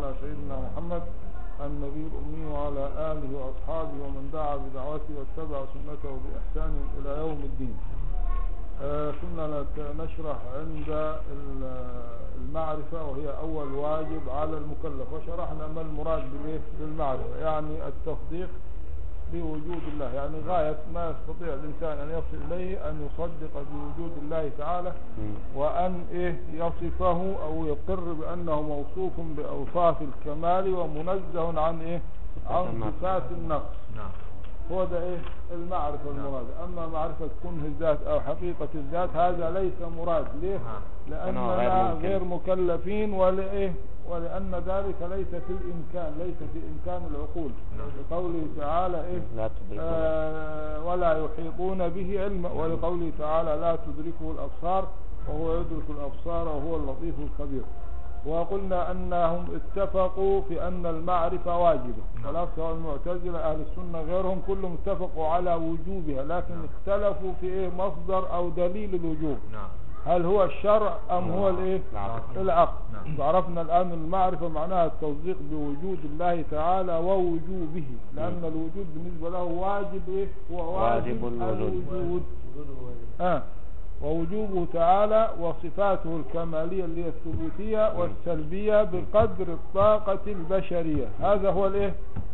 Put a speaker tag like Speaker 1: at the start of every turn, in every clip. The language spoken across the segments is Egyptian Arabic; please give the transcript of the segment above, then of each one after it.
Speaker 1: على سيدنا محمد النبي الأمي وعلى آله وأصحابه ومن دعا بدعوته واتبع سنته بإحسان إلى يوم الدين آه، كنا نت- نشرح عند ال- المعرفة وهي أول واجب على المكلف وشرحنا ما المراد بالإيه؟ بالمعرفة يعني التصديق بوجود الله يعني غاية ما يستطيع الإنسان أن يصل إليه أن يصدق بوجود الله تعالى
Speaker 2: مم.
Speaker 1: وأن إيه يصفه أو يقر بأنه موصوف بأوصاف الكمال ومنزه عن إيه
Speaker 2: صفات
Speaker 1: عن
Speaker 2: النقص.
Speaker 1: صفات النقص
Speaker 3: نعم
Speaker 1: هو ده إيه المعرفة
Speaker 3: نعم.
Speaker 1: المراد أما معرفة كنه الذات أو حقيقة الذات هذا ليس مراد ليه
Speaker 3: نعم.
Speaker 1: لأننا
Speaker 2: لأنه غير
Speaker 1: غير,
Speaker 2: ممكن.
Speaker 1: مكلفين ولإيه ولأن ذلك ليس في الإمكان ليس في إمكان العقول
Speaker 3: نعم.
Speaker 1: لقوله تعالى إيه
Speaker 2: لا تدركه
Speaker 1: آه، ولا يحيطون به علما ولقوله تعالى لا تدركه الأبصار وهو يدرك الأبصار وهو اللطيف الخبير وقلنا أنهم اتفقوا في أن المعرفة واجبة
Speaker 3: نعم.
Speaker 1: خلاص سواء المعتزلة أهل السنة غيرهم كلهم اتفقوا على وجوبها لكن
Speaker 3: نعم.
Speaker 1: اختلفوا في إيه مصدر أو دليل الوجوب
Speaker 3: نعم
Speaker 1: هل هو الشرع أم هو الإيه
Speaker 2: العقل.
Speaker 1: العقل
Speaker 3: نعم.
Speaker 1: فعرفنا الآن المعرفة معناها التصديق بوجود الله تعالى ووجوبه لأن الوجود بالنسبة له واجب إيه؟ هو واجب,
Speaker 2: واجب الوجود.
Speaker 1: الوجود آه. ووجوبه تعالى وصفاته الكمالية اللي هي الثبوتية والسلبية بقدر الطاقة البشرية هذا هو الايه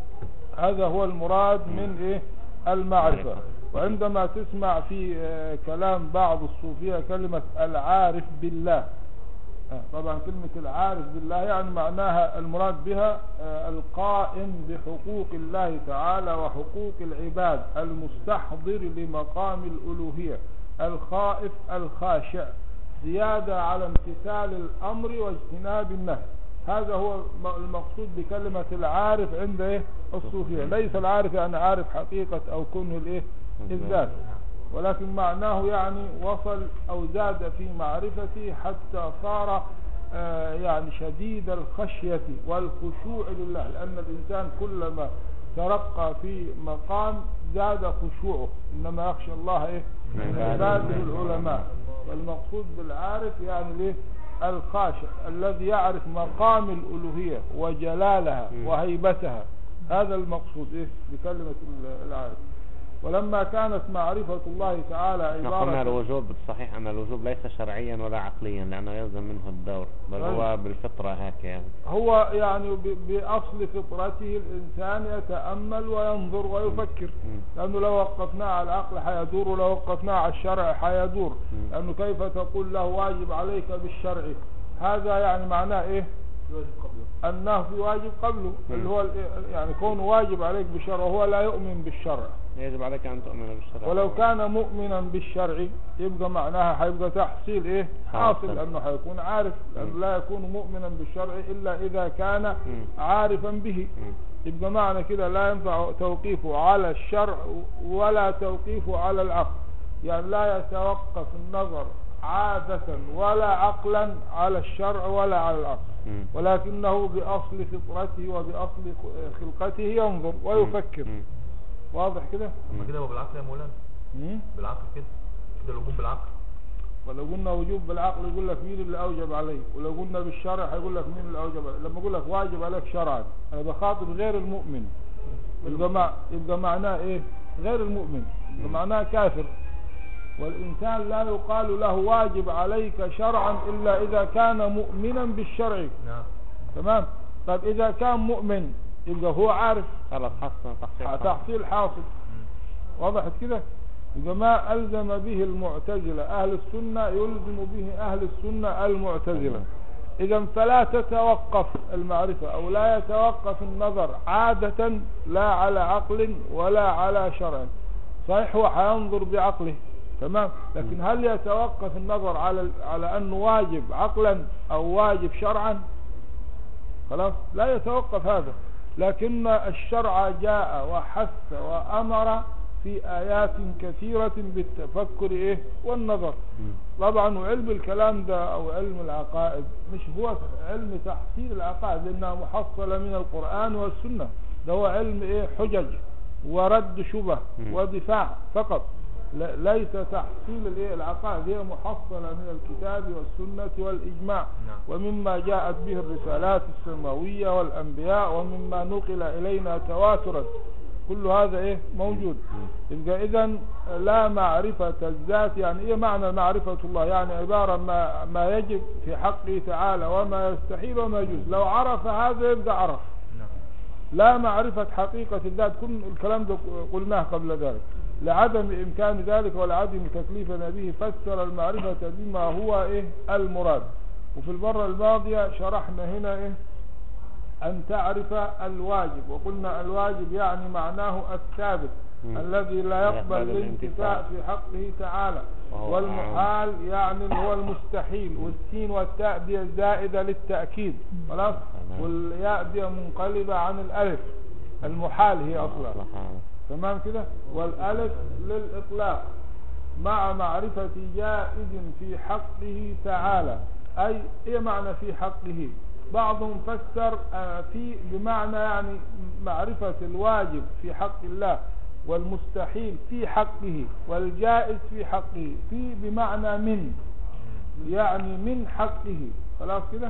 Speaker 1: هذا هو المراد من ايه المعرفة
Speaker 2: معرفة.
Speaker 1: وعندما تسمع في آه، كلام بعض الصوفية كلمة العارف بالله آه، طبعا كلمة العارف بالله يعني معناها المراد بها آه، القائم بحقوق الله تعالى وحقوق العباد المستحضر لمقام الألوهية الخائف الخاشع زيادة على امتثال الأمر واجتناب النهي هذا هو الم- المقصود بكلمة العارف عند إيه؟ الصوفية ليس العارف يعني عارف حقيقة أو كنه الإيه؟ الذات ولكن معناه يعني وصل أو زاد في معرفته حتى صار آه، يعني شديد الخشية والخشوع لله لأن الإنسان كلما ترقى في مقام زاد خشوعه إنما يخشى الله إيه من عباده العلماء والمقصود بالعارف يعني ليه الخاشع الذي يعرف مقام الألوهية وجلالها
Speaker 2: مم.
Speaker 1: وهيبتها هذا المقصود إيه بكلمة ال- العارف ولما كانت معرفة الله تعالى
Speaker 2: احنا قلنا
Speaker 1: عبارة
Speaker 2: الوجوب صحيح ان الوجوب ليس شرعيا ولا عقليا لانه يلزم منه الدور بل هو
Speaker 1: أيوة.
Speaker 2: بالفطرة هيك يعني
Speaker 1: هو يعني ب- بأصل فطرته الإنسان يتأمل وينظر ويفكر
Speaker 2: مم.
Speaker 1: لأنه لو وقفناه على العقل حيدور ولو وقفناه على الشرع حيدور
Speaker 2: مم.
Speaker 1: لأنه كيف تقول له واجب عليك بالشرع هذا يعني معناه إيه أنه في واجب قبله اللي هو ال- يعني كونه واجب عليك بالشرع وهو لا يؤمن بالشرع
Speaker 2: يجب عليك ان تؤمن بالشرع
Speaker 1: ولو كان مؤمنا بالشرع يبقى معناها حيبقى تحصيل ايه حاصل
Speaker 2: حاصل.
Speaker 1: لانه حيكون عارف لانه
Speaker 2: مم.
Speaker 1: لا يكون مؤمنا بالشرع الا اذا كان
Speaker 2: مم.
Speaker 1: عارفا به
Speaker 2: مم.
Speaker 1: يبقى معنى كده لا ينفع توقيفه على الشرع ولا توقيفه على العقل يعني لا يتوقف النظر عادة ولا عقلا على الشرع ولا على العقل
Speaker 2: مم.
Speaker 1: ولكنه بأصل فطرته وبأصل خلقته ينظر ويفكر
Speaker 2: مم.
Speaker 1: واضح كده
Speaker 3: اما كده هو بالعقل يا مولانا
Speaker 1: مم؟
Speaker 3: بالعقل كده كده الوجوب بالعقل
Speaker 1: ولو قلنا وجوب بالعقل يقول لك مين اللي اوجب عليه ولو قلنا بالشرع هيقول لك مين اللي اوجب عليه لما اقول لك واجب عليك شرعا انا بخاطب غير المؤمن يبقى مع يبقى معناه ايه غير المؤمن يبقى
Speaker 2: مم.
Speaker 1: معناه كافر والانسان لا يقال له واجب عليك شرعا الا اذا كان مؤمنا بالشرع
Speaker 3: نعم
Speaker 1: تمام طب اذا كان مؤمن يبقى هو عارف
Speaker 2: خلاص حصل تحصيل حصل.
Speaker 1: تحصيل حاصل
Speaker 3: مم.
Speaker 1: وضحت كده يبقى ما ألزم به المعتزلة أهل السنة يلزم به أهل السنة المعتزلة إذا فلا تتوقف المعرفة أو لا يتوقف النظر عادة لا على عقل ولا على شرع صحيح هو حينظر بعقله تمام لكن هل يتوقف النظر على على أنه واجب عقلا أو واجب شرعا خلاص لا يتوقف هذا لكن الشرع جاء وحث وأمر في آيات كثيرة بالتفكر إيه والنظر
Speaker 2: مم.
Speaker 1: طبعا وعلم الكلام ده أو علم العقائد مش هو علم تحصيل العقائد لأنها محصلة من القرآن والسنة ده هو علم إيه حجج ورد شبه
Speaker 2: مم.
Speaker 1: ودفاع فقط ل- ليس تحصيل الايه العقائد هي محصلة من الكتاب والسنة والإجماع
Speaker 3: نعم.
Speaker 1: ومما جاءت به الرسالات السماوية والأنبياء ومما نقل إلينا تواترا كل هذا ايه موجود يبقى اذا لا معرفة الذات يعني ايه معنى معرفة الله يعني عبارة ما, ما يجب في حقه تعالى وما يستحيل وما يجوز لو عرف هذا يبقى عرف
Speaker 3: نعم
Speaker 1: لا معرفة حقيقة الذات كل الكلام ده قلناه قبل ذلك لعدم إمكان ذلك ولعدم تكليفنا به فسر المعرفة بما هو إيه المراد وفي المرة الماضية شرحنا هنا إيه أن تعرف الواجب وقلنا الواجب يعني معناه الثابت
Speaker 2: مم.
Speaker 1: الذي لا يقبل
Speaker 2: يقبل
Speaker 1: الانتفاع
Speaker 2: الانتفاع.
Speaker 1: في حقه تعالى
Speaker 2: وهو
Speaker 1: والمحال يعني اللي هو المستحيل والسين والتاء دي الزائدة للتأكيد خلاص
Speaker 2: تمام.
Speaker 1: والياء دي منقلبة عن الألف المحال هي أصلا
Speaker 2: أصلها.
Speaker 1: تمام كده والألف للإطلاق مع معرفة جائز في حقه تعالى أي إيه معنى في حقه بعضهم فسر آه، في بمعنى يعني معرفة الواجب في حق الله والمستحيل في حقه والجائز في حقه في بمعنى من يعني من حقه خلاص كده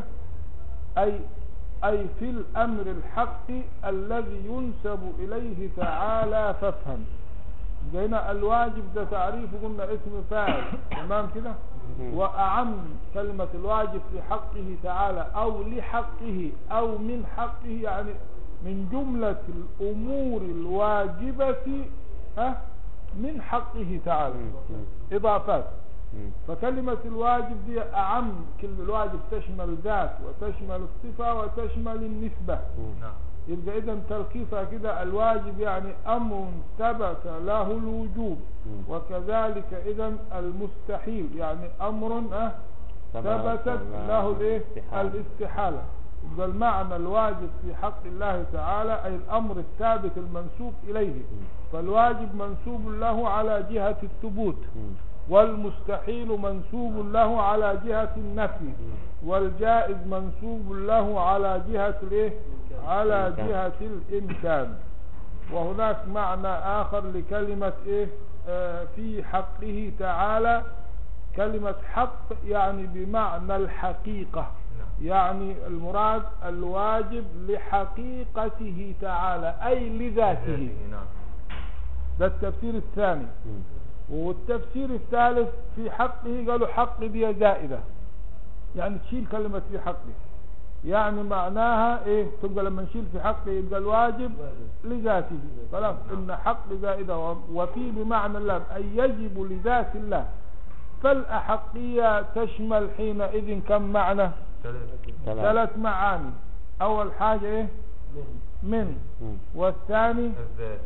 Speaker 1: أي أي في الأمر الحق الذي ينسب إليه تعالى فافهم جينا الواجب ده تعريف قلنا اسم فاعل تمام كده وأعم كلمة الواجب في حقه تعالى أو لحقه أو من حقه يعني من جملة الأمور الواجبة ها من حقه تعالى
Speaker 2: مم. مم.
Speaker 1: إضافات
Speaker 2: مم.
Speaker 1: فكلمة الواجب دي أعم كلمة الواجب تشمل ذات وتشمل الصفة وتشمل النسبة
Speaker 3: نعم
Speaker 1: يبقى إذا تلخيصها كده الواجب يعني أمر ثبت له الوجوب
Speaker 2: مم.
Speaker 1: وكذلك إذا المستحيل يعني أمر أه ثبتت له الايه
Speaker 2: الاستحالة.
Speaker 1: الاستحالة يبقى المعنى الواجب في حق الله تعالى أي الأمر الثابت المنسوب إليه فالواجب منسوب له على جهة الثبوت
Speaker 2: مم.
Speaker 1: والمستحيل منسوب له على جهة النفي والجائز منسوب له على جهة الايه على
Speaker 2: الإمكان.
Speaker 1: جهة الإمكان وهناك معنى آخر لكلمة إيه آه في حقه تعالى كلمة حق يعني بمعنى الحقيقة
Speaker 3: نعم
Speaker 1: يعني المراد الواجب لحقيقته تعالى أي لذاته
Speaker 3: ذاته، نعم
Speaker 1: ده التفسير الثاني
Speaker 2: مم.
Speaker 1: والتفسير الثالث في حقه قالوا حق دي زائدة يعني تشيل كلمة في حقه يعني معناها ايه تبقى لما نشيل في حقه يبقى الواجب لذاته خلاص ان حق زائدة و- وفي بمعنى اللام اي يجب لذات الله فالأحقية تشمل حينئذ كم معنى
Speaker 3: ثلاثة
Speaker 2: ثلاث.
Speaker 1: ثلاث معاني اول حاجة ايه من
Speaker 2: مم.
Speaker 1: والثاني
Speaker 3: الذات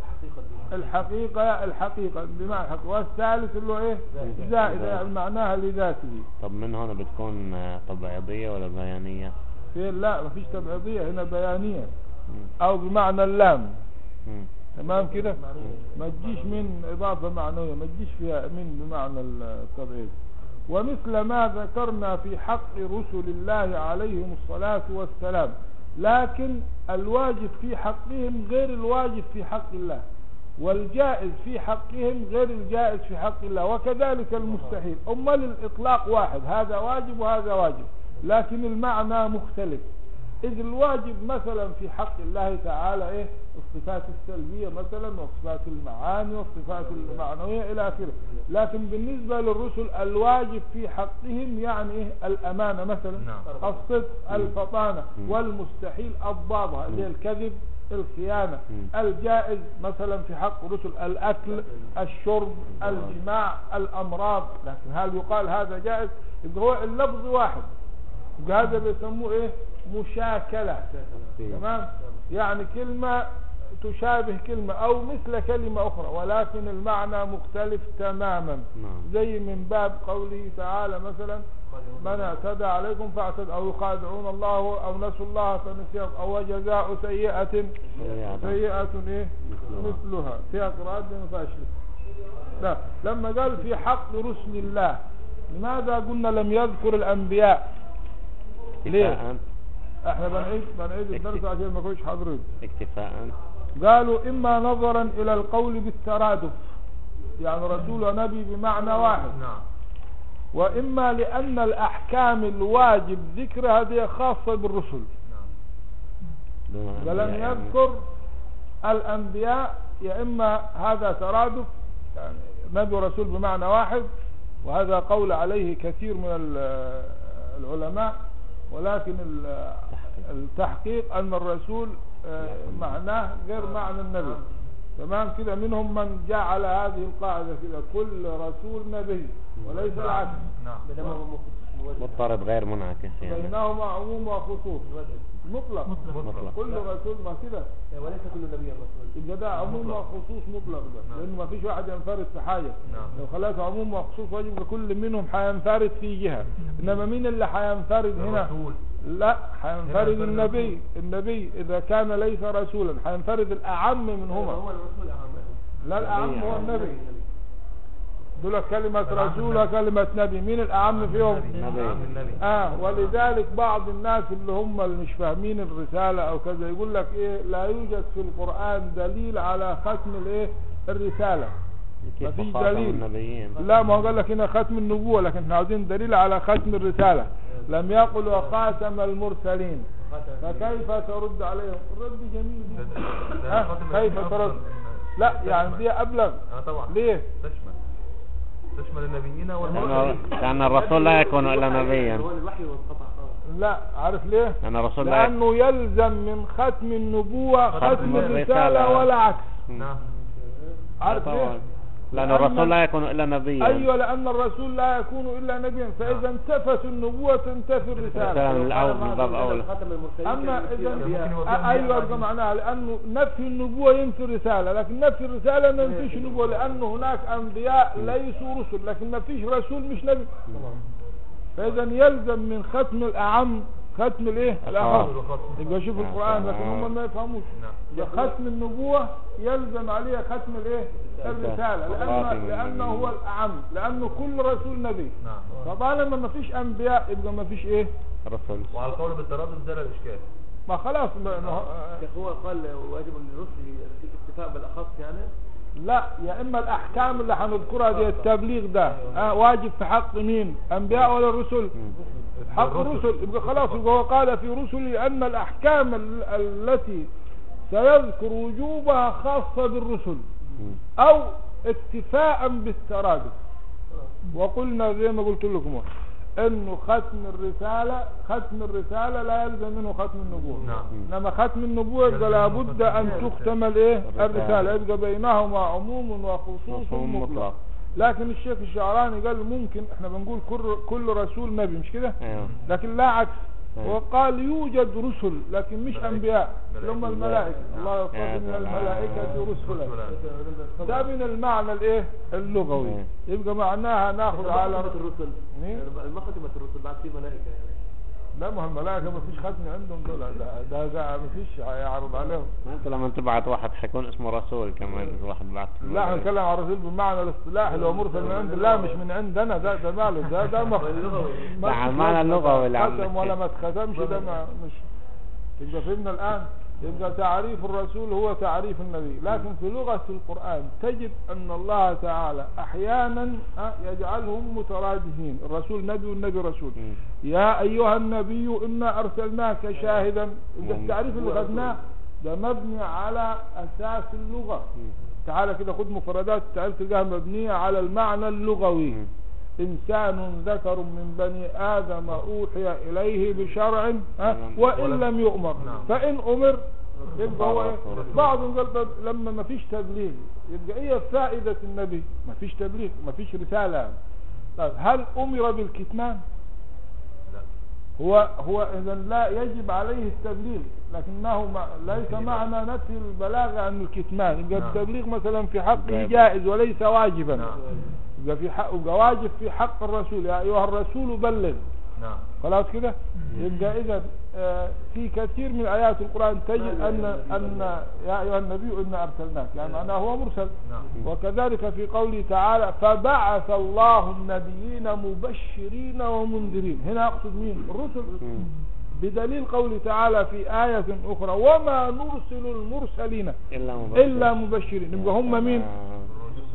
Speaker 1: الحقيقة الحقيقة بمعنى الحقيقة والثالث اللي هو ايه زائدة يعني معناها لذاته
Speaker 2: طب من هنا بتكون آه، تبعيضية ولا بيانية؟
Speaker 1: في لا مفيش تبعيضية هنا بيانية
Speaker 2: مم.
Speaker 1: او بمعنى اللام
Speaker 2: مم.
Speaker 1: تمام كده ما تجيش من اضافة معنوية ما تجيش فيها من بمعنى التبعيض ومثل ما ذكرنا في حق رسل الله عليهم الصلاة والسلام لكن الواجب في حقهم غير الواجب في حق الله والجائز في حقهم غير الجائز في حق الله وكذلك المستحيل أمال الإطلاق واحد هذا واجب وهذا واجب لكن المعنى مختلف إذ الواجب مثلا في حق الله تعالى إيه الصفات السلبية مثلا وصفات المعاني والصفات المعنوية إلى آخره لكن بالنسبة للرسل الواجب في حقهم يعني إيه الأمانة مثلا
Speaker 3: نعم.
Speaker 1: الصدق الفطانة
Speaker 2: مم.
Speaker 1: والمستحيل أضدادها اللي هي الكذب الخيانة
Speaker 2: مم.
Speaker 1: الجائز مثلا في حق الرسل الأكل الشرب الجماع الأمراض لكن هل يقال هذا جائز يبقى هو اللفظ واحد يبقى هذا بيسموه ايه مشاكلة تمام يعني كلمة تشابه كلمة او مثل كلمة اخرى ولكن المعنى مختلف تماما
Speaker 2: نعم
Speaker 1: زي من باب قوله تعالى مثلا من اعتدى عليكم فاعتدى او يخادعون الله او نسوا الله فنسيهم او جزاء سيئة
Speaker 2: سيئة.
Speaker 1: سيئة ايه
Speaker 2: مثلها.
Speaker 1: مثلها فيها قراءات دي ما فيهاش لا لما قال في حق رسل الله لماذا قلنا لم يذكر الانبياء ليه؟
Speaker 2: اكتفاء
Speaker 1: احنا بنعيد بنعيد الدرس عشان ما كنتش حاضرين
Speaker 2: اكتفاء
Speaker 1: قالوا اما نظرا الى القول بالترادف يعني رسول ونبي بمعنى واحد
Speaker 3: نعم
Speaker 1: وإما لأن الأحكام الواجب ذكرها هذه خاصة بالرسل
Speaker 3: نعم
Speaker 2: دون
Speaker 1: فلم
Speaker 2: أنبياء يعني.
Speaker 1: يذكر الأنبياء يا إما هذا ترادف يعني نبي ورسول بمعنى واحد وهذا قول عليه كثير من ال- العلماء ولكن ال- التحقيق أن الرسول آه، معناه غير معنى النبي تمام كده منهم من جعل هذه القاعدة كده كل رسول نبي وليس العكس
Speaker 3: نعم
Speaker 2: مضطرب غير منعكس يعني
Speaker 1: بينهما عموم وخصوص مطلق
Speaker 2: مطلق.
Speaker 1: كل رسول ما كده
Speaker 4: وليس كل نبي رسول
Speaker 1: يبقى ده عموم وخصوص مطلق ده
Speaker 3: نعم.
Speaker 1: لانه ما فيش واحد ينفرد في حاجه
Speaker 3: نعم.
Speaker 1: لو خلاته عموم وخصوص واجب كل منهم حينفرد في جهه انما مين اللي حينفرد هنا
Speaker 3: الرسول
Speaker 1: لا حينفرد
Speaker 3: ينفرد
Speaker 1: النبي النبي اذا كان ليس رسولا حينفرد الاعم منهما
Speaker 4: هو الرسول أهم
Speaker 1: لا الاعم هو النبي دول كلمه
Speaker 3: الأعم
Speaker 1: رسول
Speaker 3: النبي.
Speaker 1: وكلمه نبي مين الاعم فيهم
Speaker 3: النبي نعم، النبي
Speaker 1: اه ولذلك بعض الناس اللي هم اللي مش فاهمين الرسالة او كذا يقول لك ايه لا يوجد في القرآن دليل على ختم الايه الرسالة
Speaker 2: كيف
Speaker 1: مفيش
Speaker 2: خاتم
Speaker 1: دليل.
Speaker 2: النبيين
Speaker 1: لا ما هو قال لك هنا ختم النبوة لكن احنا عاوزين دليل على ختم الرسالة لم يقل وخاتم المرسلين فكيف ترد عليهم الرد جميل
Speaker 3: ده-
Speaker 1: جدا
Speaker 3: ده- ده
Speaker 1: ها؟
Speaker 3: خاتم
Speaker 1: كيف
Speaker 3: النبيين
Speaker 1: ترد
Speaker 3: أفضل من-
Speaker 1: لا يعني
Speaker 3: تشمل.
Speaker 1: دي ابلغ
Speaker 3: اه طبعا
Speaker 1: ليه
Speaker 3: تشمل تشمل النبيين والمرسلين
Speaker 2: لأنه لأن الرسول لا يكون إلا نبيا
Speaker 4: هو الوحي وانقطع خلاص
Speaker 1: لا عارف ليه
Speaker 2: لأن الرسول لا يكون
Speaker 1: لانه يلزم من ختم النبوة
Speaker 3: ختم
Speaker 1: ختم
Speaker 2: الرسالة.
Speaker 1: الرسالة ولا عكس
Speaker 3: نعم
Speaker 1: عارف
Speaker 2: طبعا
Speaker 1: ليه
Speaker 2: لأن
Speaker 1: لأن-
Speaker 2: الرسول لا يكون إلا نبيا
Speaker 1: ايوه لان الرسول لا يكون الا نبيا فاذا انتفت النبوة تنتفي الرسالة
Speaker 2: رسالة من الأول من باب أولى
Speaker 4: خاتم المرسلين
Speaker 1: اما
Speaker 4: كان
Speaker 1: اذا
Speaker 4: يصير أنبياء.
Speaker 3: ممكن يبقى في
Speaker 1: آه،
Speaker 3: أنبياء
Speaker 1: ايوه
Speaker 3: بعدين.
Speaker 1: يبقى معناها لانه نفي النبوة ينفي الرسالة لكن نفي الرسالة ما ينفيش النبوة لانه هناك انبياء ليسوا رسل لكن ما فيش رسول مش نبي فاذا يلزم من ختم الاعم ختم الايه الاخص
Speaker 3: الخاص.
Speaker 1: يبقى شوف القرآن لكن هم ما يفهموش
Speaker 3: نعم
Speaker 1: يبقى ختم النبوة يلزم عليها ختم الايه الرسالة لأن
Speaker 2: خاتم
Speaker 1: لأنه هو
Speaker 2: النبيين.
Speaker 1: الأعم لأنه كل رسول نبي
Speaker 3: نعم
Speaker 1: فطالما ما فيش أنبياء يبقى ما فيش إيه
Speaker 2: الرسول
Speaker 3: وعلى القول بالتردد زال الاشكال
Speaker 1: ما خلاص ما ما هو-
Speaker 4: يا أخي هو قال واجب للرسل الاكتفاء بالاخص يعني
Speaker 1: لا يا إما الأحكام اللي هنذكرها دي التبليغ ده آه واجب في حق مين أنبياء ولا الرسل حق الرسل يبقى خلاص يبقى هو قال في رسله أن الأحكام ال- التي سيذكر وجوبها خاصة بالرسل
Speaker 2: مم.
Speaker 1: او اكتفاء بالترادف وقلنا زي ما قلت لكم انه ختم الرسالة ختم الرسالة لا يلزم منه ختم النبوة
Speaker 3: نعم
Speaker 1: انما ختم النبوة يبقى لابد ان تختم الايه الرسالة يبقى بينهما عموم وخصوص
Speaker 2: مفهوم
Speaker 1: مطلق
Speaker 2: مطلق
Speaker 1: لكن الشيخ الشعراني قال ممكن احنا بنقول كل كل رسول نبي مش كده
Speaker 2: أيوه
Speaker 1: لكن لا عكس
Speaker 2: أيوه.
Speaker 1: وقال يوجد رسل لكن مش
Speaker 3: ملائكة.
Speaker 1: انبياء اللي هم
Speaker 3: ملائكة.
Speaker 1: الملائكة الله يصطفي
Speaker 2: يا
Speaker 1: من
Speaker 2: سلام.
Speaker 1: الملائكة رسلا
Speaker 3: رسلا.
Speaker 1: ده من المعنى الايه اللغوي
Speaker 2: مم.
Speaker 1: يبقى معناها ناخذ على
Speaker 4: ما ختمت الرسل
Speaker 1: مين؟
Speaker 4: يعني ما ختمت الرسل بعد في ملائكة يعني
Speaker 1: لا ما هو الملائكة ما فيش ختم عندهم دول ده ده, ده ما فيش هيعرض عليهم
Speaker 2: ما انت لما تبعت واحد حيكون اسمه رسول كمان واحد بعت
Speaker 1: لا احنا نتكلم عن الرسول بالمعنى الاصطلاحي اللي هو مرسل من عند الله مش من عندنا ده ده ماله ده ده مخ... ما
Speaker 2: ده على
Speaker 1: فيش
Speaker 2: المعنى
Speaker 1: ختم،
Speaker 2: اللغوي اللي عم
Speaker 1: ختم ولا
Speaker 2: نحكي.
Speaker 1: ما اتختمش ده ما مش يبقى فهمنا الان يبقى تعريف الرسول هو تعريف النبي لكن في لغة القرآن تجد أن الله تعالى أحيانا آه، يجعلهم مترادفين الرسول نبي والنبي رسول
Speaker 2: مم.
Speaker 1: يا أيها النبي إنا أرسلناك شاهدا يبقى
Speaker 2: مم.
Speaker 1: التعريف اللي خدناه ده مبني على أساس اللغة
Speaker 2: مم.
Speaker 1: تعالى كده خد مفردات التعريف تلقاها مبنية على المعنى اللغوي
Speaker 2: مم.
Speaker 1: إنسان ذكر من بني آدم أوحي إليه بشرع ها،
Speaker 2: نعم.
Speaker 1: وإن لم يؤمر
Speaker 3: نعم.
Speaker 1: فإن أمر يبقى هو إيه؟
Speaker 2: رسول.
Speaker 1: بعضهم قال طب لما ما فيش تبليغ يبقى إيه فائدة النبي ما فيش تبليغ ما فيش رسالة طيب هل أمر بالكتمان
Speaker 3: لا
Speaker 1: هو هو إذا لا يجب عليه التبليغ لكنه مع ليس معنى نفي البلاغة عن الكتمان يبقى
Speaker 3: نعم.
Speaker 1: التبليغ مثلا في حقه
Speaker 2: جائز.
Speaker 1: جائز وليس واجبا
Speaker 3: نعم
Speaker 1: يبقى في حق يبقى واجب في حق الرسول يا أيها الرسول بلغ
Speaker 3: نعم
Speaker 1: خلاص كده يبقى إذا آه، في كثير من آيات القرآن تجد أن أن يا أيها النبي إنا أرسلناك يعني معناه هو مرسل
Speaker 3: نعم
Speaker 1: وكذلك في قوله تعالى فبعث الله النبيين مبشرين ومنذرين هنا أقصد مين الرسل
Speaker 2: مم.
Speaker 1: بدليل قوله تعالى في آية أخرى وما نرسل المرسلين
Speaker 2: إلا مبشر
Speaker 1: إلا مبشرين يبقى هم مين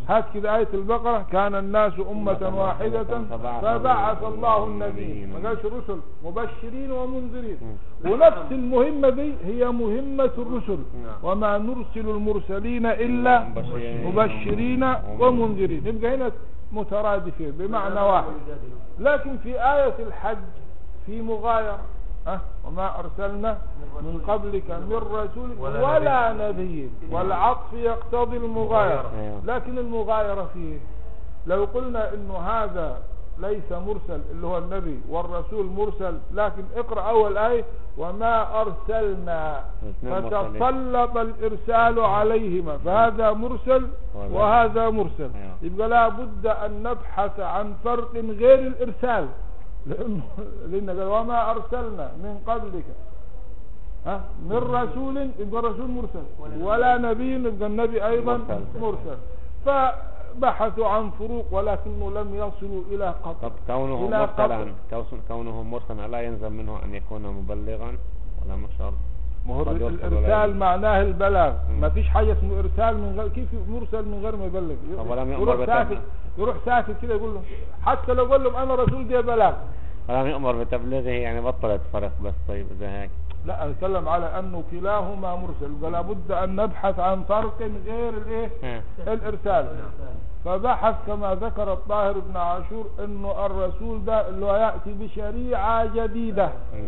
Speaker 1: هات كده آية البقرة كان الناس أمة واحدة فبعث الله النبيين ما قالش رسل مبشرين ومنذرين ونفس المهمة دي هي مهمة الرسل وما نرسل المرسلين إلا مبشرين ومنذرين يبقى هنا مترادفين بمعنى واحد لكن في آية الحج في مغايرة أه؟ وما أرسلنا من قبلك من رسول
Speaker 3: ولا
Speaker 1: ولا نبي والعطف يقتضي المغايرة
Speaker 2: أيوه.
Speaker 1: لكن المغايرة فيه لو قلنا انه هذا ليس مرسل اللي هو النبي والرسول مرسل لكن اقرأ اول آية وما ارسلنا
Speaker 2: الاثنين مرسلين.
Speaker 1: فتطلب الارسال عليهما فهذا مرسل
Speaker 2: وهذا-
Speaker 1: وهذا مرسل
Speaker 2: أيوه.
Speaker 1: يبقى لا بد ان نبحث عن فرق غير الارسال لانه لان قال وما ارسلنا من قبلك ها من رسول يبقى الرسول مرسل ولا نبي يبقى النبي ايضا
Speaker 2: مرسل.
Speaker 1: مرسل فبحثوا عن فروق ولكنه لم يصلوا الى
Speaker 2: طب
Speaker 1: قطع
Speaker 2: كونه
Speaker 1: إلى
Speaker 2: مرسلا
Speaker 1: قطع.
Speaker 2: كوس- كونه مرسلا لا يلزم منه أن يكون مبلغا ولا مش شرط
Speaker 1: ما هو
Speaker 2: قد يرسل
Speaker 1: الارسال
Speaker 2: إليه.
Speaker 1: معناه البلاغ
Speaker 2: مم.
Speaker 1: ما فيش حاجه اسمه ارسال من غير كيف مرسل من غير ما يبلغ
Speaker 2: طب ولم يؤمر
Speaker 1: يروح
Speaker 2: بالتبليغ.
Speaker 1: ساكت يروح ساكت كده يقول له حتى لو قال لهم انا رسول دي بلاغ
Speaker 2: ولم يؤمر بتبليغه يعني بطلت فرق بس طيب إذا هيك
Speaker 1: لا اتكلم على انه كلاهما مرسل يبقى لابد ان نبحث عن فرق غير الايه
Speaker 2: ها.
Speaker 1: الارسال فبحث كما ذكر الطاهر بن عاشور انه الرسول ده اللي هو ياتي بشريعه جديده
Speaker 2: مم.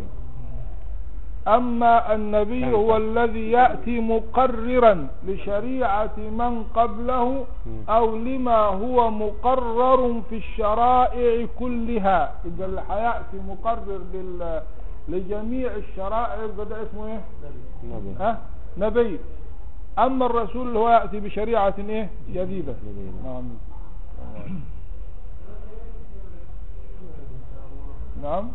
Speaker 1: اما النبي
Speaker 2: كان
Speaker 1: هو
Speaker 2: صح.
Speaker 1: الذي ياتي مقررا لشريعه من قبله
Speaker 2: مم.
Speaker 1: او لما هو مقرر في الشرائع كلها يبقى اللي هياتي مقرر لل لجميع الشرائع يبقى ده اسمه ايه
Speaker 2: نبي.
Speaker 1: ها نبي اما الرسول اللي هو ياتي بشريعه ايه جديده
Speaker 2: جديدة.
Speaker 1: نعم نعم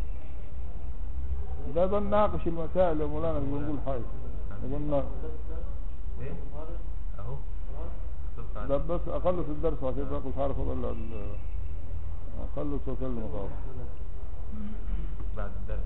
Speaker 1: ده بنناقش المسائل يا مولانا مش بنقول حاجه قلنا
Speaker 3: ايه اهو شفت
Speaker 1: ده
Speaker 3: عليك.
Speaker 1: بس اخلص الدرس وبعد كده مش عارف اقول ال- اخلص واكلمك أهو.
Speaker 3: بعد الدرس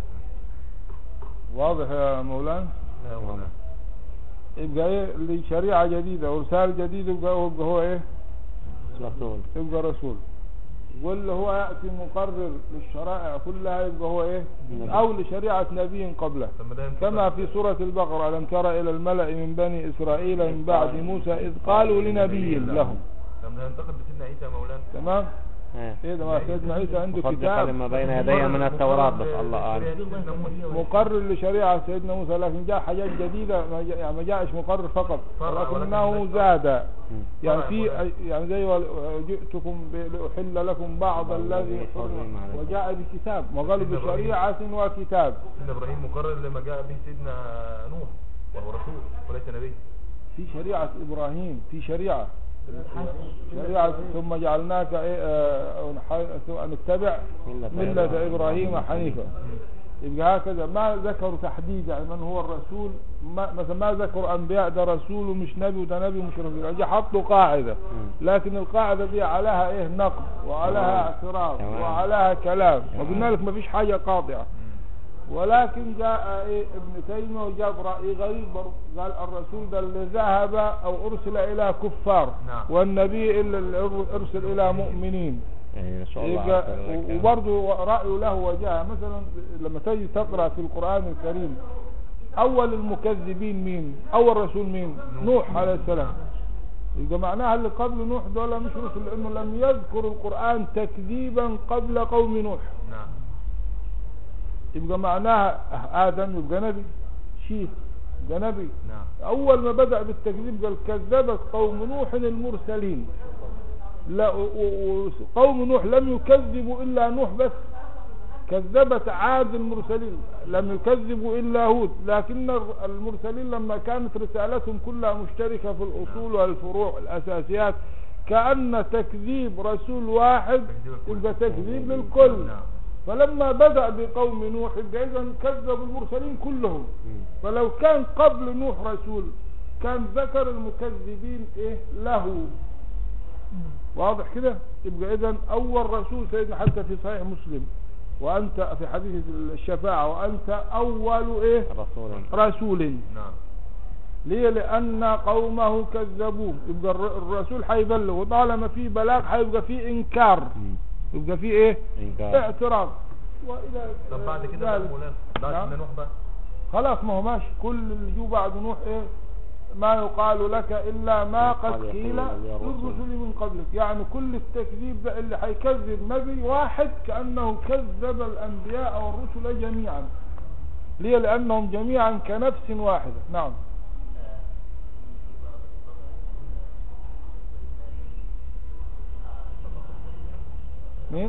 Speaker 1: واضح يا مولانا
Speaker 3: لا ولا
Speaker 1: يبقى ايه لشريعه جديده وارسال جديد يبقى هو يبقى هو ايه
Speaker 2: رسول
Speaker 1: يبقى رسول واللي هو يأتي مقرر للشرائع كلها يبقى هو ايه
Speaker 2: نبي.
Speaker 1: او لشريعة نبي قبله
Speaker 3: طب ما ده ينطبق-
Speaker 1: كما في سورة البقرة ألم تر إلى الملأ من بني إسرائيل من بعد موسى إذ قالوا لنبي لهم
Speaker 3: طب ده ينتقد بسيدنا عيسى يا مولانا
Speaker 1: تمام
Speaker 2: ها.
Speaker 1: ايه ده ما سيدنا عيسى عنده
Speaker 2: مصدقا
Speaker 1: كتاب
Speaker 2: لما بين يدي من التوراة بس الله أعلم
Speaker 1: مقرر لشريعة سيدنا موسى لكن جاء حاجات جديدة ما جاء يعني ما جاءش مقرر فقط
Speaker 3: فرع
Speaker 1: ولكنه
Speaker 3: ولكن
Speaker 1: زاد
Speaker 2: مم.
Speaker 1: يعني
Speaker 3: فرع
Speaker 1: في
Speaker 3: ولكن.
Speaker 1: يعني زي ول- جئتكم ب- لأحل لكم بعض
Speaker 2: بعض
Speaker 1: الذي
Speaker 2: الذي
Speaker 1: حرم
Speaker 2: حرم عليكم.
Speaker 1: وجاء بكتاب وقالوا
Speaker 3: سيدنا إبراهيم.
Speaker 1: بشريعة وكتاب
Speaker 3: سيدنا ابراهيم مقرر لما جاء به سيدنا نوح وهو رسول وليس نبي
Speaker 1: في شريعة إبراهيم في شريعة شريعة ثم جعلناك إيه آه، ونح- ثم نتبع
Speaker 2: ملة
Speaker 1: ملة إبراهيم حنيفا يبقى هكذا ما ذكروا تحديد يعني من هو الرسول ما مثلا ما ذكروا أنبياء ده رسول ومش نبي وده نبي ومش رسول يعني حطوا قاعدة
Speaker 2: مم.
Speaker 1: لكن القاعدة دي عليها إيه نقد وعليها اعتراض
Speaker 2: تمام.
Speaker 1: وعليها كلام
Speaker 2: تمام.
Speaker 1: وقلنا لك ما فيش حاجة قاطعة ولكن جاء إيه ابن تيمية وجاب رأي غريب برضه. قال الرسول ده اللي ذهب أو أرسل إلى كفار
Speaker 3: نعم.
Speaker 1: والنبي إلا اللي أرسل إلى مؤمنين
Speaker 2: إيه، ما شاء الله
Speaker 1: يبقى
Speaker 2: عز وجل.
Speaker 1: وبرضه رأيه له وجهه مثلا لما تيجي تقرأ في القرآن الكريم أول المكذبين مين أول رسول مين نوح عليه السلام يبقى معناها اللي قبل نوح دول مش رسل لأنه لم يذكر القرآن تكذيبا قبل قوم نوح
Speaker 3: نعم
Speaker 1: يبقى معناها آدم يبقى نبي شيخ يبقى نبي
Speaker 3: نعم
Speaker 1: أول ما بدأ بالتكذيب قال كذبت قوم نوح المرسلين لا و- و- وقوم نوح لم يكذبوا إلا نوح بس كذبت عاد المرسلين لم يكذبوا إلا هود لكن الر- المرسلين لما كانت رسالتهم كلها مشتركة في الأصول والفروع الأساسيات كأن تكذيب رسول واحد
Speaker 3: تكذيب الكل.
Speaker 1: يبقى تكذيب للكل
Speaker 3: نعم
Speaker 1: فلما بدأ بقوم نوح يبقى إذا كذبوا المرسلين كلهم
Speaker 2: مم.
Speaker 1: فلو كان قبل نوح رسول كان ذكر المكذبين ايه له واضح كده يبقى اذا اول رسول سيدنا حتى في صحيح مسلم وانت في حديث الشفاعة وانت اول ايه
Speaker 2: رسول
Speaker 1: رسول
Speaker 3: نعم
Speaker 1: ليه لأن قومه كذبوه يبقى الر- الرسول هيبلغ وطالما في بلاغ هيبقى في إنكار
Speaker 2: مم.
Speaker 1: يبقى في إيه
Speaker 2: إنكار
Speaker 1: اعتراض وإلى
Speaker 3: طب بعد كده بقى
Speaker 1: ذلك.
Speaker 3: مولانا بعد
Speaker 1: نعم.
Speaker 3: سيدنا نوح بقى
Speaker 1: خلاص ما هو ماشي كل اللي جو بعد نوح ايه ما يقال لك الا ما قد
Speaker 2: قال
Speaker 1: قيل
Speaker 2: يقول الرسل.
Speaker 1: للرسل من قبلك يعني كل التكذيب ده اللي هيكذب نبي واحد كانه كذب الانبياء والرسل جميعا ليه لانهم جميعا كنفس واحده نعم مين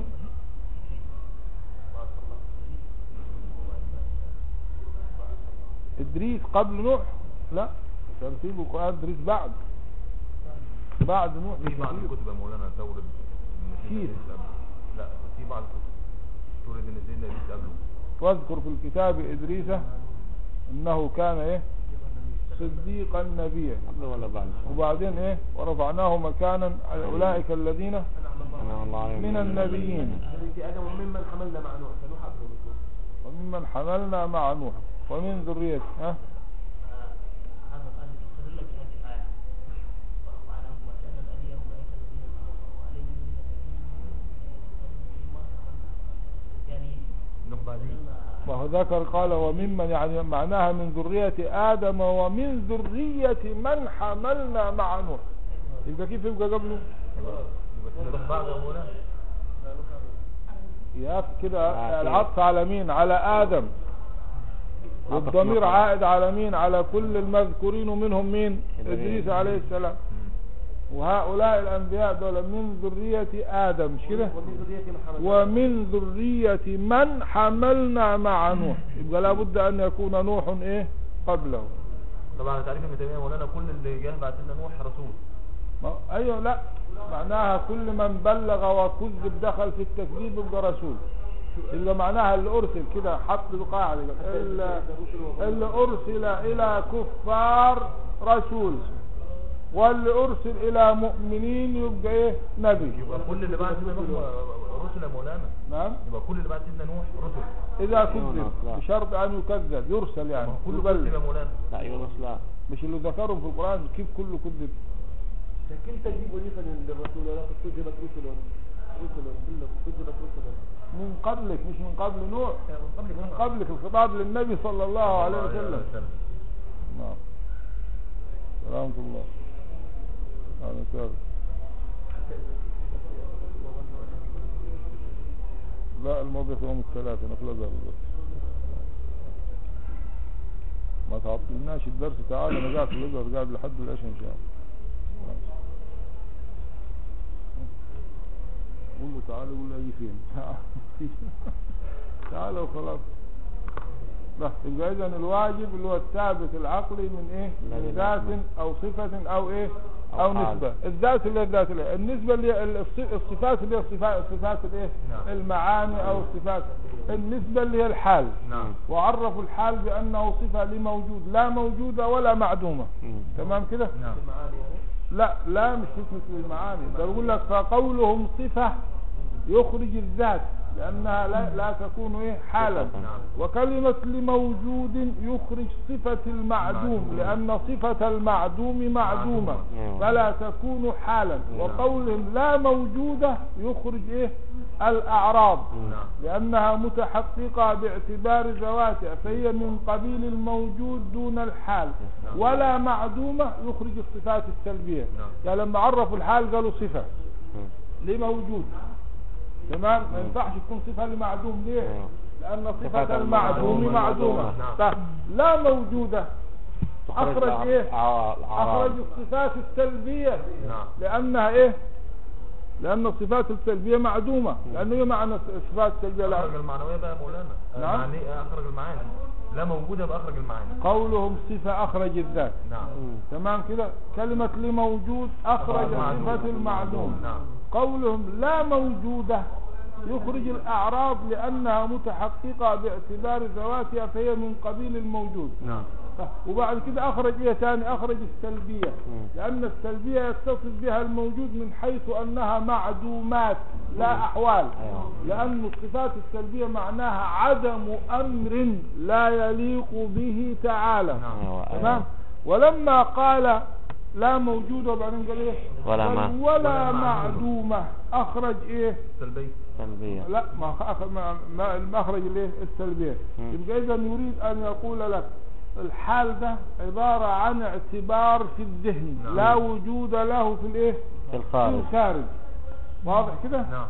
Speaker 1: ادريس قبل نوح لا ترتيب القران ادريس بعد بعد نوح
Speaker 3: في بعض
Speaker 1: بكثير.
Speaker 3: الكتب يا مولانا تورد ان سيدنا
Speaker 1: كتير.
Speaker 3: ادريس قبله لا في بعض الكتب تورد ان سيدنا ادريس قبله
Speaker 1: واذكر في الكتاب ادريس انه كان ايه صديقا نبيا
Speaker 2: قبل ولا بعد
Speaker 1: وبعدين ايه ورفعناه مكانا على اولئك الذين
Speaker 2: أنعم الله عليهم
Speaker 1: من النبيين
Speaker 4: ذرية آدم وممن حملنا مع نوح فنوح قبله بيكون
Speaker 1: وممن حملنا مع نوح ومن ذريته ها
Speaker 5: هذا قال يستدل بهذه الآية ورفعناه مكانا عليا أولئك الذين أنعم الله عليهم من النبيين يعني
Speaker 3: نوح بعديه
Speaker 1: وهو ذكر قال وممن يعني معناها من ذرية آدم ومن ذرية من حملنا مع نوح يبقى كيف يبقى قبله
Speaker 3: يبقى يبقى سيدنا نوح بعده يا مولانا
Speaker 1: يا أخي كده
Speaker 2: آه،
Speaker 1: العطف على مين على آدم والضمير
Speaker 2: مطلق.
Speaker 1: عائد على مين على كل المذكورين ومنهم مين
Speaker 2: إدريس.
Speaker 1: إدريس عليه السلام وهؤلاء الأنبياء دول من ذرية آدم مش كده
Speaker 4: ومن ذرية محمد
Speaker 1: ومن ذرية من حملنا مع نوح يبقى لابد أن يكون نوح إيه قبله
Speaker 3: طبعا تعريف ابن تيميه يا مولانا كل اللي جه بعد سيدنا نوح رسول
Speaker 1: ما ايوه لا معناها كل من بلغ وكذب دخل في التكذيب يبقى رسول اللي معناها اللي ارسل كده حط القاعده كده. اللي, اللي ارسل الى كفار رسول واللي ارسل الى مؤمنين يبقى ايه نبي
Speaker 3: يبقى كل اللي بعد سيدنا نوح رسل يا مولانا
Speaker 1: نعم
Speaker 3: يبقى كل اللي بعد سيدنا نوح رسل
Speaker 1: اذا كذب
Speaker 2: لا.
Speaker 1: بشرط ان يكذب يرسل يعني
Speaker 3: ما هو
Speaker 1: كله
Speaker 3: كله رسل يا
Speaker 1: بلغ
Speaker 3: مولانا
Speaker 2: لا يونس لا
Speaker 1: مش اللي ذكرهم في القران كيف كله كذب
Speaker 4: لكن تجيب وظيفة للرسول ولقد كذبت رسل رسل كله كذبت رسل
Speaker 1: من قبلك مش من قبل نوح
Speaker 4: من قبل
Speaker 1: من قبلك الخطاب للنبي صلى الله عليه وسلم نعم سلامة الله هذا ثابت لا الموضوع في يوم الثلاثة أنا في الأزهر بالضبط. ما تعطلناش الدرس تعال أنا قاعد في الأزهر قاعد لحد العشاء إن شاء الله قول له تعال يقول له أجي فين تعال وخلاص لا يبقى اذا الواجب اللي هو الثابت العقلي من ايه من
Speaker 2: الذي
Speaker 1: ذات
Speaker 2: نعلم.
Speaker 1: او صفة او ايه
Speaker 2: أو
Speaker 1: او
Speaker 2: حال.
Speaker 1: نسبة الذات اللي هي الذات اللي هي. النسبة اللي هي الص- الصفات اللي هي الصفات الصفات الايه
Speaker 3: نعم.
Speaker 1: المعاني او الصفات النسبة اللي هي الحال
Speaker 3: نعم
Speaker 1: وعرفوا الحال بانه صفة لموجود لا موجودة ولا معدومة
Speaker 2: مم.
Speaker 1: تمام كده
Speaker 3: نعم
Speaker 4: المعاني يعني
Speaker 1: لا لا مش اسمه المعاني ده بقول لك فقولهم صفة يخرج الذات لأنها لا, لا تكون إيه حالا
Speaker 3: نعم.
Speaker 1: وكلمة لموجود يخرج صفة المعدوم
Speaker 3: معدوم.
Speaker 1: لأن صفة المعدوم معدومة
Speaker 2: معدومة.
Speaker 1: فلا تكون حالا وقولهم لا موجودة يخرج إيه الأعراض
Speaker 3: نعم
Speaker 1: لأنها متحققة باعتبار ذواتها فهي من قبيل الموجود دون الحال
Speaker 3: نعم.
Speaker 1: ولا معدومة يخرج الصفات السلبية
Speaker 3: نعم.
Speaker 1: يعني لما عرفوا الحال قالوا صفة
Speaker 2: مم.
Speaker 1: لموجود تمام ما ينفعش تكون صفة لمعدوم ليه
Speaker 2: نعم.
Speaker 1: لأن
Speaker 2: صفة
Speaker 1: صفة المعدوم
Speaker 2: المعدوم
Speaker 1: معدومة
Speaker 3: نعم.
Speaker 1: طيب لا موجودة
Speaker 2: تخرج
Speaker 1: أخرج
Speaker 2: الأع-
Speaker 1: إيه
Speaker 2: الأع- الأعراض
Speaker 1: أخرج الصفات السلبية
Speaker 3: نعم
Speaker 1: لأنها إيه لأن الصفات السلبية معدومة لأنه إيه معنى الصفات السلبية لا
Speaker 3: اخرج المعنويه بقى يا مولانا
Speaker 1: نعم.
Speaker 3: المعني اخرج المعاني لا موجوده يبقى اخرج المعاني
Speaker 1: قولهم صفة أخرج الذات
Speaker 3: نعم
Speaker 2: مم.
Speaker 1: تمام كده كلمة لموجود أخرج
Speaker 3: المعدوم.
Speaker 1: صفة المعدوم
Speaker 3: نعم
Speaker 1: قولهم لا موجودة يخرج الأعراض لأنها متحققة باعتبار ذواتها فهي من قبيل الموجود
Speaker 3: نعم
Speaker 1: وبعد كده أخرج إيه تاني أخرج السلبية
Speaker 2: مم.
Speaker 1: لأن السلبية يتصف بها الموجود من حيث أنها معدومات لا أحوال
Speaker 2: أيوة.
Speaker 1: لأن الصفات السلبية معناها عدم أمر لا يليق به تعالى
Speaker 3: نعم
Speaker 2: أيوة.
Speaker 1: تمام ولما قال لا موجود وبعدين قال ايه
Speaker 2: ولا
Speaker 1: قال
Speaker 2: ما-
Speaker 1: ولا
Speaker 3: ولا
Speaker 1: معدومة اخرج ايه
Speaker 3: سلبي
Speaker 2: سلبية
Speaker 1: لا ما أخ- ما ما المخرج الايه السلبية
Speaker 2: مم.
Speaker 1: يبقى اذا يريد ان يقول لك الحال ده عبارة عن اعتبار في الذهن
Speaker 3: نعم.
Speaker 1: لا وجود له في الايه
Speaker 2: في
Speaker 1: في
Speaker 2: الخارج
Speaker 1: الخارج واضح كده
Speaker 3: نعم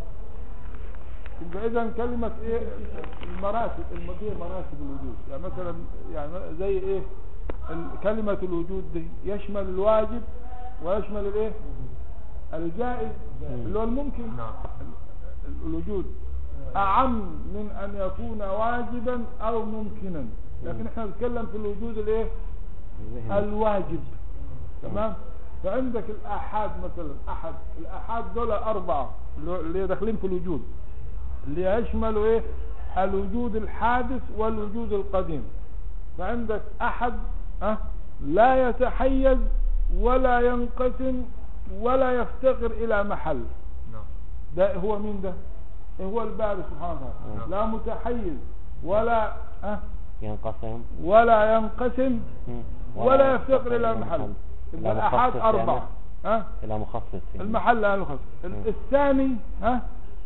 Speaker 1: يبقى اذا كلمة ايه المراتب المدير مراتب الوجود يعني مثلا يعني زي ايه ال- كلمة الوجود دي يشمل الواجب ويشمل الايه الجائز اللي هو الممكن
Speaker 3: نعم
Speaker 1: ال- الوجود اعم من ان يكون واجبا او ممكنا لكن احنا بنتكلم في الوجود الايه
Speaker 2: الذهن.
Speaker 1: الواجب تمام فعندك الآحاد مثلا أحد الآحاد دول أربعة اللي هو- اللي داخلين في الوجود اللي يشملوا إيه الوجود الحادث والوجود القديم فعندك أحد أه لا يتحيز ولا ينقسم ولا يفتقر إلى محل
Speaker 3: نعم
Speaker 1: ده هو مين ده هو الباري سبحانه وتعالى
Speaker 3: نعم.
Speaker 1: لا متحيز ولا أه
Speaker 2: ينقسم
Speaker 1: ولا ينقسم
Speaker 2: مم.
Speaker 1: ولا يفتقر إلى محل يبقى
Speaker 2: إلى
Speaker 1: الأحاد
Speaker 2: مخصص
Speaker 1: أربعة
Speaker 2: يعني.
Speaker 1: ها
Speaker 2: إلى مخصص يعني.
Speaker 1: المحل أهل الخصم
Speaker 2: مم.
Speaker 1: الثاني ها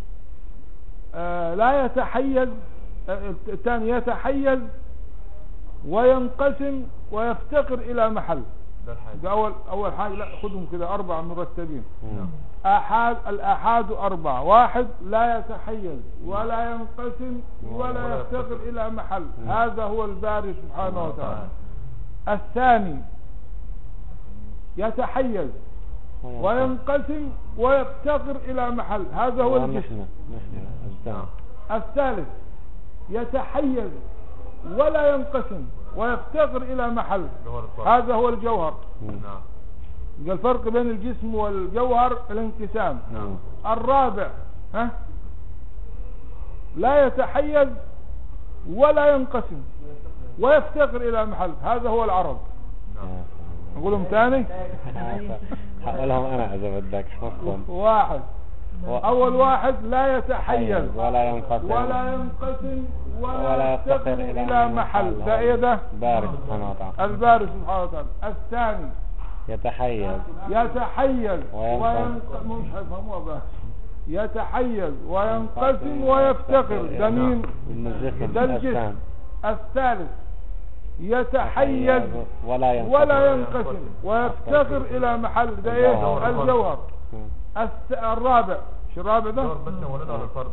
Speaker 1: آه لا يتحيز آه، الثاني يتحيز وينقسم ويفتقر إلى محل
Speaker 3: ده الحاجة
Speaker 1: ده أول أول حاجة لا خدهم كده أربعة مرتبين
Speaker 2: مم.
Speaker 1: آحاد الآحاد أربعة واحد لا يتحيز ولا ينقسم ولا
Speaker 3: ولا
Speaker 1: يفتقر
Speaker 3: يفتقر.
Speaker 1: إلى محل
Speaker 2: مم.
Speaker 1: هذا هو الباري سبحانه
Speaker 3: سبحانه
Speaker 1: وتعالى
Speaker 3: وتعالى.
Speaker 1: الثاني يتحيز وينقسم ويفتقر إلى محل هذا هو الجسم
Speaker 2: نحن نحن الزمن
Speaker 1: الثالث يتحيز ولا ينقسم ويفتقر إلى محل
Speaker 3: جوهر الفرق
Speaker 1: هذا هو الجوهر
Speaker 2: مم.
Speaker 3: نعم
Speaker 1: يبقى الفرق بين الجسم والجوهر الانقسام
Speaker 2: نعم
Speaker 1: الرابع ها لا يتحيز ولا ينقسم ويفتقر إلى محل هذا هو العرب
Speaker 3: نعم
Speaker 1: نقولهم تاني
Speaker 2: هقولهم أنا إذا بدك حفظهم
Speaker 1: واحد أول واحد لا يتحيز
Speaker 2: ولا ينقسم
Speaker 1: ولا ينقسم ولا,
Speaker 2: ولا
Speaker 1: يفتقر
Speaker 2: يفتقر
Speaker 1: إلى محل ده إيه ده
Speaker 2: بارك سبحانه وتعالى
Speaker 1: الباري سبحانه وتعالى الثاني
Speaker 2: يتحيز
Speaker 1: يتحيز
Speaker 2: وينقسم.
Speaker 1: وينقسم مش هيفهموها بقى يتحيز وينقسم ويفتقر ده مين
Speaker 2: من الجسم
Speaker 1: ده الجسم
Speaker 2: الأجسام.
Speaker 1: الثالث يتحيز
Speaker 2: ولا ينقسم
Speaker 1: ولا ينقسم ويفتقر إلى محل ده ايه
Speaker 2: الجوهر.
Speaker 1: الجوهر
Speaker 2: مم.
Speaker 1: الس- الرابع شو الرابع
Speaker 3: جوهر
Speaker 1: ده
Speaker 3: بس ولد على الفرد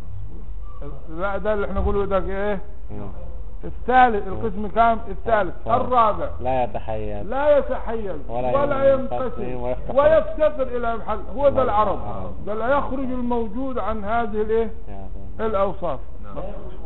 Speaker 1: لا ده اللي احنا نقوله ده ايه
Speaker 2: مم.
Speaker 1: الثالث القسم كام الثالث
Speaker 2: فرد.
Speaker 1: الرابع
Speaker 2: لا يتحيز
Speaker 1: لا يتحيز
Speaker 2: ولا
Speaker 1: ولا
Speaker 2: ينقسم
Speaker 1: ينقسم
Speaker 2: ويفتقر.
Speaker 1: ويفتقر الى محل هو ده العرب
Speaker 2: العرب.
Speaker 1: ده لا يخرج الموجود عن هذه الايه
Speaker 2: يا رب.
Speaker 1: الاوصاف
Speaker 3: نعم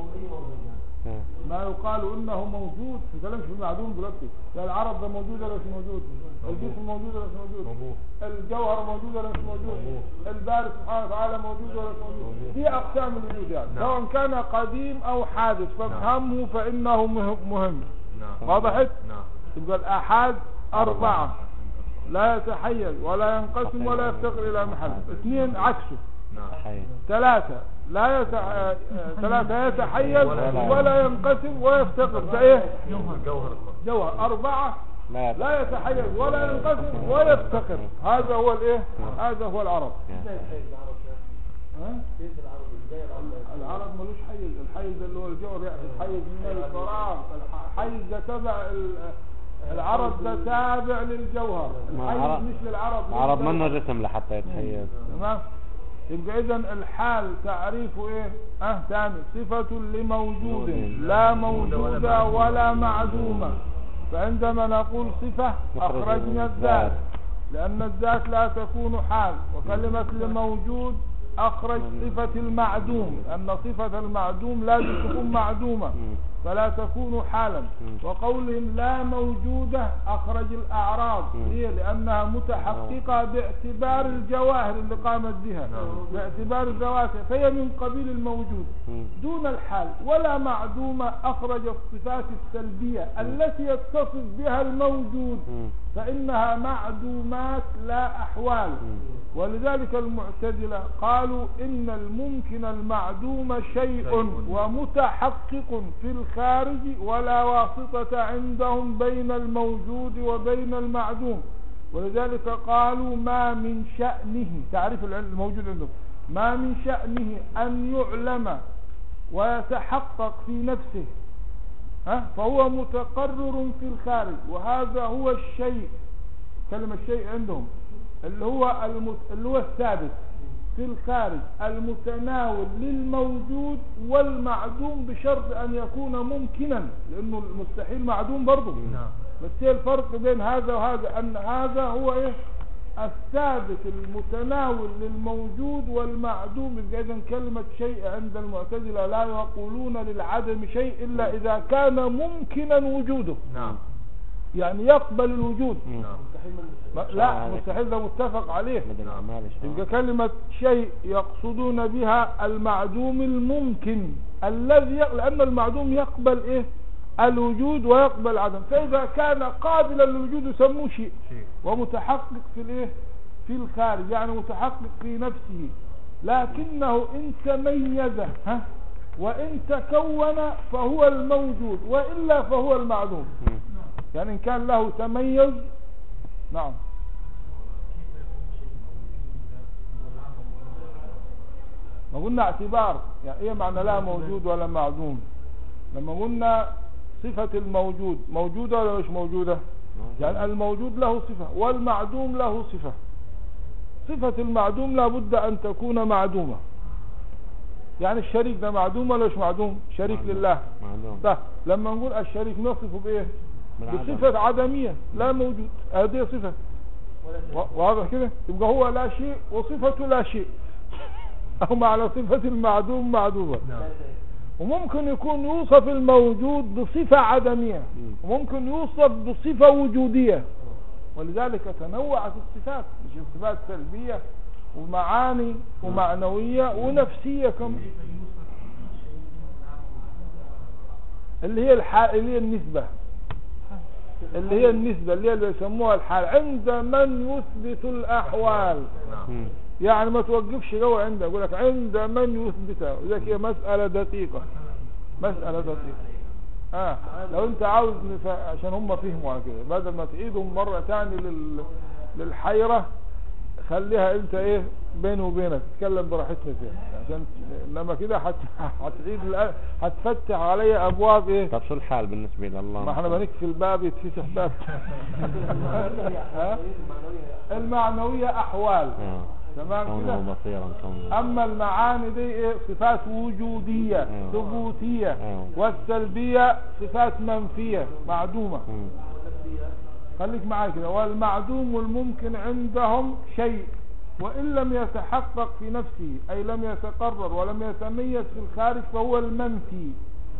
Speaker 2: مم.
Speaker 1: ما يقال انه موجود في كلامش في المعدوم دلوقتي ده العرب ده موجود ولا مش موجود الجسم موجود ولا مش موجود
Speaker 3: موجود
Speaker 1: الجوهر موجود ولا مش موجود الباري سبحانه وتعالى موجود ولا مش موجود دي اقسام الوجود يعني
Speaker 3: نعم.
Speaker 1: سواء كان قديم او حادث فافهمه فانه مهم, مهم.
Speaker 3: نعم
Speaker 1: وضحت
Speaker 3: نعم
Speaker 1: يبقى الآحاد أربعة لا يتحيز ولا ينقسم ولا يفتقر إلى محل اثنين عكسه
Speaker 3: نعم
Speaker 2: يتحيز
Speaker 1: ثلاثة لا يت... آه، ثلاثة يتحيز
Speaker 3: ولا-
Speaker 1: ولا ينقسم ويفتقر ده ايه
Speaker 3: جوهر الفرد
Speaker 1: جوهر أربعة
Speaker 2: لا
Speaker 1: لا يتحيز ولا ينقسم ويفتقر هذا هو الايه هذا هو العرب ها؟ العرب ملوش حيز الحيز ده اللي هو الجوهر يعني الحيز من الفراغ الحيز ده تبع ال- العرب ده تابع للجوهر
Speaker 2: ما
Speaker 1: الحيز
Speaker 2: عرب-
Speaker 1: مش للعرب
Speaker 2: العرب
Speaker 1: للجوهر.
Speaker 2: منه جسم لحتى يتحيز
Speaker 1: تمام يبقى اذا الحال تعريفه ايه اه ثاني صفة لموجود لا موجودة ولا معدومة فعندما نقول صفة
Speaker 2: نخرج
Speaker 1: اخرجنا
Speaker 2: الذات.
Speaker 1: الذات لان الذات لا تكون حال وكلمة لموجود اخرج صفة المعدوم ان صفة المعدوم لازم تكون معدومة
Speaker 2: مم.
Speaker 1: فلا تكون حالا
Speaker 2: مم.
Speaker 1: وقولهم لا موجودة أخرج الأعراض
Speaker 2: مم.
Speaker 1: ليه؟ لأنها متحققة باعتبار الجواهر اللي قامت بها
Speaker 3: نعم.
Speaker 1: باعتبار الذوات فهي من قبيل الموجود
Speaker 2: مم.
Speaker 1: دون الحال ولا معدومة أخرج الصفات السلبية التي يتصف بها الموجود
Speaker 2: مم.
Speaker 1: فإنها معدومات لا أحوال ولذلك المعتزلة قالوا إن الممكن المعدوم شيء
Speaker 3: شيء.
Speaker 1: ومتحقق في الخارج ولا واسطة عندهم بين الموجود وبين المعدوم ولذلك قالوا ما من شأنه تعريف العلم الموجود عندهم ما من شأنه أن يعلم ويتحقق في نفسه ها فهو متقرر في الخارج وهذا هو الشيء كلمة الشيء عندهم اللي هو المت... اللي هو الثابت في الخارج المتناول للموجود والمعدوم بشرط أن يكون ممكنا لأنه المستحيل معدوم برضه
Speaker 3: نعم
Speaker 1: بس هي الفرق بين هذا وهذا أن هذا هو إيه الثابت المتناول للموجود والمعدوم يبقى إذا كلمة شيء عند المعتزلة لا يقولون للعدم شيء إلا إذا كان ممكنا وجوده
Speaker 3: نعم
Speaker 1: يعني يقبل الوجود
Speaker 2: مم.
Speaker 3: نعم
Speaker 4: مستحيل من
Speaker 1: ما- لا مستحيل ده متفق عليه
Speaker 2: بدل الأعمال
Speaker 1: يبقى
Speaker 2: شرعا.
Speaker 1: كلمة شيء يقصدون بها المعدوم الممكن الذي يق... لأن المعدوم يقبل إيه الوجود ويقبل العدم فإذا كان قابلا للوجود يسموه شيء
Speaker 3: شيء
Speaker 1: ومتحقق في الإيه في الخارج يعني متحقق في نفسه لكنه إن تميز ها وإن تكون فهو الموجود وإلا فهو المعدوم
Speaker 2: مم.
Speaker 1: يعني إن كان له تميز نعم ما قلنا اعتبار يعني ايه معنى لا موجود ولا معدوم لما قلنا صفة الموجود موجودة ولا مش موجودة يعني الموجود له صفة والمعدوم له صفة صفة المعدوم لابد أن تكون معدومة يعني الشريك ده معدوم ولا مش معدوم شريك
Speaker 2: معدوم.
Speaker 1: لله
Speaker 2: معدوم
Speaker 1: ده لما نقول الشريك نصفه بإيه
Speaker 2: بالعدم.
Speaker 1: بصفة عدمية لا موجود هذه صفة و- واضح كده يبقى هو لا شيء وصفته لا شيء أو معنى صفة المعدوم معدومة
Speaker 3: نعم
Speaker 1: وممكن يكون يوصف الموجود بصفة عدمية
Speaker 2: مم.
Speaker 1: وممكن يوصف بصفة وجودية ولذلك تنوعت الصفات مش صفات سلبية ومعاني ومعنوية ونفسية كم اللي هي الحال اللي هي النسبة اللي هي النسبة اللي هي اللي يسموها الحال عند من يثبت الأحوال
Speaker 3: نعم
Speaker 2: مم.
Speaker 1: يعني ما توقفش جوه عنده يقول لك عند من يثبتها وذلك هي مسألة دقيقة مسألة دقيقة اه لو انت عاوز نف... عشان هم فهموا على كده بدل ما تعيدهم مرة تاني لل... للحيرة خليها انت ايه بيني وبينك تتكلم براحتنا فيها عشان انما كده هت... هتعيد الآ- هتفتح علي ابواب ايه
Speaker 2: طب شو الحال بالنسبة لله
Speaker 1: ما احنا بنكفي الباب يتفتح باب ها؟ المعنوية احوال
Speaker 2: آه.
Speaker 1: تمام كده
Speaker 2: كونه بصيرا كونه
Speaker 1: اما المعاني دي إيه؟ صفات وجودية
Speaker 2: أيوة.
Speaker 1: ثبوتية
Speaker 2: أيوة.
Speaker 1: والسلبية صفات منفية معدومة
Speaker 2: مم.
Speaker 1: خليك معاي كده والمعدوم الممكن عندهم شيء وإن لم يتحقق في نفسه أي لم يتقرر ولم يتميز في الخارج فهو المنفي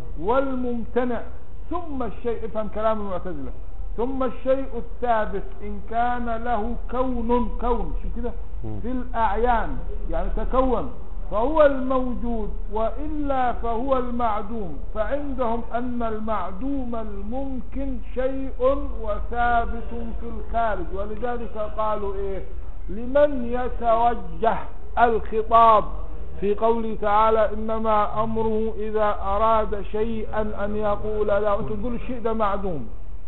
Speaker 1: والممتنع ثم الشيء افهم كلام المعتزلة ثم الشيء الثابت إن كان له كون كون شو كده
Speaker 2: مم.
Speaker 1: في الأعيان يعني تكون فهو الموجود وإلا فهو المعدوم فعندهم أن المعدوم الممكن شيء وثابت في الخارج ولذلك قالوا إيه لمن يتوجه الخطاب في قوله تعالى إنما أمره إذا أراد شيئا أن يقول لا أنتم تقولوا الشيء ده معدوم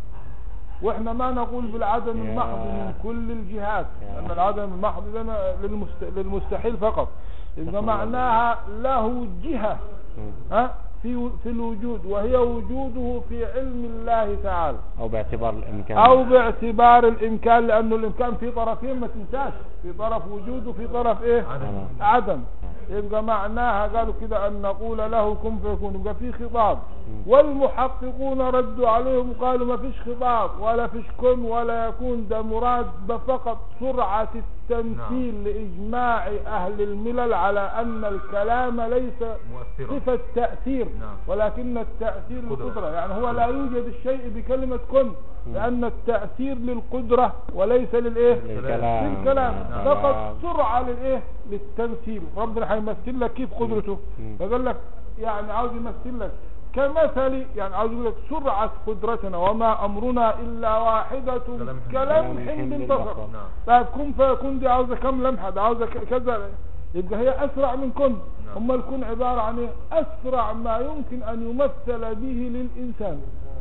Speaker 1: واحنا ما نقول بالعدم
Speaker 2: يا.
Speaker 1: المحض من كل الجهات
Speaker 2: يا.
Speaker 1: لان العدم المحض ده للمست... للمستحيل فقط اذا
Speaker 2: تفضل.
Speaker 1: معناها له جهة
Speaker 2: مم.
Speaker 1: ها في في الوجود وهي وجوده في علم الله تعالى
Speaker 2: أو باعتبار الإمكان
Speaker 1: او باعتبار الامكان لانه الامكان في طرفين ما تنساش في طرف وجود وفي طرف ايه
Speaker 3: عدم
Speaker 1: عدم يبقى معناها قالوا كده ان نقول له كن فيكون يبقى في خطاب
Speaker 2: مم.
Speaker 1: والمحققون ردوا عليهم قالوا ما فيش خطاب ولا فيش كن ولا يكون ده مراد فقط سرعة التمثيل لإجماع أهل الملل على أن الكلام ليس
Speaker 3: مؤثرا
Speaker 1: صفة تأثير
Speaker 3: نعم.
Speaker 1: ولكن التأثير
Speaker 3: قدرة.
Speaker 1: للقدرة يعني هو لا يوجد الشيء بكلمة كن لأن التأثير للقدرة وليس للإيه
Speaker 2: للكلام
Speaker 1: للكلام
Speaker 3: نعم.
Speaker 1: فقط سرعة للإيه للتمثيل ربنا هيمثل لك كيف قدرته
Speaker 2: مم.
Speaker 1: فقال لك يعني عاوز يمثل لك كمثل يعني عاوز يقول لك سرعة قدرتنا وما أمرنا إلا واحدة
Speaker 3: كلمح
Speaker 1: كلمح
Speaker 2: بالبصر.
Speaker 1: بالبصر
Speaker 3: نعم
Speaker 1: طيب كن فيكون دي عاوزة كم لمحة دي عاوزة ك- كذا يبقى هي أسرع من كن
Speaker 3: نعم.
Speaker 1: أما الكون عبارة عن إيه؟ أسرع ما يمكن أن يمثل به للإنسان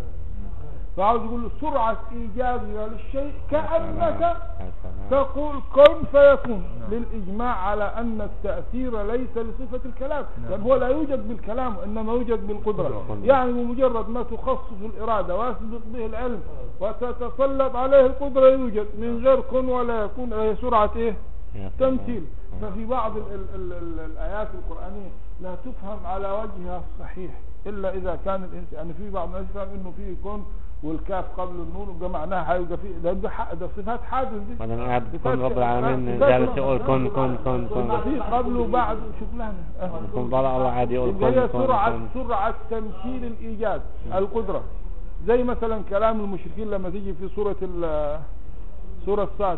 Speaker 1: فعاوز يقول له سرعة إيجابها للشيء كأنك
Speaker 2: يا سلام.
Speaker 1: تقول كن فيكون
Speaker 3: نعم.
Speaker 1: للإجماع على أن التأثير ليس لصفة الكلام
Speaker 3: نعم.
Speaker 1: لأن هو لا يوجد بالكلام وإنما يوجد بالقدرة
Speaker 2: بالقدرة.
Speaker 1: يعني بمجرد ما تخصص الإرادة ويثبت به العلم وتتسلط عليه القدرة يوجد من غير كن ولا يكون هي سرعة إيه
Speaker 2: يا سلام.
Speaker 1: تمثيل ففي بعض ال ال ال ال الآيات القرآنية لا تفهم على وجهها الصحيح إلا إذا كان الإنسان يعني في بعض الناس يفهم إنه في كن والكاف قبل النون وده معناها هيبقى في ده ده, ح- ده صفات حادث دي
Speaker 2: بعدين قاعد
Speaker 1: صفات-
Speaker 2: كن رب العالمين
Speaker 1: صفات-
Speaker 2: جالس يقول كن كن كن
Speaker 1: يبقى
Speaker 2: كن
Speaker 1: في قبل وبعد شغلانة أه.
Speaker 2: يكون طالع الله عادي يقول
Speaker 1: يبقى
Speaker 2: كن
Speaker 1: هي
Speaker 2: كن
Speaker 1: سرعة
Speaker 2: كن
Speaker 1: سرعة تمثيل الإيجاد القدرة زي مثلا كلام المشركين لما تيجي في سورة ال- سورة الصاد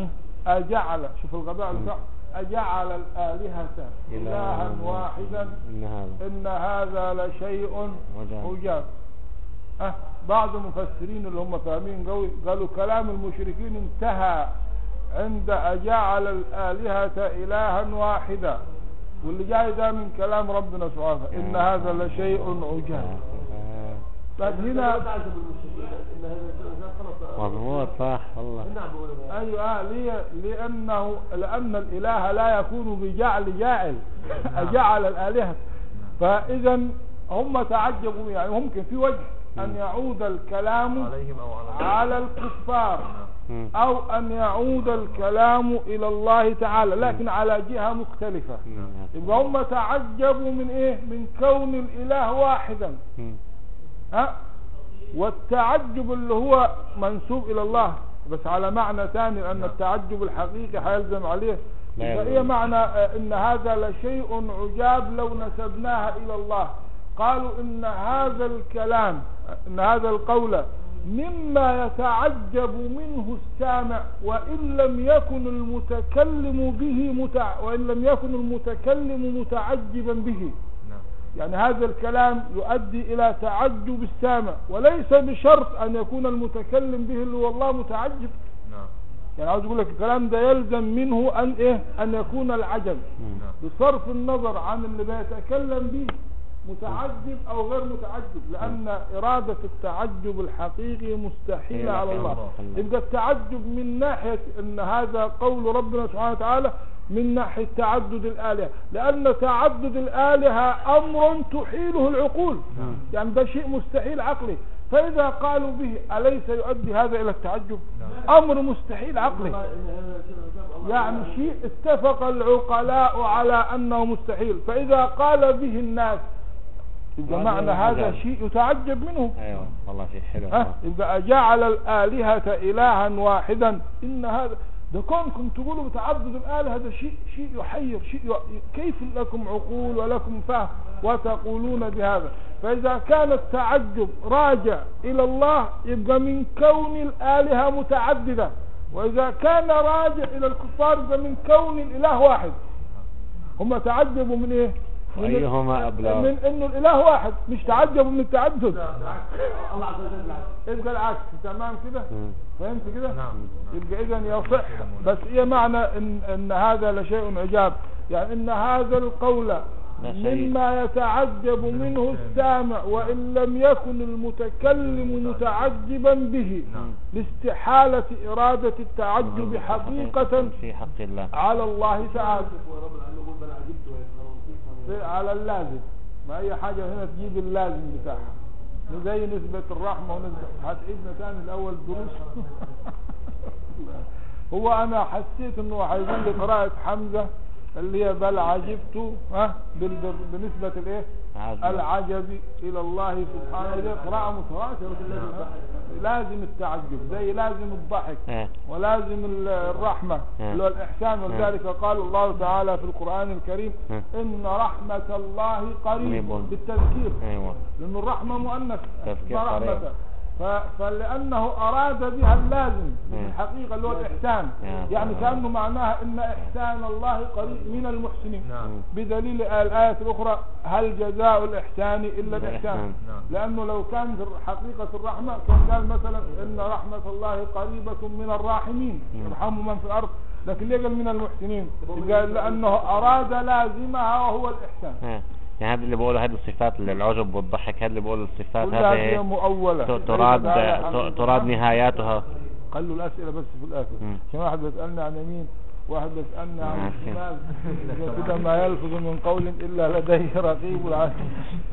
Speaker 1: أجعل شوف الغباء بتاع أجعل الآلهة إلها واحدا
Speaker 2: إن هذا
Speaker 1: إن هذا لشيء
Speaker 2: عجاب.
Speaker 1: عجاب أه بعض المفسرين اللي هم فاهمين قوي قالوا كلام المشركين انتهى عند أجعل الآلهة إلها واحدا واللي جاي ده من كلام ربنا سبحانه إن هذا لشيء عجاب
Speaker 2: آه.
Speaker 1: طيب
Speaker 4: هنا
Speaker 1: هنا
Speaker 4: تعجب المشركين ان هذا الانسان خلص
Speaker 2: مضبوط صح والله
Speaker 4: نعم بقول أنا.
Speaker 1: ايوه آه ليه لانه لان الاله لا يكون بجعل جاعل اجعل الالهه فاذا هم تعجبوا يعني ممكن في وجه ان يعود الكلام
Speaker 3: عليهم او على
Speaker 1: على الكفار
Speaker 2: مم.
Speaker 1: او ان يعود الكلام الى الله تعالى لكن على جهه مختلفه
Speaker 2: مم.
Speaker 1: يبقى هم تعجبوا من ايه من كون الاله واحدا
Speaker 2: مم.
Speaker 1: ها والتعجب اللي هو منسوب الى الله بس على معنى ثاني لان التعجب الحقيقي هيلزم عليه
Speaker 2: لا
Speaker 1: يبقى
Speaker 2: يلزم.
Speaker 1: ايه معنى آه، ان هذا لشيء عجاب لو نسبناها الى الله قالوا ان هذا الكلام ان هذا القول مما يتعجب منه السامع وان لم يكن المتكلم به متع وان لم يكن المتكلم متعجبا به
Speaker 3: نعم
Speaker 1: يعني هذا الكلام يؤدي إلى تعجب السامع وليس بشرط أن يكون المتكلم به اللي هو الله متعجب
Speaker 3: نعم
Speaker 1: يعني عاوز أقول لك الكلام ده يلزم منه أن إيه أن يكون العجب
Speaker 2: مم.
Speaker 3: نعم
Speaker 1: بصرف النظر عن اللي بيتكلم به متعجب أو غير متعجب لأن إرادة التعجب الحقيقي مستحيلة على الله
Speaker 2: الله.
Speaker 1: يبقى التعجب من ناحية أن هذا قول ربنا سبحانه وتعالى من ناحية تعدد الآلهة لأن تعدد الآلهة أمر تحيله العقول يعني ده شيء مستحيل عقلي فإذا قالوا به أليس يؤدي هذا إلى التعجب أمر مستحيل عقلي
Speaker 4: إن هذا شيء عجاب الله
Speaker 1: يعني شيء اتفق العقلاء على أنه مستحيل فإذا قال به الناس يبقى
Speaker 2: هذا
Speaker 1: معنى هذا
Speaker 2: عجب.
Speaker 1: شيء يتعجب منه
Speaker 2: ايوه والله شيء حلو
Speaker 1: ها يبقى جعل الآلهة إلها واحدا إن هذا ده كونكم تقولوا بتعدد الآلهة ده شيء شيء يحير شيء ي... كيف لكم عقول ولكم فهم وتقولون بهذا فإذا كان التعجب راجع إلى الله يبقى من كون الآلهة متعددة وإذا كان راجع إلى الكفار يبقى من كون الإله واحد هم تعجبوا من إيه؟ من
Speaker 2: وأيهما أبلغ؟
Speaker 1: من إنه الإله واحد مش تعجبوا من التعدد
Speaker 4: الله عز وجل بالعكس
Speaker 1: يبقى العكس تمام كده
Speaker 2: مم.
Speaker 1: فهمت كده
Speaker 3: نعم
Speaker 1: يبقى اذا يصح بس ايه معنى ان, ان هذا لشيء عجاب يعني ان هذا القول
Speaker 2: لا شيء.
Speaker 1: مما يتعجب منه السامع وان لم يكن المتكلم متعجبا به
Speaker 3: نعم.
Speaker 1: لاستحالة ارادة التعجب حقيقة
Speaker 2: في حق الله
Speaker 1: على الله تعالى
Speaker 4: ورب العالمين يقول بل عجبت ويسخرون كيف
Speaker 1: على اللازم ما اي حاجة هنا تجيب اللازم بتاعها زي نسبة الرحمة ونسبة هتعيدنا تاني الاول دروس هو انا حسيت انه هيقول لي قراءة حمزة اللي هي بل عجبت ها بال- بال- بنسبة الايه
Speaker 2: عجب.
Speaker 1: العجب الى الله سبحانه دي قراءة متواترة لازم التعجب زي لازم الضحك
Speaker 2: ايه
Speaker 1: ولازم ال- الرحمة
Speaker 2: نعم.
Speaker 1: اللي هو الإحسان ولذلك قال الله تعالى في القرآن الكريم
Speaker 2: نعم.
Speaker 1: إن رحمة الله قريب
Speaker 2: قريب.
Speaker 1: بالتذكير
Speaker 2: ايوه
Speaker 1: لأن الرحمة مؤنث
Speaker 2: تذكير
Speaker 1: اسمها
Speaker 2: قريب.
Speaker 1: رحمة ف- فلأنه أراد بها اللازم في
Speaker 2: نعم.
Speaker 1: الحقيقة اللي هو الإحسان
Speaker 2: يا
Speaker 1: يعني
Speaker 2: سلام.
Speaker 1: كأنه معناها إن إحسان الله قريب من المحسنين
Speaker 3: نعم
Speaker 1: بدليل الآية الأخرى هل جزاء الإحسان إلا الإحسان
Speaker 2: الإحسان.
Speaker 3: نعم.
Speaker 1: لأنه لو كان في حقيقة الرحمة كان قال مثلا إن رحمة الله قريبة من الراحمين
Speaker 2: مم.
Speaker 1: يرحموا من في الأرض لكن ليه قال من المحسنين قال لأنه أراد لازمها وهو الإحسان
Speaker 2: ها. يعني هذا اللي بقوله هذه الصفات اللي العجب والضحك هذا اللي بقوله الصفات
Speaker 1: كلها
Speaker 2: هذه
Speaker 1: هي
Speaker 2: إيه؟
Speaker 1: مؤولة
Speaker 2: ت- تراد
Speaker 1: ليست على حقيقتها.
Speaker 2: ت- تراد نهاياتها
Speaker 1: خلوا الأسئلة بس في الآخر
Speaker 2: مم.
Speaker 1: عشان واحد بيسألني عن يمين واحد بيسألني عن
Speaker 2: عارفين.
Speaker 1: الشمال يبقى كده ما يلفظ من قول إلا لديه رقيب العتيد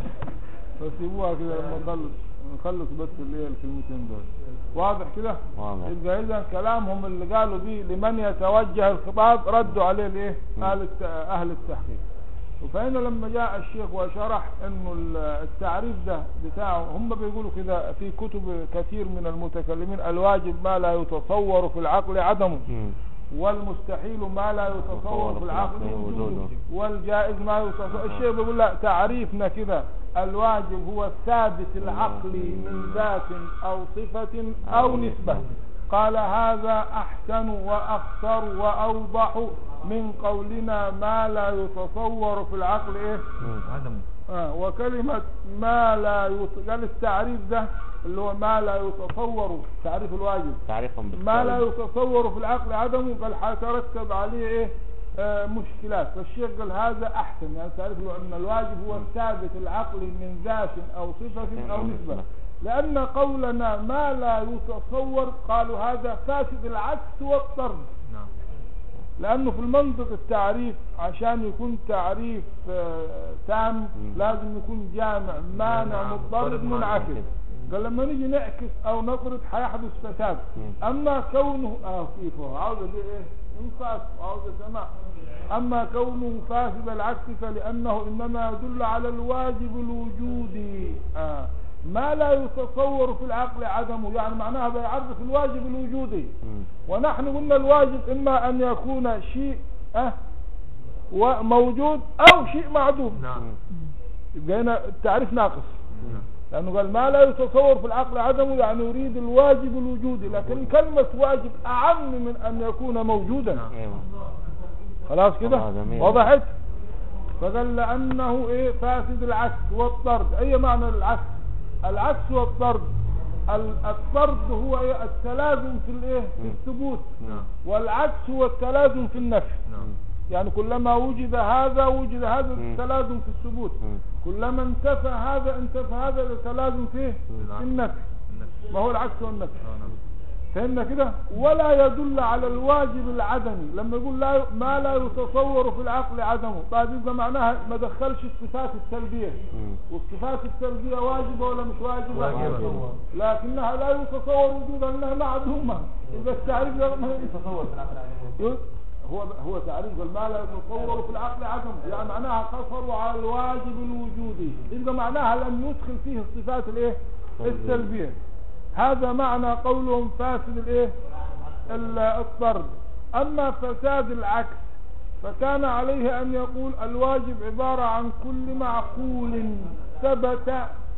Speaker 1: فسيبوها كده لما نخلص نخلص بس اللي هي الكلمتين دول واضح كده
Speaker 2: واضح.
Speaker 1: يبقى إذا كلامهم اللي قالوا دي لمن يتوجه الخطاب ردوا عليه الإيه أهل الت- أهل التحقيق فهنا لما جاء الشيخ وشرح انه ال- التعريف ده بتاعه هم بيقولوا كده في كتب كثير من المتكلمين الواجب ما لا يتصور في العقل عدمه
Speaker 2: مم.
Speaker 1: والمستحيل ما لا يتصور في العقل وجوده
Speaker 2: وجوده.
Speaker 1: والجائز ما يتصور الشيخ بيقول لا تعريفنا كده الواجب هو الثابت العقلي من ذات او صفة او نسبة قال هذا احسن واخطر واوضح من قولنا ما لا يتصور في العقل ايه
Speaker 2: مم.
Speaker 3: عدم
Speaker 1: آه وكلمة ما لا يت... قال التعريف ده اللي هو ما لا يتصور تعريف الواجب
Speaker 2: تعريفهم
Speaker 1: ما لا
Speaker 2: بالقول.
Speaker 1: يتصور في العقل عدمه قال حيترتب عليه ايه آه مشكلات فالشيخ قال هذا احسن يعني تعرف له ان الواجب هو الثابت العقلي من ذات او صفة او نسبة لان قولنا ما لا يتصور قالوا هذا فاسد العكس والطرد
Speaker 3: نعم
Speaker 1: لانه في المنطق التعريف عشان يكون تعريف آه، تام لازم يكون جامع مانع
Speaker 3: جامع،
Speaker 1: مضطرد
Speaker 3: مضطرد،
Speaker 1: منعكس
Speaker 3: منعكس.
Speaker 1: قال لما نيجي نعكس او نطرد حيحدث فساد
Speaker 2: مم.
Speaker 1: اما كونه اه كيفه عاوزه دي ايه انفاس وعاوزه سماع اما كونه فاسد العكس فلانه انما يدل على الواجب الوجودي آه. ما لا يتصور في العقل عدمه يعني معناها بيعرف الواجب الوجودي
Speaker 2: مم.
Speaker 1: ونحن قلنا الواجب إما أن يكون شيء أه وموجود أو شيء معدوم
Speaker 3: نعم
Speaker 1: يبقى هنا التعريف ناقص
Speaker 3: نعم.
Speaker 1: لأنه قال ما لا يتصور في العقل عدمه يعني يريد الواجب الوجودي لكن كلمة واجب أعم من أن يكون موجودا
Speaker 3: نعم.
Speaker 2: ايوه
Speaker 1: خلاص كده
Speaker 2: الله جميل.
Speaker 1: وضحت فقال لأنه إيه فاسد العكس والطرد أي معنى العكس العكس والطرد ال- الطرد هو إيه التلازم في الإيه في الثبوت
Speaker 3: نعم
Speaker 1: والعكس هو التلازم في النفي
Speaker 3: نعم
Speaker 1: يعني كلما وجد هذا وجد هذا
Speaker 2: مم.
Speaker 1: التلازم في الثبوت
Speaker 2: مم.
Speaker 1: كلما انتفى هذا انتفى هذا التلازم فيه في النفي
Speaker 3: النفس
Speaker 1: ما هو العكس والنفي
Speaker 3: آه، نعم
Speaker 1: فهمنا كده ولا يدل على الواجب العدمي لما يقول لا ما لا يتصور في العقل عدمه طيب يبقى معناها ما دخلش الصفات السلبيه
Speaker 2: مم.
Speaker 1: والصفات السلبيه واجبه ولا مش واجبه
Speaker 3: واجبة.
Speaker 1: لكنها لا يتصور وجودها انها معدومه يبقى التعريف ده ما يتصور في العقل عدمه هو هو تعريف قال ما لا يتصور في العقل عدمه يعني معناها قصروا على الواجب الوجودي يبقى معناها لم يدخل فيه الصفات الايه السلبيه هذا معنى قولهم فاسد الايه ال- الطرد اما فساد العكس فكان عليه ان يقول الواجب عبارة عن كل معقول ثبت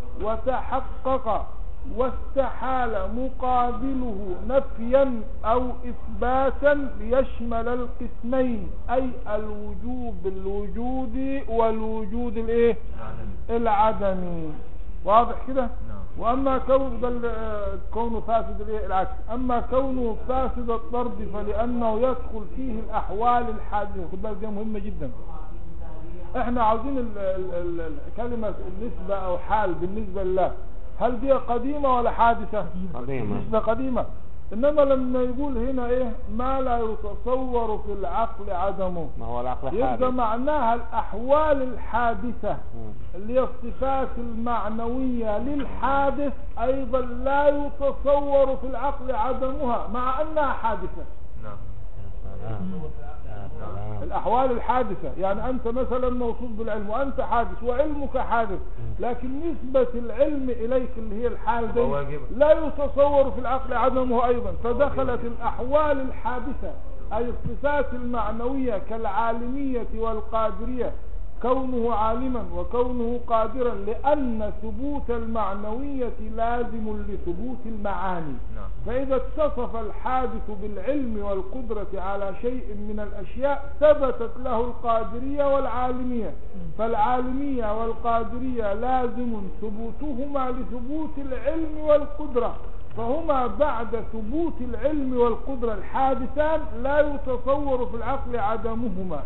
Speaker 1: وتحقق واستحال مقابله نفيا او اثباتا ليشمل القسمين اي الوجوب الوجودي والوجود الايه
Speaker 3: العدم
Speaker 1: العدمي واضح كده
Speaker 3: نعم
Speaker 1: واما كون بل آه، كونه فاسد الايه العكس اما كونه فاسد الطرد فلانه يدخل فيه الاحوال الحادثه خد بالك دي مهمه جدا احنا عاوزين ال- ال- ال- ال- كلمه النسبه او حال بالنسبه لله هل دي قديمه ولا حادثه
Speaker 2: قديمة
Speaker 1: نسبه قديمه انما لما يقول هنا ايه ما لا يتصور في العقل عدمه
Speaker 2: ما هو العقل
Speaker 1: يبقى
Speaker 2: حادث
Speaker 1: معناها الاحوال الحادثه
Speaker 2: مم.
Speaker 1: اللي هي الصفات المعنوية للحادث أيضا لا يتصور في العقل عدمها مع أنها حادثة
Speaker 3: نعم
Speaker 2: يا سلام يا سلام
Speaker 1: الأحوال الحادثة يعني أنت مثلا موصوف بالعلم وأنت حادث وعلمك حادث لكن نسبة العلم إليك اللي هي الحال دي
Speaker 3: واجب.
Speaker 1: لا يتصور في العقل عدمه أيضا فدخلت الأحوال الحادثة أي الصفات المعنوية كالعالمية والقادرية كونه عالما وكونه قادرا لأن ثبوت المعنوية لازم لثبوت المعاني
Speaker 3: نعم
Speaker 1: فإذا اتصف الحادث بالعلم والقدرة على شيء من الأشياء ثبتت له القادرية والعالمية فالعالمية والقادرية لازم ثبوتهما لثبوت العلم والقدرة فهما بعد ثبوت العلم والقدرة الحادثان لا يتصور في العقل عدمهما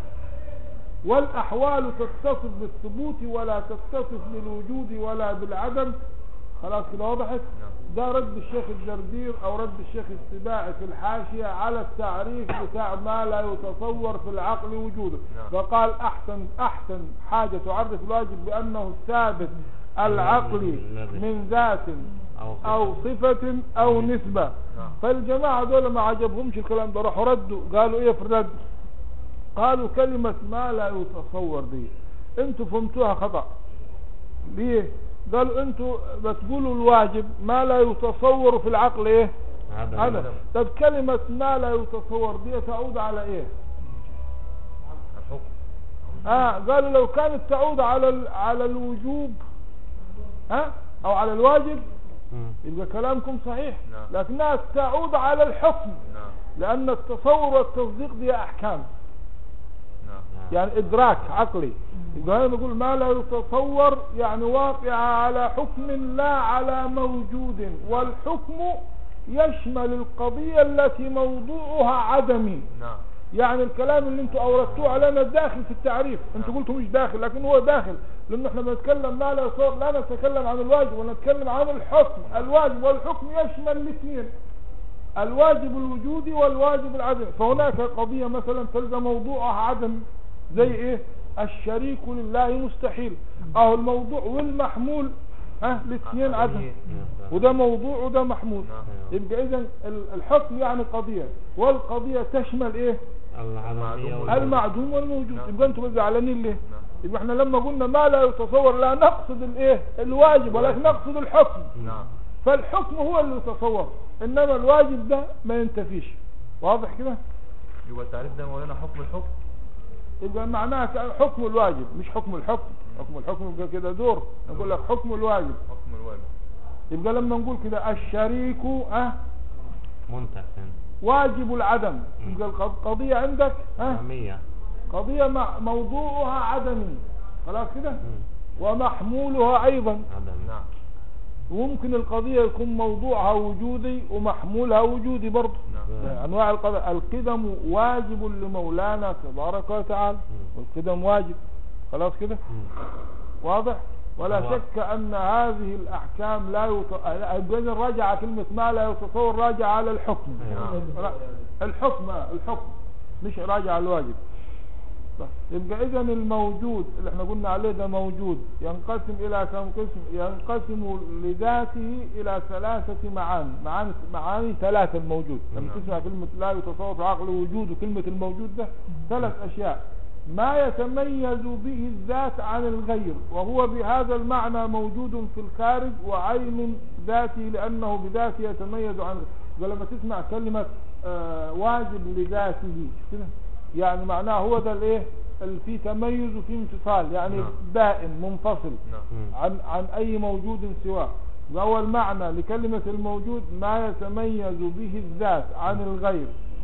Speaker 1: والأحوال تتصف بالثبوت ولا تتصف بالوجود ولا بالعدم خلاص كده وضحت ده رد الشيخ الجردير او رد الشيخ السباعي في الحاشية على التعريف بتاع ما لا يتصور في العقل وجوده
Speaker 3: نعم.
Speaker 1: فقال احسن احسن حاجة تعرف الواجب بانه ثابت العقلي من ذات
Speaker 2: أو صفة.
Speaker 1: او صفة او نسبة
Speaker 3: نعم.
Speaker 1: فالجماعة دول ما عجبهمش الكلام ده راحوا ردوا قالوا ايه في الرد قالوا كلمة ما لا يتصور دي انتوا فهمتوها خطأ ليه قالوا انتوا بتقولوا الواجب ما لا يتصور في العقل ايه
Speaker 2: عدم
Speaker 1: هذا طب كلمة ما لا يتصور دي تعود على ايه
Speaker 3: الحكم
Speaker 1: اه قالوا لو كانت تعود على ال- على الوجوب ها او على الواجب
Speaker 2: مم.
Speaker 1: يبقى كلامكم صحيح
Speaker 3: نعم.
Speaker 1: لكنها تعود على الحكم
Speaker 3: نعم
Speaker 1: لان التصور والتصديق دي احكام
Speaker 3: نعم
Speaker 1: يعني ادراك عقلي يبقى انا بقول ما لا يتصور يعني واقع على حكم لا على موجود والحكم يشمل القضية التي موضوعها عدمي
Speaker 3: نعم
Speaker 1: يعني الكلام اللي انتوا اوردتوه علينا داخل في التعريف انتوا قلتوا مش داخل لكن هو داخل لانه احنا بنتكلم ما لا يصور لا نتكلم عن الواجب ونتكلم عن الحكم الواجب والحكم يشمل الاثنين الواجب الوجودي والواجب العدمي فهناك قضية مثلا تلقى موضوعها عدم زي ايه الشريك لله مستحيل اهو الموضوع والمحمول ها الاثنين عدم
Speaker 2: يا سلام.
Speaker 1: وده موضوع وده محمول
Speaker 3: نعم.
Speaker 1: يبقى اذا ال- الحكم يعني قضية والقضية تشمل ايه
Speaker 2: العدمية
Speaker 3: المعدوم
Speaker 2: والوجود.
Speaker 1: المعدوم والموجود
Speaker 3: نعم.
Speaker 1: يبقى انتوا زعلانين ليه
Speaker 3: نعم.
Speaker 1: يبقى احنا لما قلنا ما لا يتصور لا نقصد الايه الواجب ولكن نقصد الحكم
Speaker 3: نعم
Speaker 1: فالحكم هو اللي يتصور انما الواجب ده ما ينتفيش واضح كده
Speaker 3: يبقى التعريف ده مولانا حكم الحكم
Speaker 1: يبقى معناها كأن حكم الواجب مش حكم الحكم حكم الحكم يبقى كده دور نقول لك حكم الواجب
Speaker 3: حكم الواجب
Speaker 1: يبقى لما نقول كده الشريك اه
Speaker 2: منتفن
Speaker 1: واجب العدم يبقى القضية عندك ها
Speaker 2: عدمية
Speaker 1: قضية مع موضوعها عدمي خلاص كده
Speaker 2: مم.
Speaker 1: ومحمولها ايضا
Speaker 2: عدم
Speaker 3: نعم
Speaker 1: وممكن القضية يكون موضوعها وجودي ومحمولها وجودي برضه
Speaker 3: نعم
Speaker 1: يعني انواع القضاء القدم واجب لمولانا تبارك وتعالى والقدم واجب خلاص كده
Speaker 2: مم.
Speaker 1: واضح ولا
Speaker 2: واضح.
Speaker 1: شك ان هذه الاحكام لا يت... اذا راجع كلمة ما لا يتصور راجع على الحكم
Speaker 2: نعم.
Speaker 1: لا، الحكم آه، الحكم مش راجع على الواجب طيب، يبقى اذا الموجود اللي احنا قلنا عليه ده موجود ينقسم الى كم قسم ينقسم لذاته الى ثلاثة معاني معاني معاني ثلاثة الموجود لما
Speaker 3: نعم.
Speaker 1: تسمع كلمة لا يتصور في عقل وجود وكلمة الموجود ده ثلاث اشياء ما يتميز به الذات عن الغير وهو بهذا المعنى موجود في الخارج وعين ذاته لأنه بذاته يتميز عن الغير ولما تسمع كلمة آه واجب لذاته كده يعني معناه هو ده الايه اللي فيه تميز وفيه انفصال يعني
Speaker 3: نعم.
Speaker 1: بائن منفصل
Speaker 3: نعم
Speaker 2: مم.
Speaker 1: عن عن اي موجود سواه وهو المعنى لكلمة الموجود ما يتميز به الذات عن الغير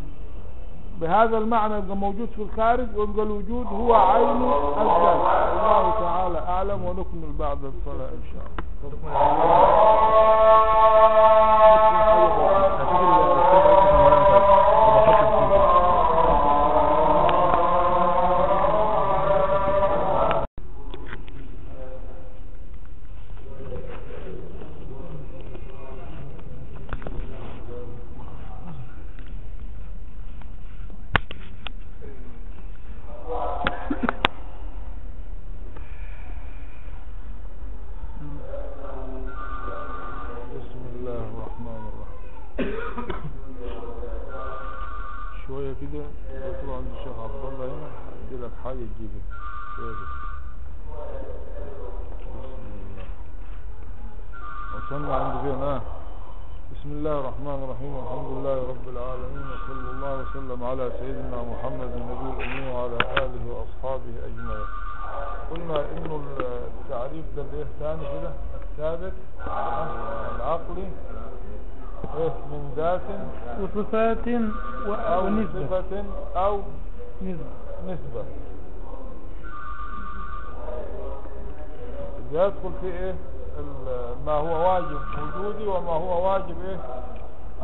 Speaker 1: بهذا المعنى يبقى موجود في الخارج ويبقى الوجود هو عين الذات الله تعالى اعلم ونكمل بعد الصلاة ان شاء الله
Speaker 3: حكم الواجب. هشوف الكتاب اسمه مولانا طيب. وبحط الكتاب.
Speaker 1: بسم الله الرحمن الرحيم شوية كده تروح عند الشيخ عبد الله هنا يدي لك حاجة تجيبك شوية كده. بسم الله وصلنا عند فين اه بسم الله الرحمن الرحيم الحمد لله رب العالمين وصلى الله وسلم على سيدنا محمد النبي الأمي وعلى آله وأصحابه أجمعين قلنا انه التعريف ده الايه ثاني كده الثابت آه، العقلي ايه من ذات
Speaker 6: وصفات و-
Speaker 1: او
Speaker 6: ونسبة
Speaker 1: صفة او
Speaker 6: نسبة
Speaker 1: نسبة يدخل في ايه ال- ما هو واجب وجودي وما هو واجب ايه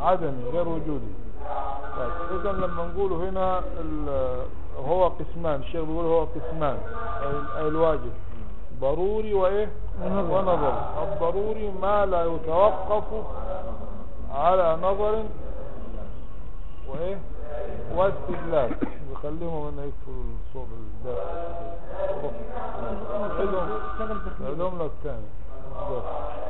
Speaker 1: عدمي غير وجودي طيب اذا لما نقول هنا ال- هو قسمان الشيخ بيقول هو قسمان أي- أي الواجب ضروري وايه
Speaker 6: ونظري.
Speaker 1: ونظري الضروري ما لا يتوقف على نظر وايه واستدلال بخليهم ان يكفوا الصوت الداخل
Speaker 6: اشتغل تخليل
Speaker 1: عدهم لك تاني بس.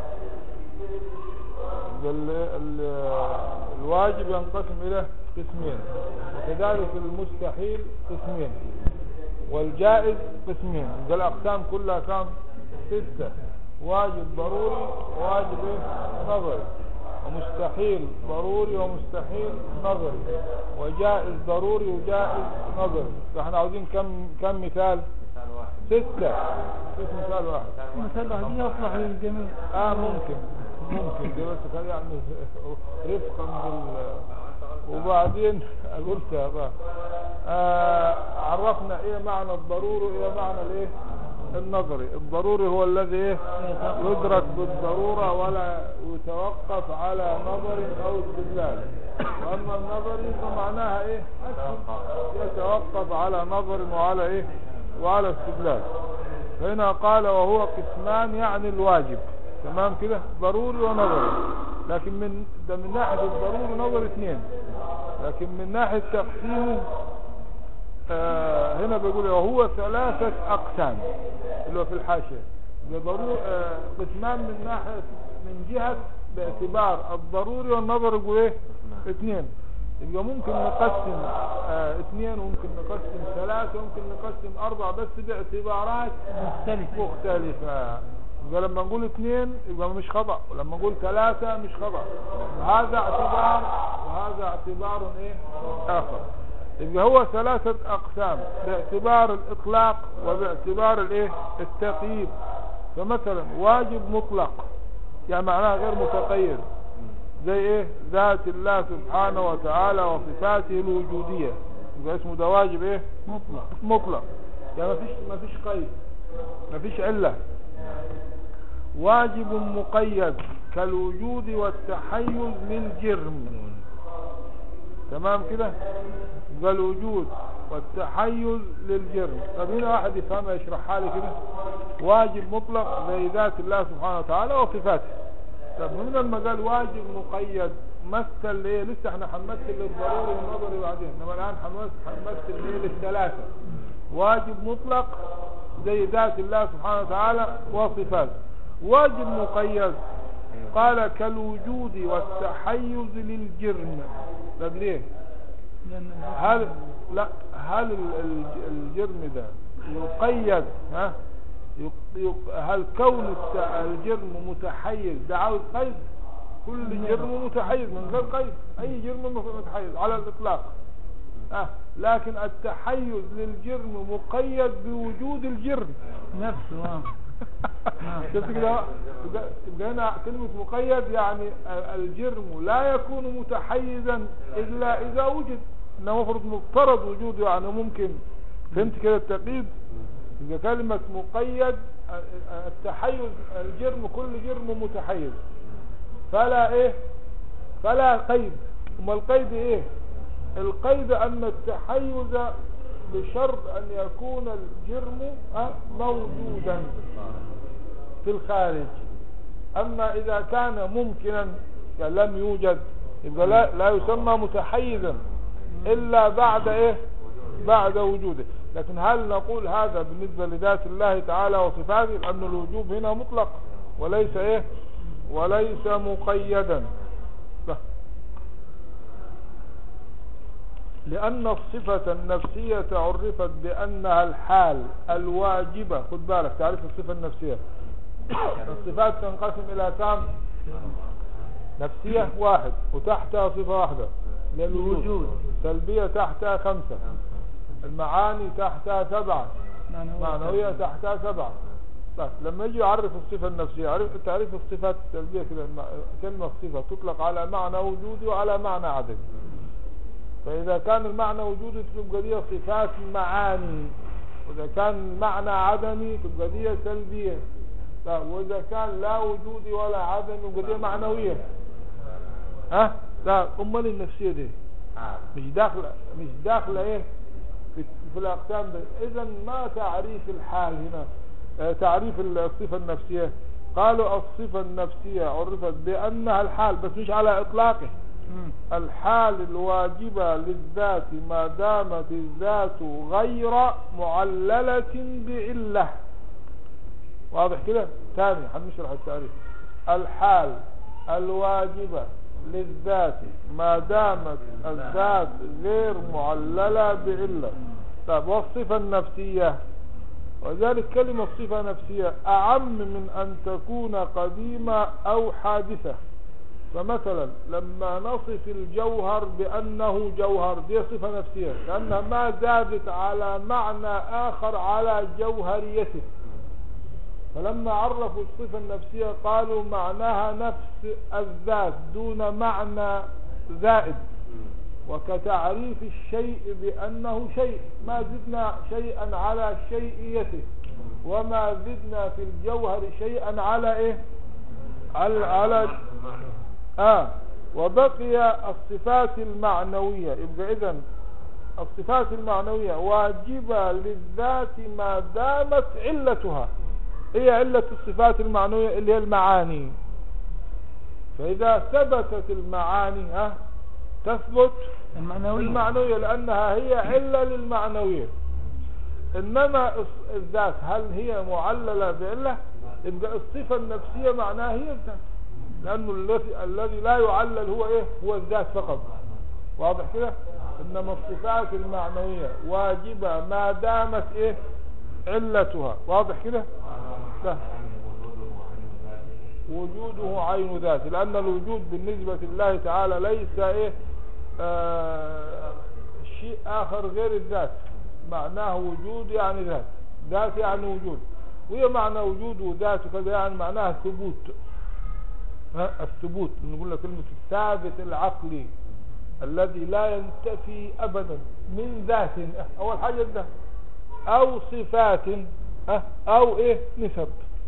Speaker 1: ال- ال- الواجب ينقسم إلى قسمين وكذلك المستحيل قسمين والجائز قسمين ده الأقسام كلها كام ستة واجب ضروري واجب إيه؟ نظري ومستحيل ضروري ومستحيل نظري وجائز ضروري وجائز نظري فاحنا عاوزين كم كم مثال ستة بس مثال واحد
Speaker 6: مثال واحد يصلح للجميع
Speaker 1: اه ممكن ممكن دي بس كان يعني رفقا بال وبعدين قلت بقى آه عرفنا ايه معنى الضروري وايه معنى الايه النظري الضروري هو الذي ايه يدرك بالضرورة ولا يتوقف على نظر او استدلال واما النظري فمعناها ايه يتوقف على نظر وعلى ايه وعلى استدلال فهنا قال وهو قسمان يعني الواجب تمام كده ضروري ونظري لكن من ده من ناحية الضروري نظر اثنين لكن من ناحية تقسيمه آه هنا بيقول وهو ثلاثة أقسام اللي هو في الحاشية ده ضروري آه قسمان من ناحية من جهة باعتبار الضروري والنظر يقول ايه اثنين يبقى ممكن نقسم آه اثنين وممكن نقسم ثلاثة وممكن نقسم أربعة بس باعتبارات
Speaker 6: مختلفة
Speaker 1: مختلفة يبقى لما نقول اثنين يبقى مش خطأ ولما نقول ثلاثة مش خطأ هذا اعتبار وهذا اعتبار ايه آخر يبقى هو ثلاثة أقسام باعتبار الإطلاق وباعتبار الايه التقييد فمثلا واجب مطلق يعني معناه غير متقيد زي ايه ذات الله سبحانه وتعالى وصفاته الوجودية يبقى اسمه ده واجب ايه
Speaker 6: مطلق
Speaker 1: مطلق يعني ما فيش ما فيش قيد ما فيش علة واجب مقيد كالوجود والتحيز للجرم تمام كده يبقى الوجود والتحيز للجرم طب هنا واحد يفهمها يشرحها لي كده واجب مطلق زي ذات الله سبحانه وتعالى وصفاته طب من لما قال واجب مقيد مثل ايه لسه احنا هنمثل للضروري والنظري بعدين انما الان هنمثل- هنمثل ايه للثلاثه واجب مطلق زي ذات الله سبحانه وتعالى وصفاته واجب مقيد قال كالوجود والتحيز للجرم طب ليه
Speaker 6: لأن
Speaker 1: هل لا هل ال- ال- الجرم ده يقيد ها يق- يق- هل كون الت- الجرم متحيز ده عاوز قيد كل جرم متحيز من غير قيد اي جرم متحيز على الاطلاق آه لكن التحيز للجرم مقيد بوجود الجرم
Speaker 6: نفسه آه.
Speaker 1: شفت كده يبقى يبقى هنا كلمة مقيد يعني الجرم لا يكون متحيزا إلا إذا وجد إنه مفروض مفترض وجوده يعني ممكن فهمت كده التقييد يبقى كلمة مقيد التحيز الجرم كل جرم متحيز فلا إيه فلا قيد أما القيد إيه القيد أن التحيز بشرط أن يكون الجرم آه، موجودا في الخارج أما إذا كان ممكنا يعني لم يوجد يبقى لا, لا يسمى متحيزا إلا بعد إيه بعد وجوده لكن هل نقول هذا بالنسبة لذات الله تعالى وصفاته لأن الوجوب هنا مطلق وليس إيه وليس مقيدا لا. لأن الصفة النفسية عرفت بأنها الحال الواجبة خد بالك تعرف الصفة النفسية الصفات تنقسم إلى كم نفسية واحد وتحتها صفة واحدة للوجود سلبية تحتها خمسة المعاني تحتها سبعة معنوية تحتها سبعة بس لما يجي يعرف الصفة النفسية عرف تعريف الصفات السلبية كده الم- كلمة صفة تطلق على معنى وجودي وعلى معنى عدمي فإذا كان المعنى وجودي تبقى دي صفات معاني وإذا كان المعنى عدمي تبقى دي سلبية لا وإذا كان لا وجودي ولا عدمي يبقى دي معنوية ها لا امال النفسية دي مش داخلة مش داخلة ايه في, في الاقسام ده اذا ما تعريف الحال هنا آه، تعريف الصفة النفسية قالوا الصفة النفسية عرفت بانها الحال بس مش على اطلاقه الحال الواجبة للذات ما دامت الذات غير معللة بعلة واضح كده ثاني هنشرح التعريف الحال الواجبة للذات ما دامت الذات غير معللة بعلة طيب والصفة النفسية وذلك كلمة صفة نفسية أعم من أن تكون قديمة أو حادثة فمثلا لما نصف الجوهر بأنه جوهر دي صفة نفسية لأنها ما زادت على معنى آخر على جوهريته فلما عرفوا الصفة النفسية قالوا معناها نفس الذات دون معنى زائد وكتعريف الشيء بأنه شيء ما زدنا شيئا على شيئيته وما زدنا في الجوهر شيئا على ايه على, على آه وبقي الصفات المعنوية يبقى إذن الصفات المعنوية واجبة للذات ما دامت علتها هي علة الصفات المعنوية اللي هي المعاني فإذا ثبتت المعاني ها تثبت
Speaker 6: المعنوية
Speaker 1: المعنوية لأنها هي علة للمعنوية إنما الص- الذات هل هي معللة بعلة يبقى الصفة النفسية معناها هي الذات لأنه الذي الذي لا يعلل هو إيه هو الذات فقط واضح كده إنما الصفات المعنوية واجبة ما دامت إيه علتها واضح كده لا وجوده عين ذاته لأن الوجود بالنسبة لله تعالى ليس إيه آه شيء آخر غير الذات معناه وجود يعني ذات ذات يعني وجود وهي معنى وجود وذات وكذا يعني معناها ثبوت ها، الثبوت نقول لك كلمة الثابت العقلي الذي لا ينتفي أبدا من ذات أول حاجة ده أو صفات ها، أو إيه نسب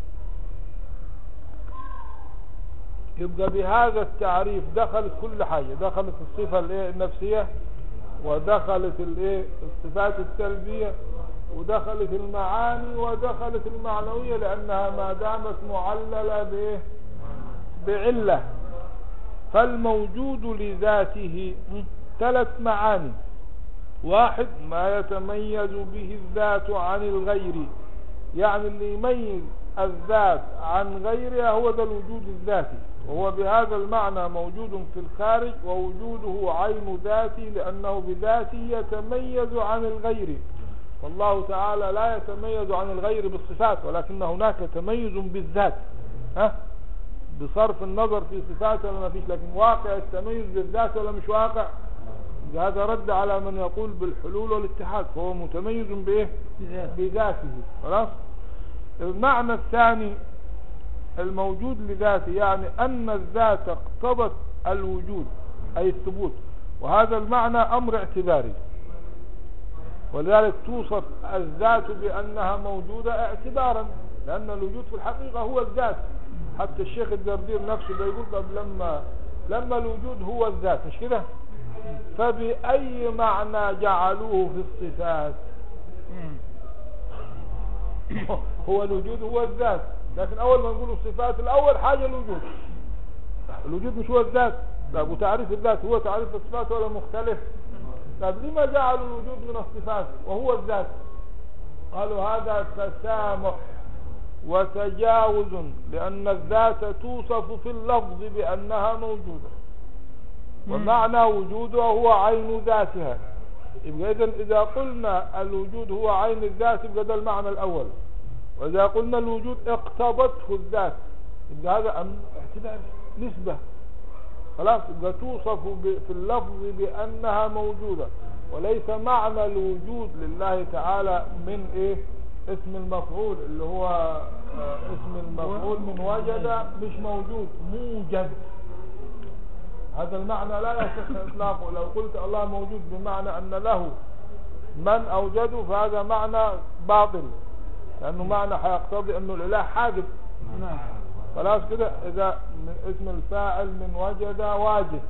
Speaker 1: يبقى بهذا التعريف دخلت كل حاجة دخلت الصفة الايه النفسية ودخلت الايه الصفات السلبية ودخلت المعاني ودخلت المعنوية لأنها ما دامت معللة بايه بعلة فالموجود لذاته م، ثلاث معاني واحد ما يتميز به الذات عن الغير يعني اللي يميز الذات عن غيرها هو ده الوجود الذاتي وهو بهذا المعنى موجود في الخارج ووجوده عين ذاتي لأنه بذاته يتميز عن الغير والله تعالى لا يتميز عن الغير بالصفات ولكن هناك تميز بالذات ها بصرف النظر في صفاته ولا ما فيش لكن واقع التميز بالذات ولا مش واقع هذا رد على من يقول بالحلول والاتحاد فهو متميز بايه
Speaker 6: بذات.
Speaker 1: بذاته خلاص المعنى الثاني الموجود لذاته يعني أن الذات اقتضت الوجود أي الثبوت وهذا المعنى أمر اعتباري ولذلك توصف الذات بأنها موجودة اعتبارا لأن الوجود في الحقيقة هو الذات حتى الشيخ الدردير نفسه بيقول طب لما لما الوجود هو الذات مش كده فبأي معنى جعلوه في الصفات
Speaker 6: مم.
Speaker 1: هو الوجود هو الذات لكن اول ما نقول الصفات الاول حاجة الوجود الوجود مش هو الذات طب وتعريف الذات هو تعريف الصفات ولا مختلف طب لما جعلوا الوجود من الصفات وهو الذات قالوا هذا تسامح وتجاوز لأن الذات توصف في اللفظ بأنها موجودة ومعنى وجودها هو عين ذاتها يبقى إذن إذا قلنا الوجود هو عين الذات يبقى ده المعنى الأول وإذا قلنا الوجود اقتضته الذات يبقى هذا أم- اعتبار نسبة خلاص يبقى توصف ب- في اللفظ بأنها موجودة وليس معنى الوجود لله تعالى من إيه اسم المفعول اللي هو آه، اسم المفعول من وجد مش موجود موجد هذا المعنى لا يصح اطلاقه لو قلت الله موجود بمعنى ان له من اوجده فهذا معنى باطل لانه معنى هيقتضي انه الاله حادث
Speaker 6: نعم
Speaker 1: خلاص كده اذا من اسم الفاعل من وجد واجد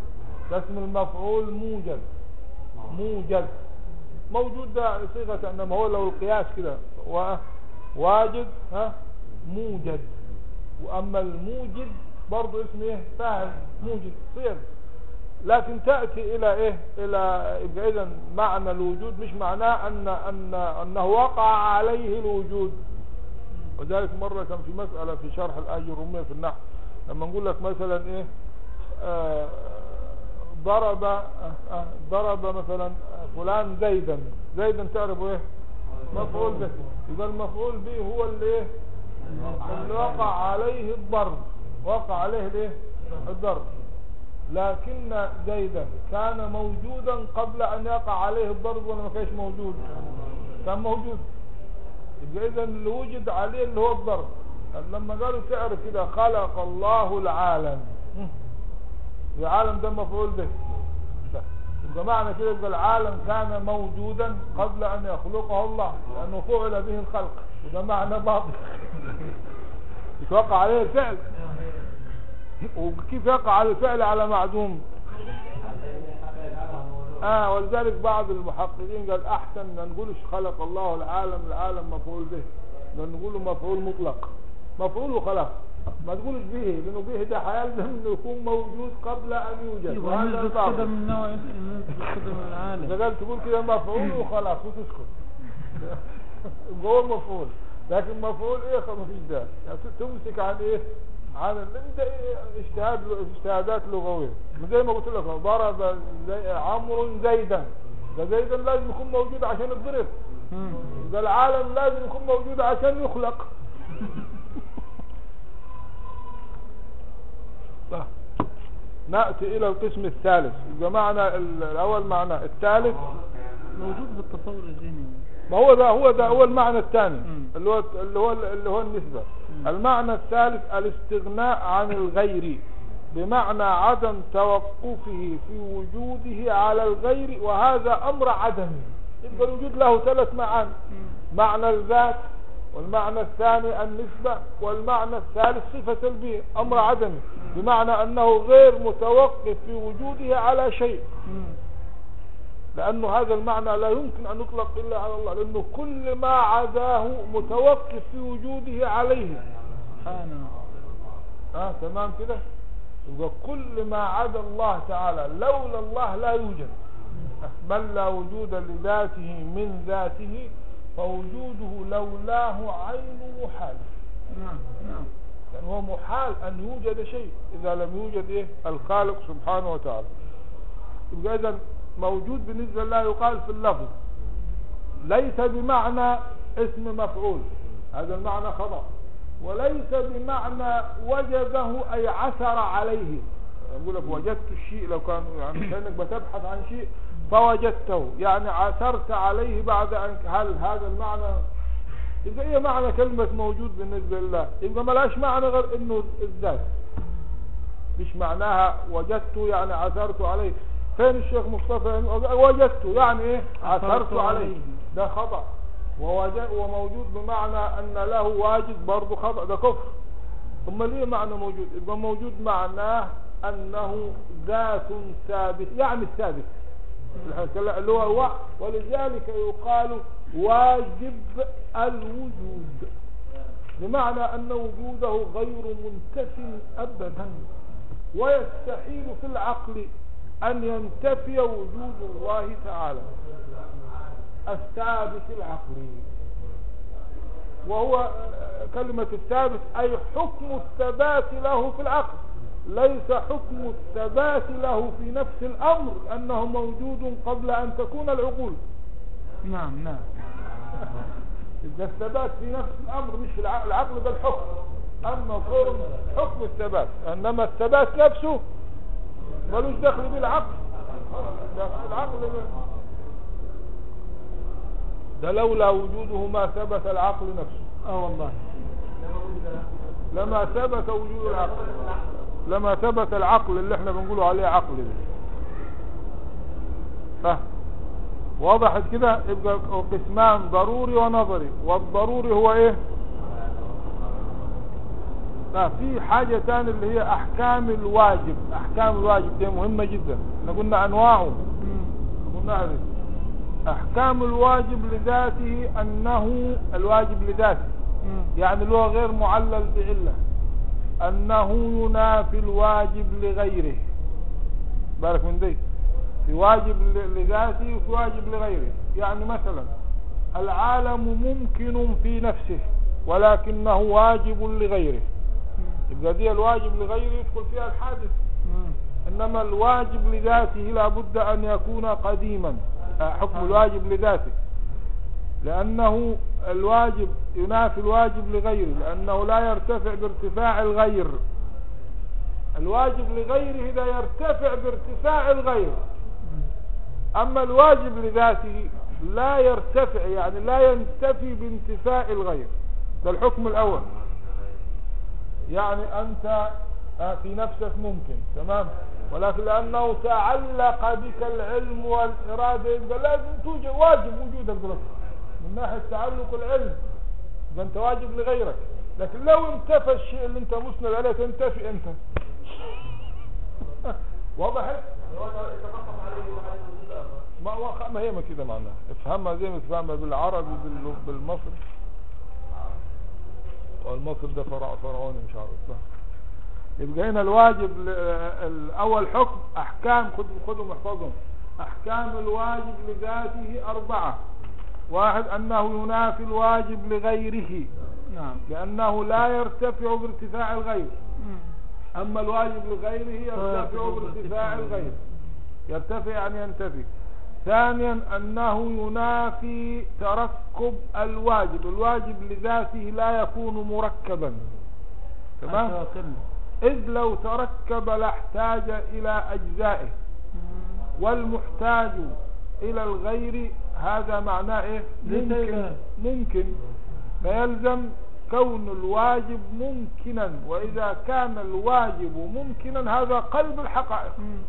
Speaker 1: ده اسم المفعول موجد موجد موجود ده صيغة انما هو لو القياس كده و- واجد ها موجد واما الموجد برضه اسم ايه فاعل موجد صيغ لكن تأتي الى ايه الى يبقى اذا معنى الوجود مش معناه ان ان انه وقع عليه الوجود وذلك مرة كان في مسألة في شرح الآية الرومية في النحو لما نقول لك مثلا ايه آه ضرب آه آه ضرب مثلا فلان زيدا زيدا تعرفوا ايه مفعول به يبقى المفعول به هو اللي ايه اللي وقع عليه الضرب وقع عليه الايه الضرب لكن زيدا كان موجودا قبل ان يقع عليه الضرب ولا ما كانش موجود كان موجود يبقى اذا اللي وجد عليه اللي هو الضرب طب لما قالوا تعرف كده خلق الله العالم العالم ده مفعول به ده. يبقى معنى كده يبقى العالم كان موجودا قبل ان يخلقه الله لانه فعل به الخلق وده معنى باطل مش وقع عليه الفعل وكيف يقع على الفعل على معدوم اه ولذلك بعض المحققين قال احسن ما نقولش خلق الله العالم العالم مفعول به بل نقوله مفعول مطلق مفعول وخلاص ما تقولش به لانه به ده هيلزم انه يكون موجود قبل ان يوجد
Speaker 6: يبقى
Speaker 1: وهذا
Speaker 6: نسبة
Speaker 1: البعض
Speaker 6: كده من نوع نسبة كده من العالم
Speaker 1: اذا قال تقول كده مفعول وخلاص وتسكت يبقى هو مفعول لكن مفعول ايه خلاص مفيش ده يعني تمسك عن ايه عن ال- انت إيه اجتهاد اجتهادات لغويه زي ما قلت لك ضرب زي عمرو زيدا ده زيدا لازم يكون موجود عشان يتضرب
Speaker 6: مم.
Speaker 1: ده العالم لازم يكون موجود عشان يخلق طيب. نأتي إلى القسم الثالث يبقى معنى ال- الأول معنى الثالث
Speaker 6: موجود بالتصور الذهني
Speaker 1: ما هو ده هو ده هو المعنى الثاني
Speaker 6: مم.
Speaker 1: اللي هو اللي هو اللي هو النسبة
Speaker 6: مم.
Speaker 1: المعنى الثالث الاستغناء عن الغير بمعنى عدم توقفه في وجوده على الغير وهذا أمر عدمي يبقى الوجود له ثلاث معاني معنى الذات والمعنى الثاني النسبة والمعنى الثالث صفة سلبية أمر عدمي بمعنى أنه غير متوقف في وجوده على شيء
Speaker 6: مم.
Speaker 1: لأنه هذا المعنى لا يمكن أن يطلق إلا على الله لأنه كل ما عداه متوقف في وجوده عليه
Speaker 6: سبحانه
Speaker 1: آه تمام كده يبقى كل ما عدا الله تعالى لولا الله لا يوجد بل لا وجود لذاته من ذاته فوجوده لولاه عين محال
Speaker 6: نعم نعم
Speaker 1: يعني هو محال أن يوجد شيء إذا لم يوجد إيه الخالق سبحانه وتعالى يبقى إذا موجود بالنسبة لله يقال في اللفظ ليس بمعنى اسم مفعول هذا المعنى خطأ وليس بمعنى وجده أي عثر عليه يقول لك وجدت الشيء لو كان يعني كأنك بتبحث عن شيء فوجدته يعني عثرت عليه بعد أن هل هذا المعنى يبقى ايه معنى كلمة موجود بالنسبة لله يبقى ملاش معنى غير انه الذات مش معناها وجدته يعني عثرت عليه فين الشيخ مصطفى يعني وجدته يعني ايه عثرت
Speaker 6: عثرت
Speaker 1: عليه
Speaker 6: عليه.
Speaker 1: ده خطأ ووجد وموجود بمعنى ان له واجد برضه خطأ ده كفر ثم ليه معنى موجود يبقى موجود معناه انه ذات ثابت يعني الثابت اللي هو هو ولذلك يقال واجب الوجود بمعنى أن وجوده غير منتف أبدا ويستحيل في العقل أن ينتفي وجود الله تعالى الثابت العقلي وهو كلمة الثابت أي حكم الثبات له في العقل ليس حكم الثبات له في نفس الأمر أنه موجود قبل أن تكون العقول
Speaker 6: نعم نعم
Speaker 1: يبقى الثبات في نفس الأمر مش في العقل العقل ده الحكم أما فورم حكم الثبات إنما الثبات نفسه ملوش دخل بالعقل ده في العقل ده. ده لولا وجوده ما ثبت العقل نفسه
Speaker 6: اه والله
Speaker 1: لما ثبت وجود العقل لما ثبت العقل اللي احنا بنقوله عليه عقل ده فهم وضحت كده يبقى قسمان ضروري ونظري والضروري هو ايه لا في حاجة تانية اللي هي أحكام الواجب أحكام الواجب دي مهمة جدا احنا قلنا أنواعه قلنا هذه أحكام الواجب لذاته أنه الواجب لذاته يعني اللي هو غير معلل بعلة أنه ينافي الواجب لغيره بالك من دي في واجب ل- لذاته وفي واجب لغيره يعني مثلا العالم ممكن في نفسه ولكنه واجب لغيره يبقى دي الواجب لغيره يدخل فيها الحادث انما الواجب لذاته لابد ان يكون قديما آه، حكم الواجب لذاته لانه الواجب ينافي الواجب لغيره لانه لا يرتفع بارتفاع الغير الواجب لغيره لا يرتفع بارتفاع الغير اما الواجب لذاته لا يرتفع يعني لا ينتفي بانتفاء الغير ده الحكم الاول يعني انت آه، في نفسك ممكن تمام ولكن لانه تعلق بك العلم والاراده يبقى لازم توجد واجب وجودك دلوقتي من ناحيه تعلق العلم يبقى انت واجب لغيرك لكن لو انتفى الشيء اللي انت مسند عليه تنتفي انت وضحت ما هو ما هي ما كده معناها افهمها زي ما تفهمها بالعربي بال- بالمصري والمصري ده فرع فرعوني مش عارف ده. يبقى هنا الواجب ل- الاول حكم احكام خد خدهم احفظهم احكام الواجب لذاته اربعه واحد انه ينافي الواجب لغيره
Speaker 6: نعم
Speaker 1: لانه لا يرتفع بارتفاع الغير اما الواجب لغيره يرتفع بارتفاع الغير يرتفع يعني ينتفي ثانيا انه ينافي تركب الواجب الواجب لذاته لا يكون مركبا تمام
Speaker 6: حتى وقلنا.
Speaker 1: اذ لو تركب لاحتاج الى اجزائه والمحتاج الى الغير هذا معناه ايه
Speaker 6: ليس
Speaker 1: ممكن
Speaker 6: إله.
Speaker 1: ممكن فيلزم كون الواجب ممكنا واذا كان الواجب ممكنا هذا قلب الحقائق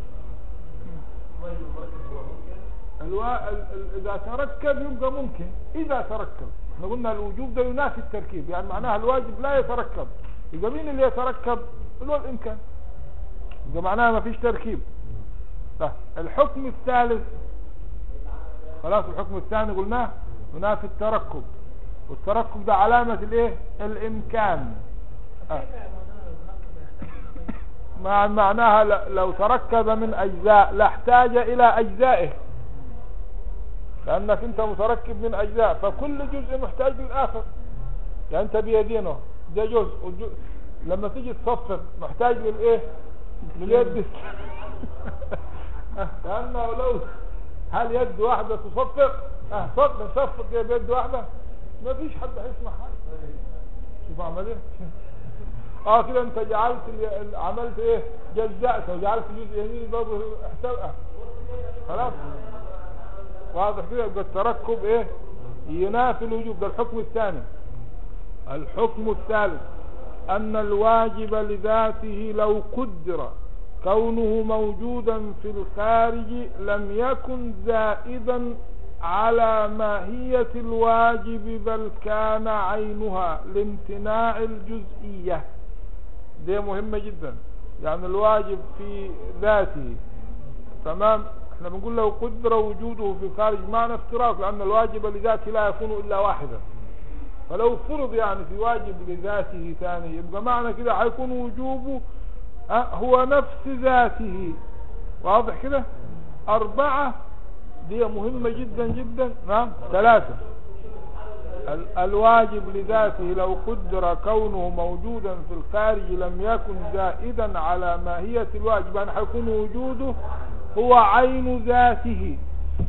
Speaker 1: الوا... ال... ال... اذا تركب يبقى ممكن اذا تركب احنا قلنا الوجوب ده ينافي التركيب يعني معناها الواجب لا يتركب يبقى مين اللي يتركب اللي هو الامكان يبقى معناها ما فيش تركيب طيب الحكم الثالث خلاص الحكم الثاني قلناه ينافي التركب والتركب ده علامة الايه الامكان آه. مع معناها ل- لو تركب من اجزاء لاحتاج الى اجزائه لانك انت متركب من اجزاء فكل جزء محتاج للاخر يعني انت بيدينه ده جزء والجزء لما تيجي تصفق محتاج للايه لليد لانه لو هل يد واحدة تصفق اه صفق نصفق بيد واحدة ما فيش حد هيسمع حاجة شوف عمل ايه اه كده انت جعلت ال- ال- عملت ايه جزأت وجعلت جزء يمين برضه احتوى خلاص واضح كده يبقى التركب ايه ينافي الوجوب ده الحكم الثاني الحكم الثالث ان الواجب لذاته لو قدر كونه موجودا في الخارج لم يكن زائدا على ماهية الواجب بل كان عينها لامتناع الجزئية دي مهمة جدا يعني الواجب في ذاته تمام احنا بنقول لو قدر وجوده في الخارج معنى افتراض لأن الواجب لذاته لا يكون إلا واحدا فلو فرض يعني في واجب لذاته ثاني يبقى معنى كده هيكون وجوبه اه هو نفس ذاته واضح كده أربعة دي مهمة جدا جدا نعم ثلاثة ال- الواجب لذاته لو قدر كونه موجودا في الخارج لم يكن زائدا على ماهية الواجب يعني حيكون وجوده هو عين ذاته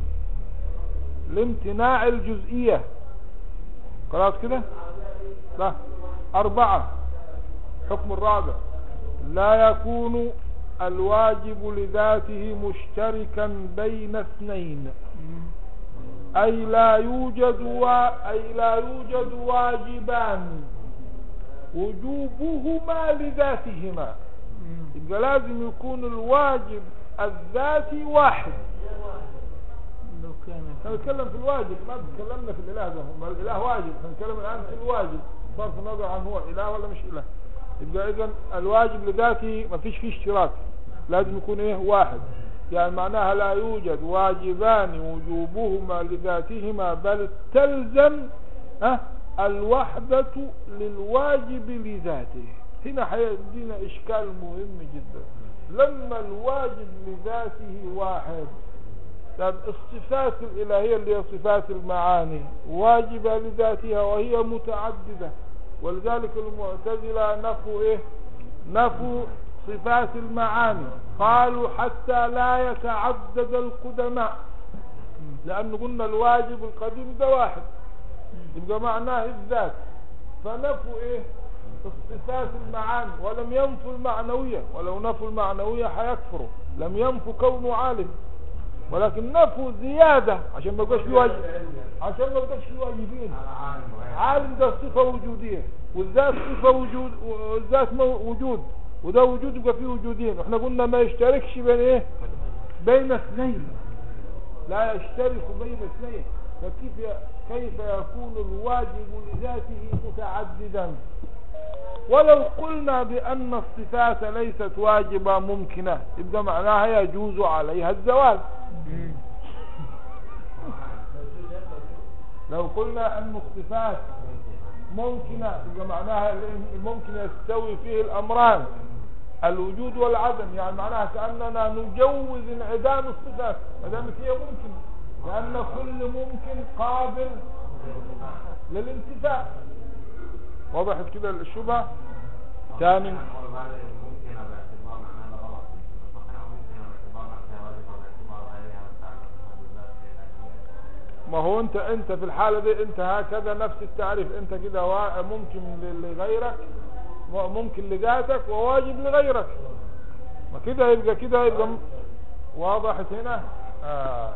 Speaker 1: لامتناع الجزئية خلاص كده لا أربعة حكم الرابع لا يكون الواجب لذاته مشتركا بين اثنين أي لا يوجد وا... أي لا يوجد واجبان وجوبهما لذاتهما يبقى لازم يكون الواجب الذاتي واحد
Speaker 6: لو كان
Speaker 1: هنتكلم في الواجب ما تكلمنا في الاله ده ما الاله واجب هنتكلم الان في الواجب صرف النظر عن هو اله ولا مش اله يبقى اذا الواجب لذاته ما فيش فيه اشتراك لازم يكون ايه واحد يعني معناها لا يوجد واجبان وجوبهما لذاتهما بل تلزم أه الوحدة للواجب لذاته هنا هيدينا اشكال مهم جدا لما الواجب لذاته واحد طب الصفات الإلهية اللي هي صفات المعاني واجبة لذاتها وهي متعددة ولذلك المعتزلة نفوا إيه نفوا صفات المعاني قالوا حتى لا يتعدد القدماء لأن قلنا الواجب القديم ده واحد يبقى معناه الذات فنفوا إيه الصفات المعاني ولم ينفوا المعنوية ولو نفوا المعنوية حيكفروا لم ينفوا كونه عالم ولكن نفوا زيادة عشان ما يبقاش في واجب عشان ما يبقاش في واجبين عالم ده صفة وجودية والذات صفة وجود والذات مو- وجود وده وجود يبقى فيه وجودين احنا قلنا ما يشتركش بين ايه بين اثنين لا يشترك بين اثنين فكيف ي- كيف يكون الواجب لذاته متعددا ولو قلنا بأن الصفات ليست واجبة ممكنة يبقى معناها يجوز عليها الزواج لو قلنا أن الصفات ممكنة يبقى معناها الممكن يستوي فيه الأمران الوجود والعدم يعني معناها كأننا نجوز انعدام الصفات ما دامت هي ممكنة لأن كل ممكن قابل للانتفاع وضحت كده الشبهة ثاني ما هو انت انت في الحالة دي انت هكذا نفس التعريف انت كده وا- ممكن ل- لغيرك ممكن لذاتك وواجب لغيرك ما كده يبقى كده يبقى م- واضحت هنا آه.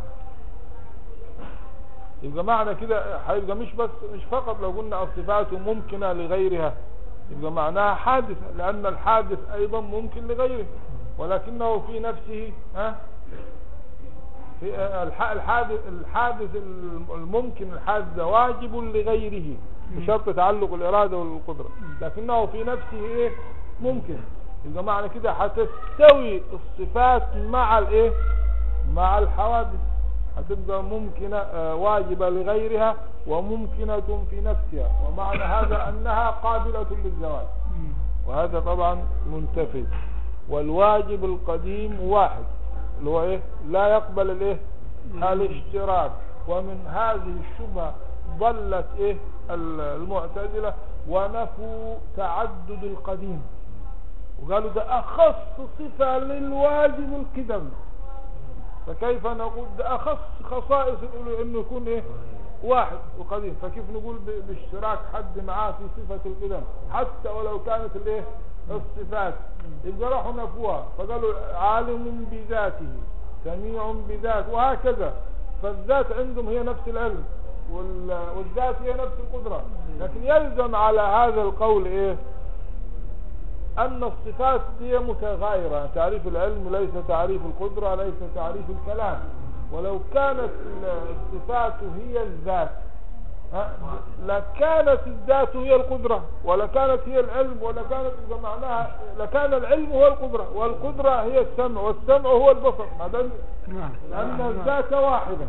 Speaker 1: يبقى معنى كده هيبقى مش بس مش فقط لو قلنا الصفات ممكنة لغيرها يبقى معناها حادثة لأن الحادث أيضا ممكن لغيره ولكنه في نفسه ها في الح- الحادث الحادث الممكن الحادث ده واجب لغيره بشرط تعلق الإرادة والقدرة لكنه في نفسه إيه ممكن يبقى معنى كده هتستوي الصفات مع الإيه مع الحوادث هتبقى ممكنة آه، واجبة لغيرها وممكنة في نفسها ومعنى هذا أنها قابلة للزواج وهذا طبعا منتفي والواجب القديم واحد اللي هو ايه لا يقبل الايه الاشتراك ومن هذه الشبهة ضلت ايه ال- المعتزلة ونفوا تعدد القديم وقالوا ده اخص صفة للواجب القدم فكيف نقول ده اخص خصائص الالوهية انه يكون ايه واحد وقديم فكيف نقول ب- باشتراك حد معاه في صفة القدم حتى ولو كانت الايه الصفات يبقى راحوا نفوها فقالوا عالم بذاته سميع بذات وهكذا فالذات عندهم هي نفس العلم وال- والذات هي نفس القدرة لكن يلزم على هذا القول ايه أن الصفات هي متغايرة تعريف العلم ليس تعريف القدرة ليس تعريف الكلام ولو كانت الصفات هي الذات ها، لكانت الذات هي القدرة ولكانت هي العلم ولكانت إذا معناها لكان العلم هو القدرة والقدرة هي السمع والسمع هو البصر ما دام
Speaker 6: نعم
Speaker 1: لأن الذات واحدة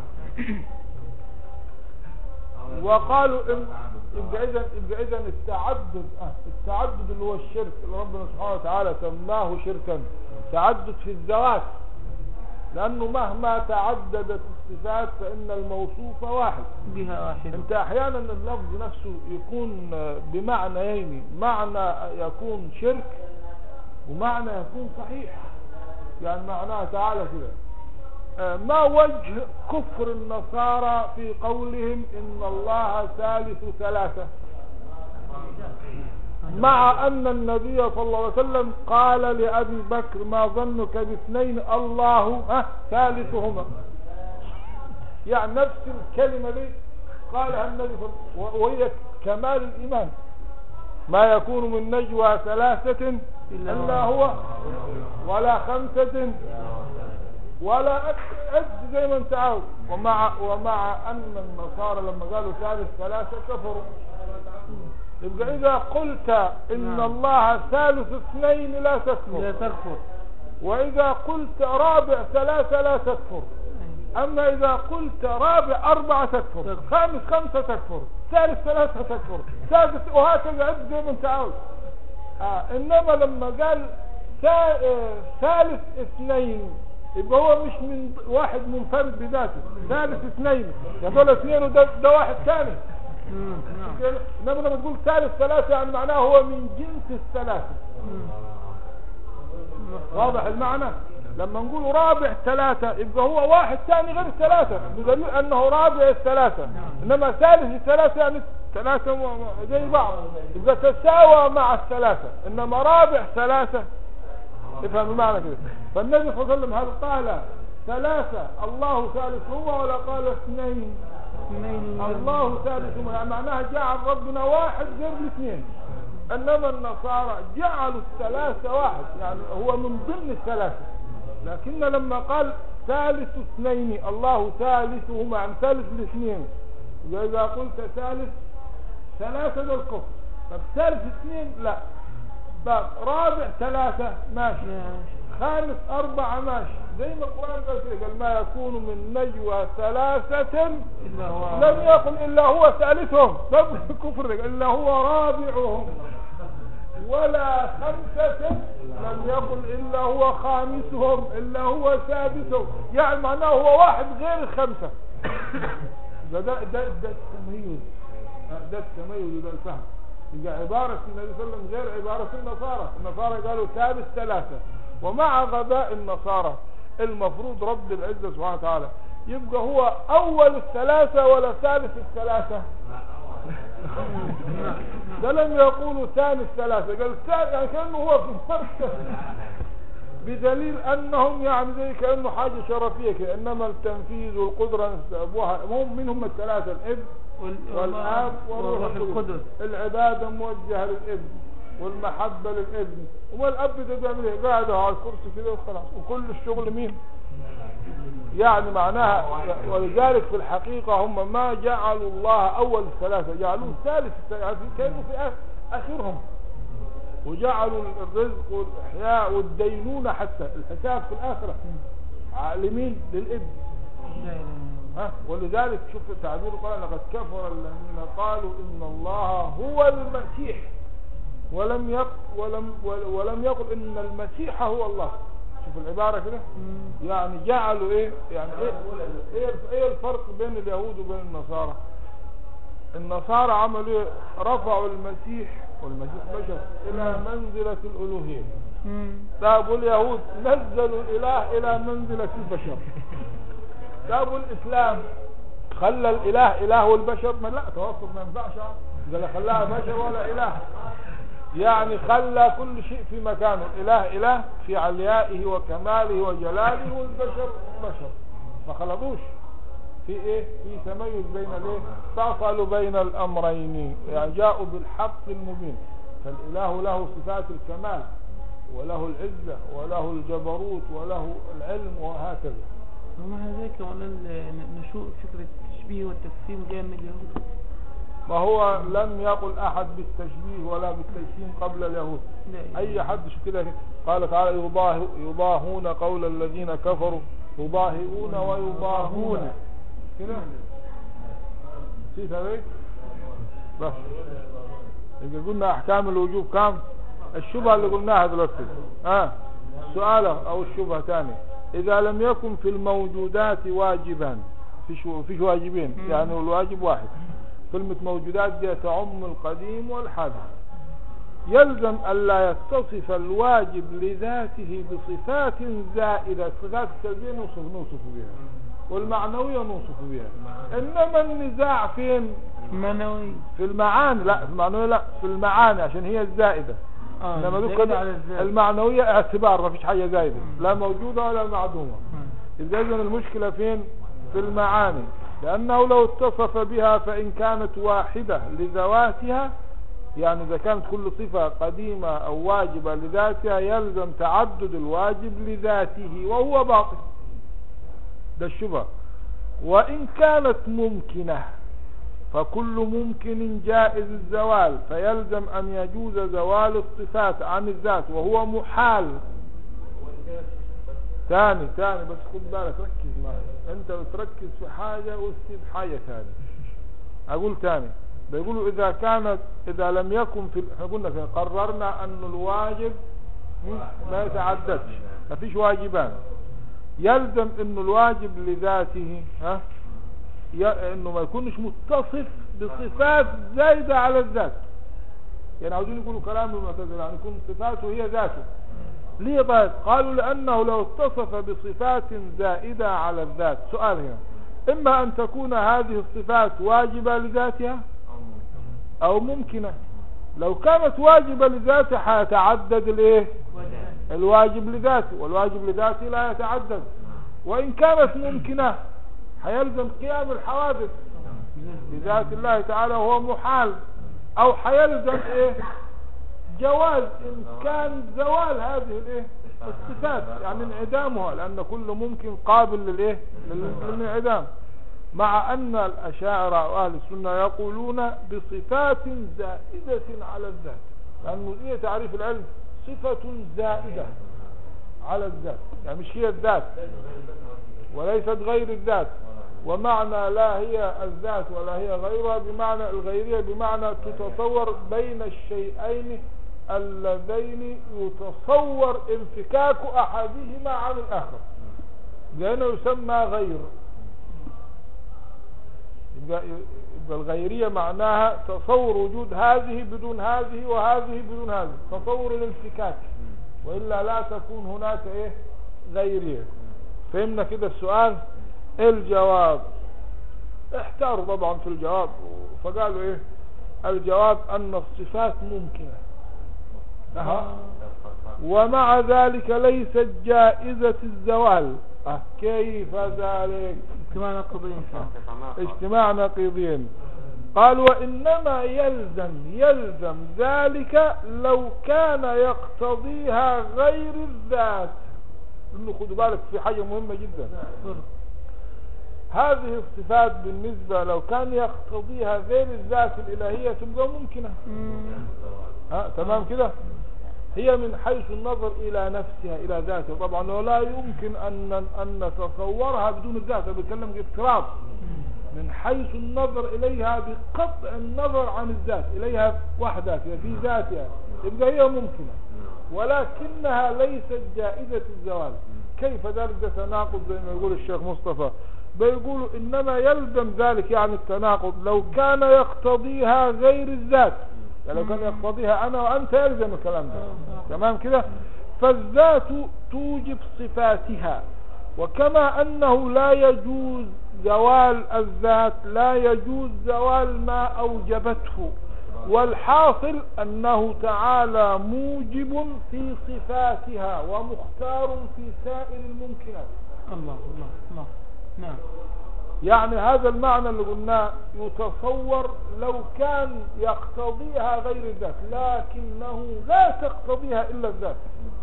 Speaker 1: وقالوا إن يبقى إذا يبقى إذا التعدد آه، التعدد اللي هو الشرك اللي ربنا سبحانه وتعالى سماه شركا تعدد في الذوات لأنه مهما تعددت الصفات فإن الموصوف واحد
Speaker 6: بها واحد
Speaker 1: انت احيانا اللفظ نفسه يكون بمعنيين معنى يكون شرك ومعنى يكون صحيح يعني معناه تعالى كده آه، ما وجه كفر النصارى في قولهم ان الله ثالث ثلاثة مع ان النبي صلى الله عليه وسلم قال لابي بكر ما ظنك باثنين الله ها ثالثهما يعني نفس الكلمة دي قالها النبي صلى الله عليه وسلم وهي كمال الإيمان ما يكون من نجوى ثلاثة إلا هو ولا خمسة ولا أد- أد زي ما انت عاوز ومع ومع أن النصارى لما قالوا ثالث ثلاثة كفروا يبقى إذا قلت إن
Speaker 6: نعم.
Speaker 1: الله ثالث اثنين لا تكفر
Speaker 6: لا تكفر
Speaker 1: وإذا قلت رابع ثلاثة لا تكفر أما إذا قلت رابع أربعة تكفر
Speaker 6: تكفر.
Speaker 1: خامس خمسة تكفر ثالث ثلاثة تكفر سادس وهكذا عد زي ما أنت عاوز آه إنما لما قال ثا- آه، ثالث اثنين يبقى هو مش من واحد منفرد بذاته ثالث اثنين يا دول اثنين وده ده واحد ثاني
Speaker 6: مم. نعم
Speaker 1: انما لما تقول ثالث ثلاثة يعني معناه هو من جنس الثلاثة
Speaker 6: مم.
Speaker 1: واضح المعنى لما نقول رابع ثلاثة يبقى هو واحد ثاني غير الثلاثة بدليل انه رابع الثلاثة انما ثالث الثلاثة يعني ثلاثة م- م- زي بعض يبقى تساوى مع الثلاثة انما رابع ثلاثة افهم المعنى كده فالنبي صلى الله عليه وسلم هل قال ثلاثة الله ثالثهما ولا قال اثنين
Speaker 6: اثنين
Speaker 1: الله ثالثهما يعني معناها جعل ربنا واحد غير الاثنين انما النصارى جعلوا الثلاثة واحد يعني هو من ضمن الثلاثة لكن لما قال ثالث اثنين الله ثالثهما عن ثالث الاثنين يبقى اذا قلت ثالث ثلاثة ده الكفر طب ثالث اثنين لا طب رابع ثلاثة ماشي خامس أربعة ماشي زي ما القرآن قال كده قال ما يكون من نجوى ثلاثة
Speaker 6: إلا هو
Speaker 1: لم يقل إلا هو ثالثهم لم كفر إلا هو رابعهم ولا خمسة لم يقل إلا هو خامسهم إلا هو سادسهم يعني معناه هو واحد غير الخمسة ده ده ده, ده التميز ده التميز وده الفهم يبقى عبارة النبي صلى الله عليه وسلم غير عبارة النصارى النصارى قالوا ثالث ثلاثة ومع غباء النصارى المفروض رب العزة سبحانه وتعالى يبقى هو أول الثلاثة ولا ثالث الثلاثة ده لم يقولوا ثاني الثلاثة قال ثاني يعني كأنه هو في المركز بدليل أنهم يعني زي كأنه حاجة شرفية كده إنما التنفيذ والقدرة أبوها هم من هم الثلاثة الابن
Speaker 6: وال-
Speaker 1: والآب والروح
Speaker 6: والروح
Speaker 1: القدس
Speaker 6: القدس
Speaker 1: العبادة موجهة للابن والمحبة للابن وما الأب ده بيعمل ايه قاعد على الكرسي كده وخلاص وكل الشغل مين يعني معناها ولذلك في الحقيقة هم ما جعلوا الله أول الثلاثة جعلوه ثالث الثلاثة يعني كانوا في آخ- آخرهم وجعلوا الرزق والإحياء والدينونة حتى الحساب في الآخرة عالمين للابن
Speaker 6: لا إله إلا الله.
Speaker 1: ها ولذلك شوف تعبير قال لقد كفر الذين قالوا ان الله هو المسيح ولم يق ولم ولم يقل ان المسيح هو الله شوف العبارة كده يعني جعلوا ايه يعني ايه ايه, إيه الفرق بين اليهود وبين النصارى النصارى عملوا ايه رفعوا المسيح والمسيح بشر الى منزلة الالوهية
Speaker 6: مم.
Speaker 1: طيب واليهود نزلوا الاله الى منزلة البشر طيب والاسلام خلى الاله اله والبشر ما لا توسط ما ينفعش قال خلاها بشر ولا اله يعني خلى كل شيء في مكانه الاله اله في عليائه وكماله وجلاله والبشر بشر ما خلطوش في ايه في تميز بين الايه فصلوا بين الامرين يعني جاءوا بالحق المبين فالاله له صفات الكمال وله العزة وله الجبروت وله العلم وهكذا
Speaker 6: ومع ذلك ولا ال- نشوء فكرة التشبيه والتقسيم جاء من اليهود
Speaker 1: ما هو لم يقل احد بالتشبيه ولا بالتجسيم قبل اليهود
Speaker 6: لا إله
Speaker 1: اي حد شو كده قال تعالى يضاه يضاهون قول الذين كفروا يضاهئون ويضاهون كده نسيت هذيك بس يبقى قلنا احكام الوجوب كام الشبهه اللي قلناها دلوقتي ها آه. السؤال او الشبهه ثاني اذا لم يكن في الموجودات واجبا فيش فيش واجبين
Speaker 6: مم.
Speaker 1: يعني الواجب واحد كلمة موجودات دي تعم القديم والحادث يلزم ألا يتصف الواجب لذاته بصفات زائدة الصفات السلبية نوصف نوصف بها والمعنوية نوصف بها إنما النزاع فين
Speaker 6: منوي
Speaker 1: في المعاني لا في المعنوية لا في المعاني عشان هي الزائدة
Speaker 6: اه
Speaker 1: انما
Speaker 6: دليل
Speaker 1: ذكر
Speaker 6: على الذات.
Speaker 1: المعنوية اعتبار ما فيش حاجة زايدة لا موجودة ولا معدومة
Speaker 6: مم.
Speaker 1: إذا إذن المشكلة فين في المعاني لأنه لو اتصف بها فإن كانت واحدة لذواتها يعني إذا كانت كل صفة قديمة أو واجبة لذاتها يلزم تعدد الواجب لذاته وهو باطل ده الشبهة وإن كانت ممكنة فكل ممكن جائز الزوال فيلزم أن يجوز زوال الصفات عن الذات وهو محال ثاني ثاني بس خد بالك ركز معي انت بتركز في حاجة وتسيب حاجة ثانية اقول ثاني بيقولوا اذا كانت اذا لم يكن في احنا قلنا في قررنا ان الواجب ما يتعددش ما فيش واجبان يلزم انه الواجب لذاته ها ي- انه ما يكونش متصف بصفات زايدة على الذات يعني عاوزين يقولوا كلام المعتزلة يعني يكون صفاته هي ذاته ليه طيب قالوا لأنه لو اتصف بصفات زائدة على الذات سؤال هنا إما أن تكون هذه الصفات واجبة لذاتها أو ممكنة لو كانت واجبة لذاتها حيتعدد الايه الواجب لذاته والواجب لذاته لا يتعدد وإن كانت ممكنة حيلزم قيام الحوادث بذات الله تعالى وهو محال أو حيلزم إيه جواز إمكان زوال هذه الإيه الصفات يعني انعدامها لأن كل ممكن قابل للإيه لل- للانعدام مع أن الأشاعرة وأهل السنة يقولون بصفات زائدة على الذات لأنه إيه تعريف العلم صفة زائدة على الذات يعني مش هي الذات وليست غير الذات ومعنى لا هي الذات ولا هي غيرها بمعنى الغيرية بمعنى تتصور بين الشيئين اللذين يتصور انفكاك أحدهما عن الآخر لأنه يسمى غير يبقى, يبقى الغيرية معناها تصور وجود هذه بدون هذه وهذه بدون هذه تصور الانفكاك وإلا لا تكون هناك إيه غيرية فهمنا كده السؤال الجواب احتاروا طبعا في الجواب فقالوا ايه الجواب ان الصفات ممكنة أها. ومع ذلك ليست جائزة الزوال أه كيف ذلك
Speaker 6: اجتماع نقضين
Speaker 1: اجتماع نقيضين قال وإنما يلزم يلزم ذلك لو كان يقتضيها غير الذات انه خدوا بالك في حاجة مهمة جدا هذه الصفات بالنسبة لو كان يقتضيها غير الذات الإلهية تبقى ممكنة ها تمام كده هي من حيث النظر إلى نفسها إلى ذاتها طبعا ولا يمكن أن أن نتصورها بدون الذات أنا بتكلم افتراض من حيث النظر إليها بقطع النظر عن الذات إليها وحدها كده في ذاتها يبقى هي ممكنة ولكنها ليست جائزة الزوال كيف ذلك ده تناقض زي ما يقول الشيخ مصطفى بيقولوا إنما يلزم ذلك يعني التناقض لو كان يقتضيها غير الذات يعني لو كان يقتضيها أنا وأنت يلزم الكلام ده تمام كده فالذات توجب صفاتها وكما أنه لا يجوز زوال الذات لا يجوز زوال ما أوجبته والحاصل أنه تعالى موجب في صفاتها ومختار في سائر الممكنات
Speaker 6: الله الله الله نعم
Speaker 1: يعني هذا المعنى اللي قلناه يتصور لو كان يقتضيها غير الذات لكنه لا تقتضيها إلا الذات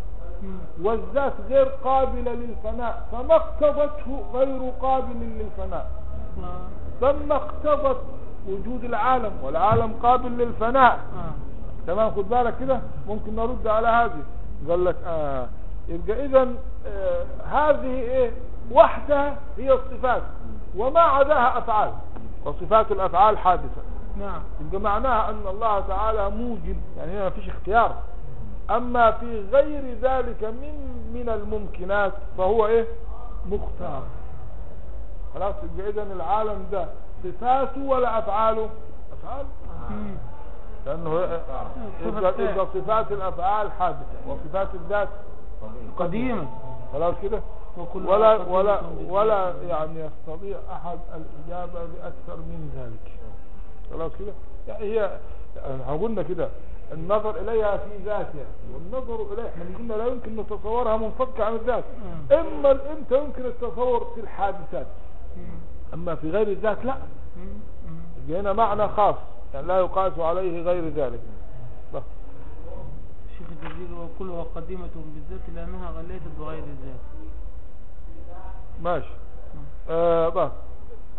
Speaker 1: والذات غير قابلة للفناء فما اقتضته غير قابل للفناء
Speaker 6: الله.
Speaker 1: ثم اقتضت وجود العالم والعالم قابل للفناء
Speaker 6: آه.
Speaker 1: تمام خد بالك كده ممكن نرد على هذه قال لك آه يبقى اذا آه هذه ايه وحدها هي الصفات وما عداها افعال وصفات الافعال حادثة
Speaker 6: نعم
Speaker 1: يبقى معناها ان الله تعالى موجب يعني هنا ما فيش اختيار اما في غير ذلك من من الممكنات فهو ايه مختار خلاص يبقى اذا العالم ده صفاته ولا افعاله افعال
Speaker 6: مم.
Speaker 1: لانه يبقى يبقى صفات الافعال حادثه وصفات الذات
Speaker 6: قديمة
Speaker 1: خلاص كده
Speaker 6: وكل
Speaker 1: ولا
Speaker 6: قديمة
Speaker 1: ولا
Speaker 6: بالذات.
Speaker 1: ولا يعني يستطيع احد الاجابه باكثر من ذلك خلاص كده يعني هي احنا قلنا كده النظر اليها في ذاتها والنظر اليها احنا قلنا لا يمكن نتصورها منفكه عن الذات
Speaker 6: مم.
Speaker 1: اما امتى يمكن التصور في الحادثات
Speaker 6: مم.
Speaker 1: اما في غير الذات لا
Speaker 6: مم. مم.
Speaker 1: يبقى هنا معنى خاص يعني لا يقاس عليه غير ذلك بس.
Speaker 6: الشيخ الجزيري وكلها قديمة بالذات لأنها غليت بغير الذات
Speaker 1: ماشي آه بس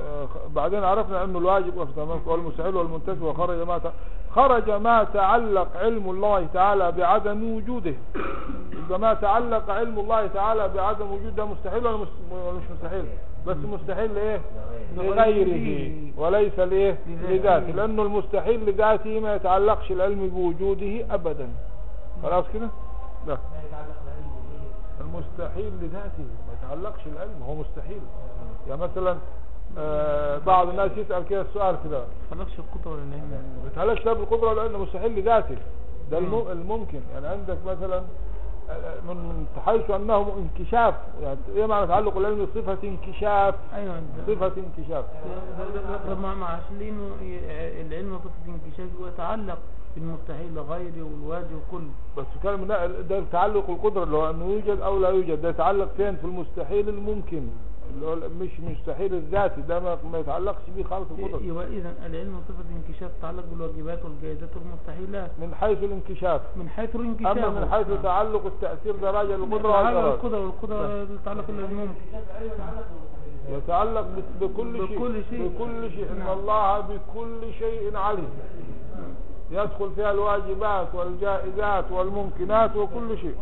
Speaker 1: آه، بعدين عرفنا انه الواجب والمستحيل والمستحيل والمنتفي وخرج ما ت- خرج ما تعلق علم الله تعالى بعدم وجوده يبقى ما تعلق علم الله تعالى بعدم وجوده مستحيل ولا مس- ولا مش مستحيل بس مستحيل لايه لغيره وليس لايه لذاته لانه المستحيل لذاته ما يتعلقش العلم بوجوده ابدا خلاص كده لا المستحيل لذاته ما يتعلقش العلم هو مستحيل يعني مثلا آه بعض الناس يسأل كده السؤال كده
Speaker 6: خلقش القدرة ولا العلم
Speaker 1: ما يتعلقش لا بالقدرة لأنه مستحيل لذاته ده الم- الممكن يعني عندك مثلا آه، من حيث أنه انكشاف يعني ايه معنى تعلق العلم بصفة انكشاف
Speaker 6: ايوه ده-
Speaker 1: صفة انكشاف
Speaker 6: ده- ده- ده- ده مع مع عشان لانه ي- العلم صفة انكشاف ويتعلق بالمستحيل لغيره والواجب وكله
Speaker 1: بس كلام ده ده تعلق القدرة اللي هو انه يوجد او لا يوجد ده يتعلق فين في المستحيل الممكن اللي هو مش مستحيل الذاتي ده ما, ما يتعلقش بيه خالص القدرة
Speaker 6: يبقى اذا العلم صفة انكشاف تتعلق بالواجبات والجائزات والمستحيلات
Speaker 1: من حيث الانكشاف
Speaker 6: من حيث الانكشاف
Speaker 1: اما من حيث تعلق التأثير ده راجع للقدرة
Speaker 6: على
Speaker 1: والإرادة
Speaker 6: القدرة والقدرة تتعلق الا بالممكن
Speaker 1: يتعلق بس- بكل شيء
Speaker 6: بكل شيء.
Speaker 1: بكل شيء ان
Speaker 6: نعم.
Speaker 1: الله بكل شيء عليم يدخل فيها الواجبات والجائزات والممكنات وكل شيء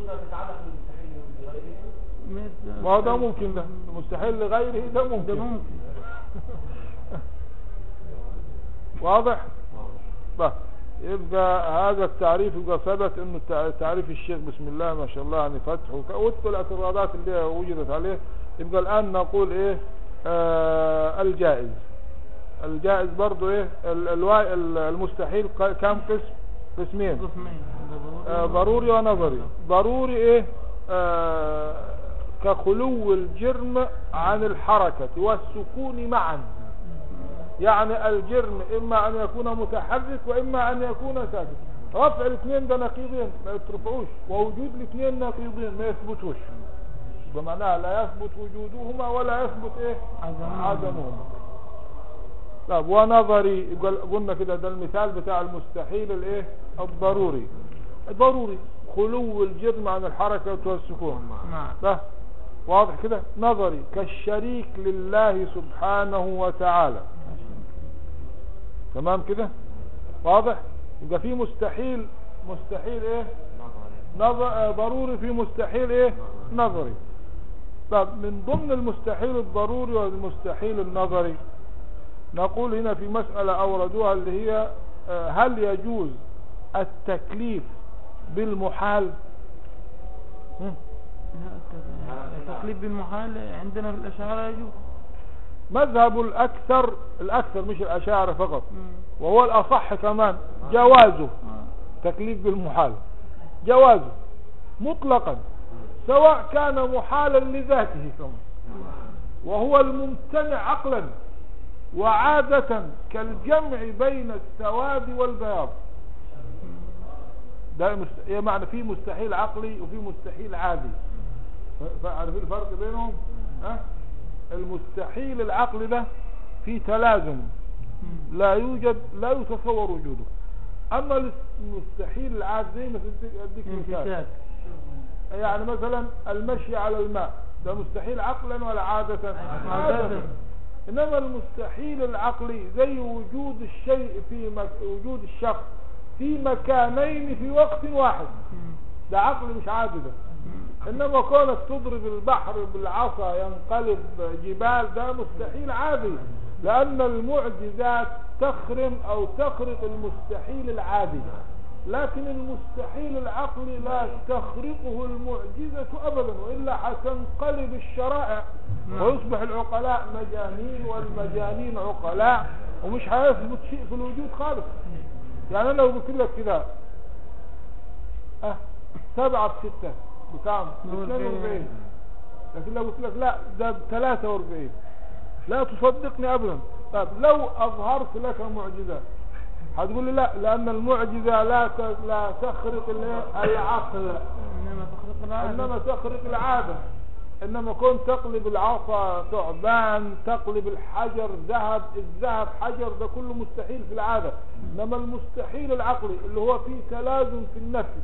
Speaker 6: مثل-
Speaker 1: ما هو ده ممكن ده المستحيل لغيره ده
Speaker 6: ده
Speaker 1: ممكن
Speaker 6: ممكن
Speaker 1: واضح بس يبقى هذا التعريف يبقى ثبت انه التع- تعريف الشيخ بسم الله ما شاء الله يعني فتح وك- وفق الاعتراضات اللي هي وجدت عليه يبقى الان نقول ايه آه الجائز الجائز برضو ايه ال- الوا- ال- المستحيل ق- كم قسم قسمين
Speaker 6: قسمين ده
Speaker 1: آه ضروري ونظري ضروري ايه آه كخلو الجرم عن الحركة والسكون معا يعني الجرم اما ان يكون متحرك واما ان يكون ساكن رفع الاثنين ده نقيضين ما يترفعوش ووجود الاثنين نقيضين ما يثبتوش بمعناها لا يثبت وجودهما ولا يثبت ايه
Speaker 6: عدمهما.
Speaker 1: عدمهما طب ونظري يقول- قلنا كده ده المثال بتاع المستحيل الايه الضروري ضروري خلو الجرم عن الحركة والسكون
Speaker 6: نعم
Speaker 1: ده واضح كده نظري كالشريك لله سبحانه وتعالى تمام كده واضح يبقى في مستحيل مستحيل ايه نظر آه، ضروري في مستحيل ايه نظري طب من ضمن المستحيل الضروري والمستحيل النظري نقول هنا في مسألة أوردوها اللي هي آه، هل يجوز التكليف بالمحال هم؟
Speaker 6: لا الت- التقليد بالمحال عندنا في الأشعار يجوز
Speaker 1: مذهب الأكثر الأكثر مش الأشاعرة فقط
Speaker 6: مم.
Speaker 1: وهو الأصح كمان جوازه
Speaker 6: آه.
Speaker 1: تكليف بالمحال جوازه مطلقا سواء كان محالا لذاته كمان وهو الممتنع عقلا وعادة كالجمع بين السواد والبياض ده مست... إيه معنى في مستحيل عقلي وفي مستحيل عادي ف- فعارفين الفرق بينهم ها المستحيل العقلي ده في تلازم
Speaker 6: مم.
Speaker 1: لا يوجد لا يتصور وجوده اما المستحيل العادي زي ما اديك أديك مثال
Speaker 6: انفكاك
Speaker 1: يعني مثلا المشي على الماء ده مستحيل عقلا ولا عادة
Speaker 6: عادة.
Speaker 1: انما المستحيل العقلي زي وجود الشيء في مك... وجود الشخص في مكانين في وقت واحد
Speaker 6: مم.
Speaker 1: ده عقل مش عادي ده انما كونك تضرب البحر بالعصا ينقلب جبال ده مستحيل عادي لان المعجزات تخرم او تخرق المستحيل العادي لكن المستحيل العقلي لا تخرقه المعجزة ابدا والا حتنقلب الشرائع
Speaker 6: نعم.
Speaker 1: ويصبح العقلاء مجانين والمجانين عقلاء ومش هيثبت شيء في الوجود خالص يعني انا لو قلت لك كده اه سبعة بستة بكام؟ ب 42 لكن لو قلت لك لا ده ب 43 لا تصدقني ابدا طيب لو اظهرت لك معجزة هتقول لي لا لان المعجزة لا ت- لا تخرق الايه؟ العقل
Speaker 6: انما تخلق العادة
Speaker 1: انما تخرق العادة انما كون تقلب العصا ثعبان تقلب الحجر ذهب الذهب حجر ده كله مستحيل في العادة انما المستحيل العقلي اللي هو فيه تلازم في النفس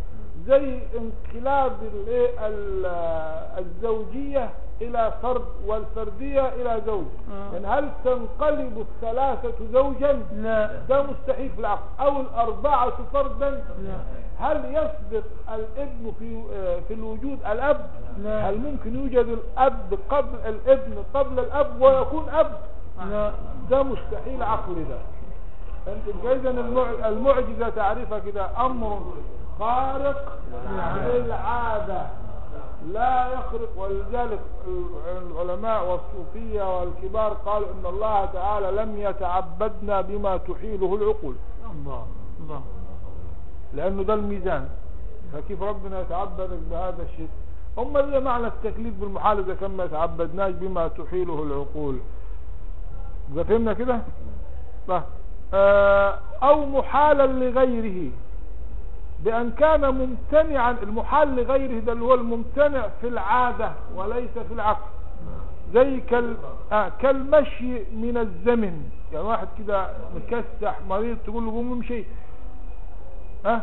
Speaker 1: زي انقلاب الايه ال- الزوجية الى فرد والفردية الى زوج
Speaker 6: آه.
Speaker 1: يعني هل تنقلب الثلاثة زوجا
Speaker 6: لا
Speaker 1: ده مستحيل في العقل او الاربعة فردا
Speaker 6: لا
Speaker 1: هل يسبق الابن في آه، في الوجود الاب
Speaker 6: لا.
Speaker 1: هل ممكن يوجد الاب قبل الابن قبل الاب ويكون اب
Speaker 6: لا
Speaker 1: ده مستحيل عقلي ده انت اذا المع- المعجزة تعرفها كده امر خارق للعادة لا يخرق ولذلك العلماء والصوفية والكبار قالوا ان الله تعالى لم يتعبدنا بما تحيله العقول
Speaker 6: الله الله
Speaker 1: لانه ده الميزان فكيف ربنا يتعبدك بهذا الشيء هم اللي معنى التكليف بالمحال اذا كان ما يتعبدناش بما تحيله العقول يبقى فهمنا كده طيب. آه، او محالا لغيره بان كان ممتنعا المحال لغيره ده اللي هو الممتنع في العادة وليس في العقل زي كال... آه كالمشي من الزمن يعني واحد كده مكسح مريض تقول له قوم امشي ها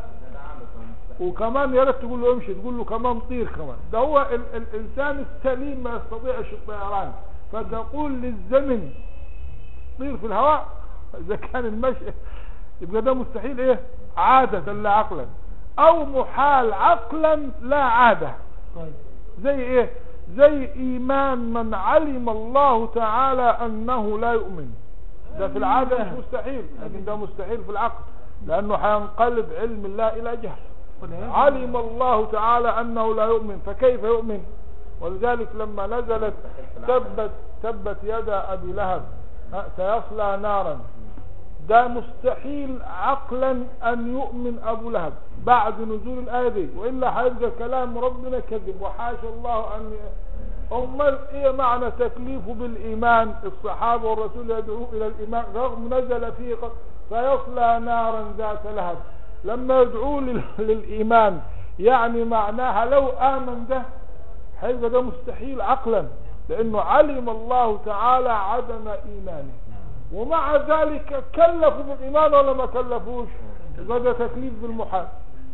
Speaker 1: وكمان يا ريت تقول له امشي تقول له كمان طير كمان ده هو ال الانسان السليم ما يستطيعش الطيران فتقول للزمن طير في الهواء اذا كان المشي يبقى ده مستحيل ايه عادة لا عقلا او محال عقلا لا عادة
Speaker 6: طيب
Speaker 1: زي ايه زي ايمان من علم الله تعالى انه لا يؤمن ده في العادة مش مستحيل لكن ده مستحيل في العقل لانه هينقلب علم الله الى جهل علم الله تعالى انه لا يؤمن فكيف يؤمن ولذلك لما نزلت تبت تبت يد ابي لهب ها، سيصلى نارا ده مستحيل عقلا ان يؤمن ابو لهب بعد نزول الايه دي والا هيبقى كلام ربنا كذب وحاشا الله ان امال ايه معنى تكليفه بالايمان الصحابه والرسول يدعوه الى الايمان رغم نزل فيه ق- سيصلى نارا ذات لهب لما يدعوه لل- للايمان يعني معناها لو امن ده هيبقى ده مستحيل عقلا لانه علم الله تعالى عدم ايمانه ومع ذلك كلفوا بالايمان ولا ما كلفوش يبقى ده تكليف بالمحال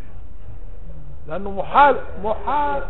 Speaker 1: لانه محال محال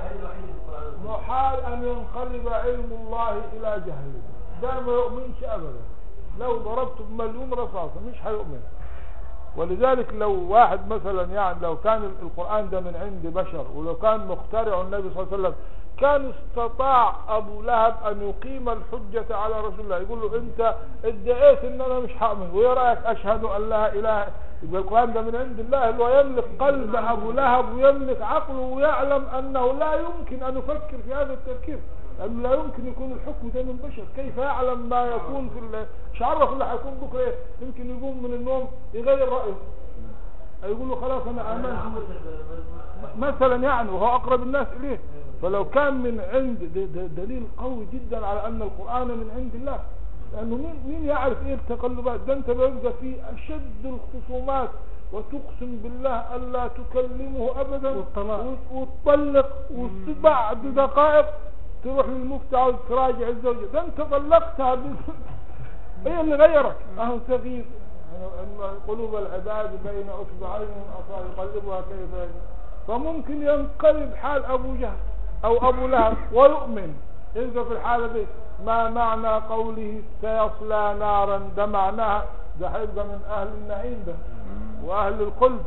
Speaker 1: محال ان ينقلب علم الله الى جهله ده ما يؤمنش ابدا لو ضربته بمليون رصاصه مش هيؤمن ولذلك لو واحد مثلا يعني لو كان القرآن ده من عند بشر ولو كان مخترع النبي صلى الله عليه وسلم كان استطاع ابو لهب ان يقيم الحجة على رسول الله يقول له انت ادعيت ان انا مش هؤمن ويا رايك اشهد ان لا اله يبقى القرآن ده من عند الله اللي هو يملك قلب ابو لهب ويملك عقله ويعلم انه لا يمكن ان يفكر في هذا التفكير لانه لا يمكن يكون الحكم ده من بشر كيف يعلم ما يكون في ال- مش عرف اللي هيكون بكره ايه يمكن يقوم من النوم يغير رايه يقول له خلاص انا امنت مثلا يعني وهو اقرب الناس اليه فلو كان من عند د- د- دليل قوي جدا على ان القران من عند الله لانه مين مين يعرف ايه التقلبات ده انت بيبقى في اشد الخصومات وتقسم بالله الا تكلمه ابدا
Speaker 6: والطلاق.
Speaker 1: وت- وتطلق وبعد دقائق تروح للمفتي عاوز تراجع الزوجه ده انت طلقتها ب- ايه اللي غيرك اهو تغيير ان قلوب العباد بين اصبعين من اصابع يقلبها كيف يشاء. فممكن ينقلب حال ابو جهل او ابو لهب ويؤمن اذا في الحالة دي ما معنى قوله سيصلى نارا ده معناها ده هيبقى من اهل النعيم ده واهل الخلد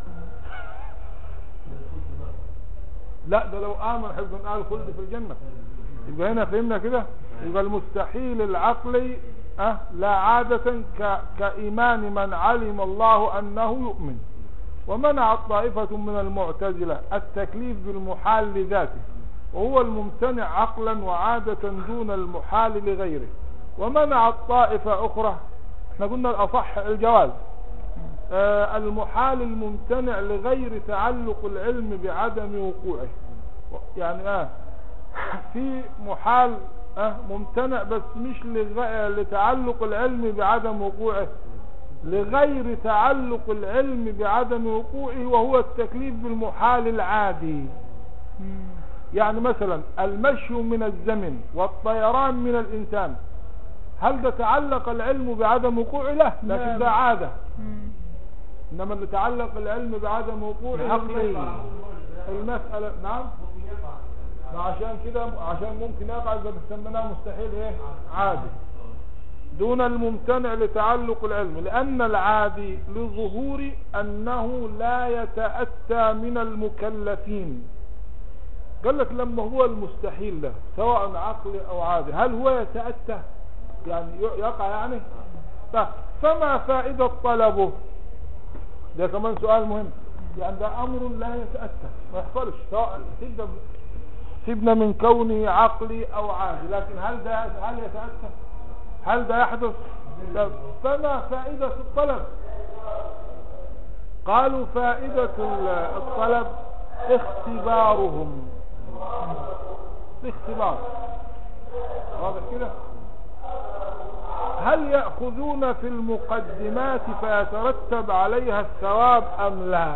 Speaker 1: لا ده لو امن هيبقى من اهل الخلد في الجنة يبقى هنا فهمنا كده يبقى المستحيل العقلي أه لا عادة ك... كإيمان من علم الله أنه يؤمن ومنعت طائفة من المعتزلة التكليف بالمحال لذاته وهو الممتنع عقلا وعادة دون المحال لغيره ومنعت طائفة أخرى احنا قلنا الأصح الجواز آه المحال الممتنع لغير تعلق العلم بعدم وقوعه يعني آه في محال آه ممتنع بس مش لغ- لتعلق العلم بعدم وقوعه لغير تعلق العلم بعدم وقوعه وهو التكليف بالمحال العادي يعني مثلا المشي من الزمن والطيران من الإنسان هل ده تعلق العلم بعدم وقوعه لا لكن
Speaker 6: لا.
Speaker 1: ده عادة إنما اللي تعلق العلم بعدم وقوعه
Speaker 6: عقلي
Speaker 1: المسألة نعم عشان كده عشان ممكن يقع إذا سميناه مستحيل ايه عادي دون الممتنع لتعلق العلم لأن العادي لظهور أنه لا يتأتى من المكلفين قال لك لما هو المستحيل ده سواء عقلي أو عادي هل هو يتأتى يعني ي- يقع يعني ف- فما فائدة طلبه ده كمان سؤال مهم يعني ده أمر لا يتأتى ما يحصلش سواء سيبنا سيبنا من كونه عقلي أو عادي لكن هل ده هل يتأتى هل ده يحدث لا. فما فائدة الطلب قالوا فائدة ال- الطلب اختبارهم اختبار واضح كده هل يأخذون في المقدمات فيترتب عليها الثواب أم لا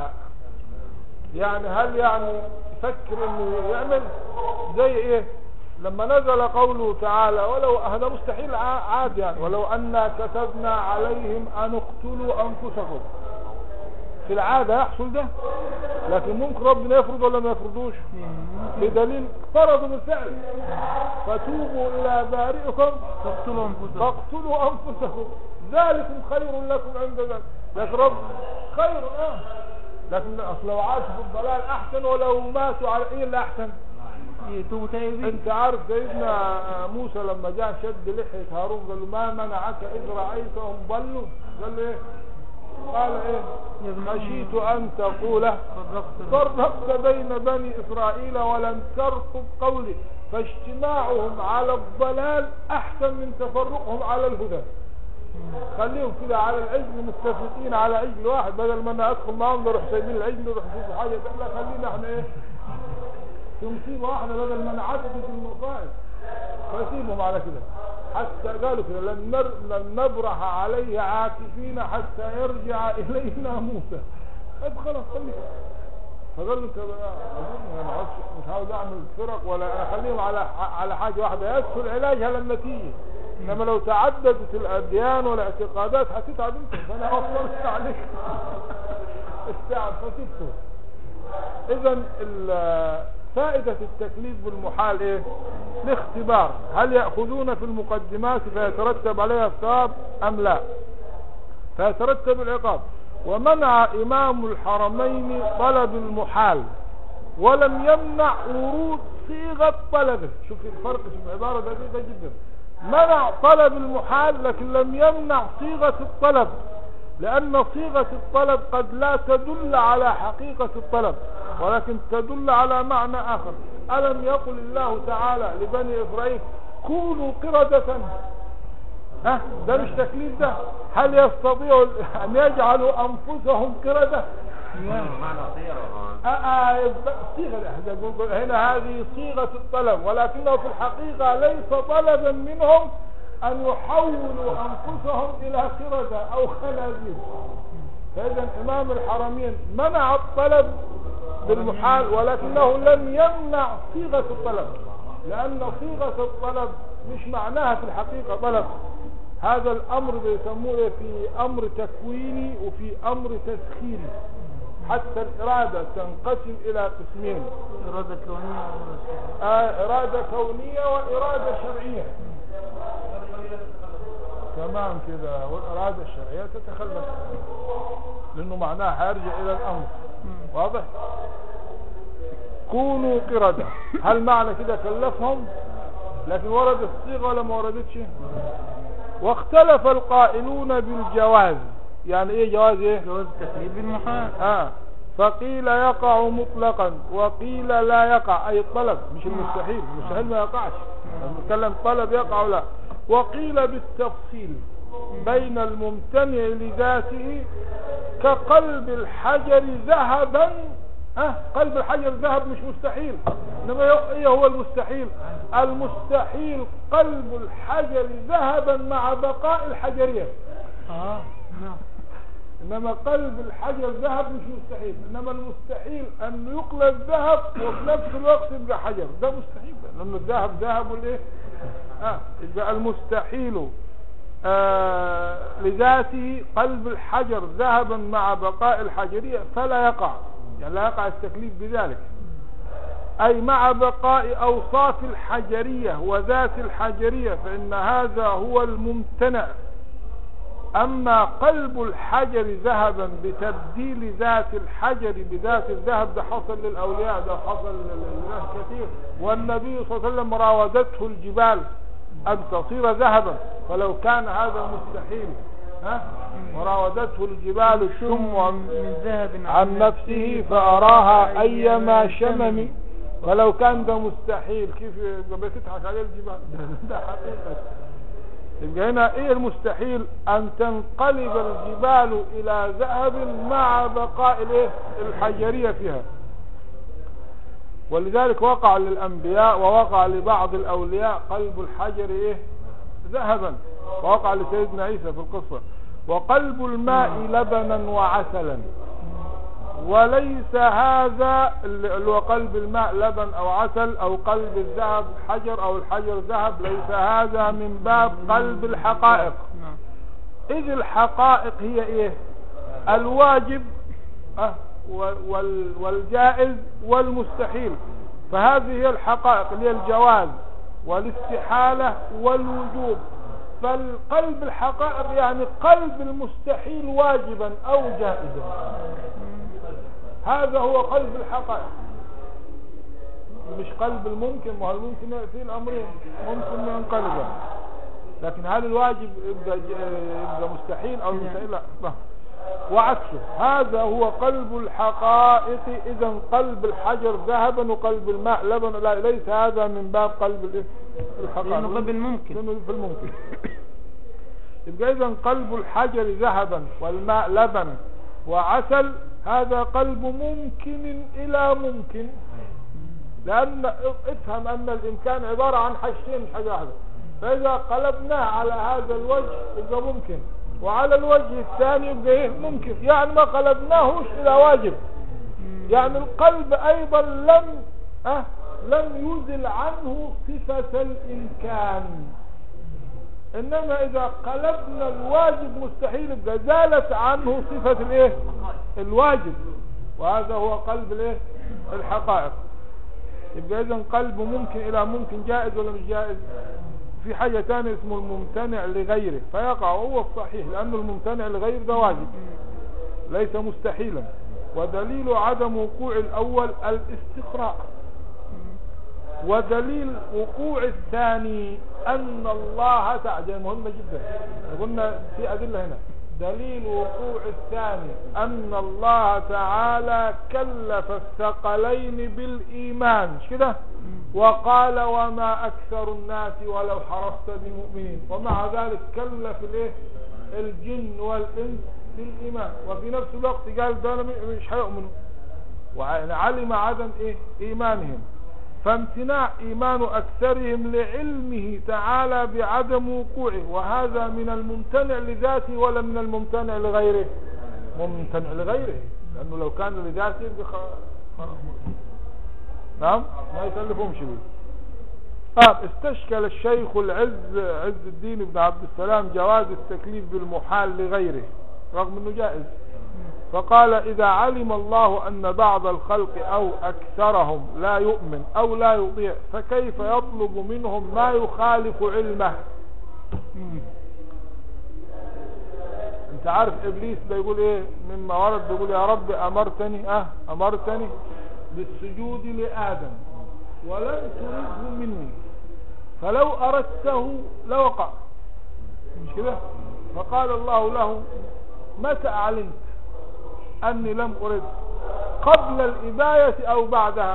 Speaker 1: يعني هل يعني يفكر انه يعمل زي ايه لما نزل قوله تعالى ولو هذا مستحيل ع- عادي يعني ولو أنا كتبنا عليهم أن اقتلوا أنفسكم في العادة يحصل ده لكن ممكن ربنا يفرض ولا ما يفرضوش بدليل فرضوا بالفعل فتوبوا إلى بارئكم
Speaker 6: تقتلوا انفسكم
Speaker 1: فاقتلوا أنفسكم ذلكم خير لكم عند ذلك لكن رب خير آه لكن أصل لو عاشوا في الضلال أحسن ولو ماتوا على إيه اللي أحسن
Speaker 6: يتوبوا تايبين
Speaker 1: انت عارف سيدنا موسى لما جاء شد لحية هارون قال له ما منعك إذ رأيتهم ضلوا قال له إيه قال إيه
Speaker 6: يا ابن أم.
Speaker 1: خشيت أن تقول
Speaker 6: فرقت
Speaker 1: فرقت بين بني إسرائيل ولم ترقب قولي فاجتماعهم على الضلال أحسن من تفرقهم على الهدى خليهم كده على العجل متفقين على عجل واحد بدل ما انا ادخل معاهم نروح سايبين العجل نروح نشوفوا حاجه لا خلينا احنا ايه في مصيبه واحده بدل ما نعدد المصائب فسيبهم على كده حتى قالوا كده لن, نر... لن نبرح عليه عاكفين حتى يرجع الينا موسى طيب خلاص خليك فقال له انت بقى أظن انا ما عاوز مش عاوز اعمل فرق ولا انا اخليهم على على حاجه واحده يسهل علاجها لما تيجي انما لو تعددت الاديان والاعتقادات هتتعب انت فانا وصلت عليك استعب فسبته اذا ال- فائدة التكليف بالمحال ايه الاختبار هل يأخذون في المقدمات فيترتب عليها الثواب ام لا فيترتب العقاب ومنع امام الحرمين طلب المحال ولم يمنع ورود صيغة طلبه شوف الفرق في العبارة دقيقة جدا منع طلب المحال لكن لم يمنع صيغة الطلب لأن صيغة الطلب قد لا تدل على حقيقة الطلب ولكن تدل على معنى آخر ألم يقل الله تعالى لبني إسرائيل كونوا قردة ها ده مش تكليف ده هل يستطيعوا أن يجعلوا أنفسهم قردة آه، آه، صيغة ده يقول- هنا هذه صيغة الطلب ولكنه في الحقيقة ليس طلبا منهم أن يحولوا أنفسهم إلى قردة أو خنازير فإذا إمام الحرمين منع الطلب بالمحال ولكنه لم يمنع صيغة الطلب لأن صيغة الطلب مش معناها في الحقيقة طلب هذا الأمر بيسموه إيه؟ في أمر تكويني وفي أمر تسخيري حتى الإرادة تنقسم إلى قسمين
Speaker 6: إرادة كونية وإرادة
Speaker 1: آه، إرادة كونية وإرادة شرعية تمام كده والإرادة الشرعية تتخلف لأنه معناها هيرجع إلى الأمر واضح كونوا قردة هل معنى كده كلفهم لكن وردت الصيغة ولا ما وردتش واختلف القائلون بالجواز يعني ايه جواز ايه
Speaker 6: جواز التكليف بالمحال
Speaker 1: آه فقيل يقع مطلقا وقيل لا يقع أي الطلب مش المستحيل المستحيل ما يقعش نتكلم طلب يقع لا وقيل بالتفصيل بين الممتنع لذاته كقلب الحجر ذهبا أه قلب الحجر ذهب مش مستحيل انما يق- ايه هو المستحيل المستحيل قلب الحجر ذهبا مع بقاء الحجريه
Speaker 6: اه نعم
Speaker 1: انما قلب الحجر ذهب مش مستحيل انما المستحيل ان يقلب ذهب وفي نفس الوقت يبقى حجر ده مستحيل لان الذهب ذهب والايه اه يبقى المستحيل آه لذاته قلب الحجر ذهبا مع بقاء الحجرية فلا يقع يعني لا يقع التكليف بذلك أي مع بقاء أوصاف الحجرية وذات الحجرية فإن هذا هو الممتنع أما قلب الحجر ذهبا بتبديل ذات الحجر بذات الذهب ده حصل للأولياء ده حصل للناس كثير والنبي صلى الله عليه وسلم راودته الجبال أن تصير ذهبا فلو كان هذا مستحيل ها وراودته الجبال الشم عن
Speaker 6: من ذهب
Speaker 1: عن نفسه فأراها أيما شمم ولو كان ده مستحيل كيف يبقى بتضحك عليه الجبال ده حقيقة يبقى هنا ايه المستحيل ان تنقلب الجبال الى ذهب مع بقاء الايه الحجرية فيها ولذلك وقع للانبياء ووقع لبعض الاولياء قلب الحجر ايه ذهبا ووقع لسيدنا عيسى في القصة وقلب الماء لبنا وعسلا وليس هذا اللي هو قلب الماء لبن او عسل او قلب الذهب حجر او الحجر ذهب ليس هذا من باب قلب الحقائق
Speaker 6: نعم
Speaker 1: اذ الحقائق هي ايه الواجب أه وال والجائز والمستحيل فهذه هي الحقائق اللي هي الجواز والاستحالة والوجوب فالقلب الحقائق يعني قلب المستحيل واجبا او جائزا هذا هو قلب الحقائق مش قلب الممكن ما هو الممكن في الامرين ممكن ينقلب لكن هل الواجب يبقى, يبقى مستحيل او مستحيل لا لا. وعكسه هذا هو قلب الحقائق اذا قلب الحجر ذهبا وقلب الماء لبن لا ليس هذا من باب قلب الإيه؟ الحقائق
Speaker 6: لأنه قلب الممكن.
Speaker 1: لأنه في الممكن يبقى اذا قلب الحجر ذهبا والماء لبنا وعسل هذا قلب ممكن الى ممكن لان افهم ان الامكان عبارة عن حاجتين مش حاجة واحدة فاذا قلبناه على هذا الوجه يبقى ممكن وعلى الوجه الثاني يبقى ايه ممكن يعني ما قلبناهوش الى واجب يعني القلب ايضا لم أه لم يزل عنه صفة الامكان انما اذا قلبنا الواجب مستحيل يبقى زالت عنه صفة الايه الواجب وهذا هو قلب الايه الحقائق يبقى اذا قلب ممكن الى ممكن جائز ولا مش جائز في حاجة تانية اسمه الممتنع لغيره فيقع هو الصحيح لانه الممتنع لغيره ده واجب ليس مستحيلا ودليل عدم وقوع الاول الاستقراء ودليل وقوع الثاني ان الله تعالى مهمة جدا قلنا في ادلة هنا دليل وقوع الثاني ان الله تعالى كلف الثقلين بالايمان مش كده وقال وما اكثر الناس ولو حرصت بمؤمنين ومع ذلك كلف الايه الجن والانس بالايمان وفي نفس الوقت قال ده أنا مش هيؤمنوا وعلم عدم ايه ايمانهم فامتناع ايمان اكثرهم لعلمه تعالى بعدم وقوعه وهذا من الممتنع لذاته ولا من الممتنع لغيره ممتنع لغيره لانه لو كان لذاته يبقى خ- خلاص نعم ما يكلفهمش به آه استشكل الشيخ العز عز الدين بن عبد السلام جواز التكليف بالمحال لغيره رغم انه جائز فقال إذا علم الله أن بعض الخلق أو أكثرهم لا يؤمن أو لا يطيع فكيف يطلب منهم ما يخالف علمه انت عارف إبليس بيقول إيه مما ورد بيقول يا رب أمرتني أه أمرتني بالسجود لآدم ولم تريده مني فلو أردته لوقع مش كده فقال الله له متى علمت أني لم أرد قبل الإباية أو بعدها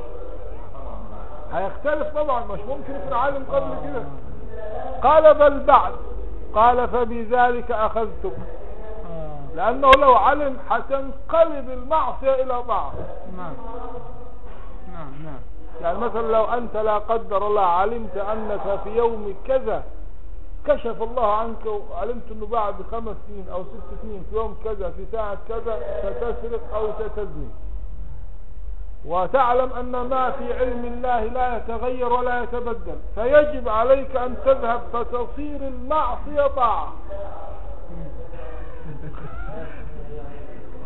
Speaker 1: هيختلف طبعا مش ممكن يكون عالم قبل كده قال بل بعد قال فبذلك أخذتك لأنه لو علم هتنقلب المعصية إلى طاعة
Speaker 6: نعم نعم نعم
Speaker 1: يعني مثلا لو أنت لا قدر الله علمت أنك في يوم كذا كشف الله عنك وعلمت أنه بعد خمس سنين أو ست سنين في يوم كذا في ساعة كذا ستسرق أو ستزني وتعلم أن ما في علم الله لا يتغير ولا يتبدل فيجب عليك أن تذهب فتصير المعصية طاعة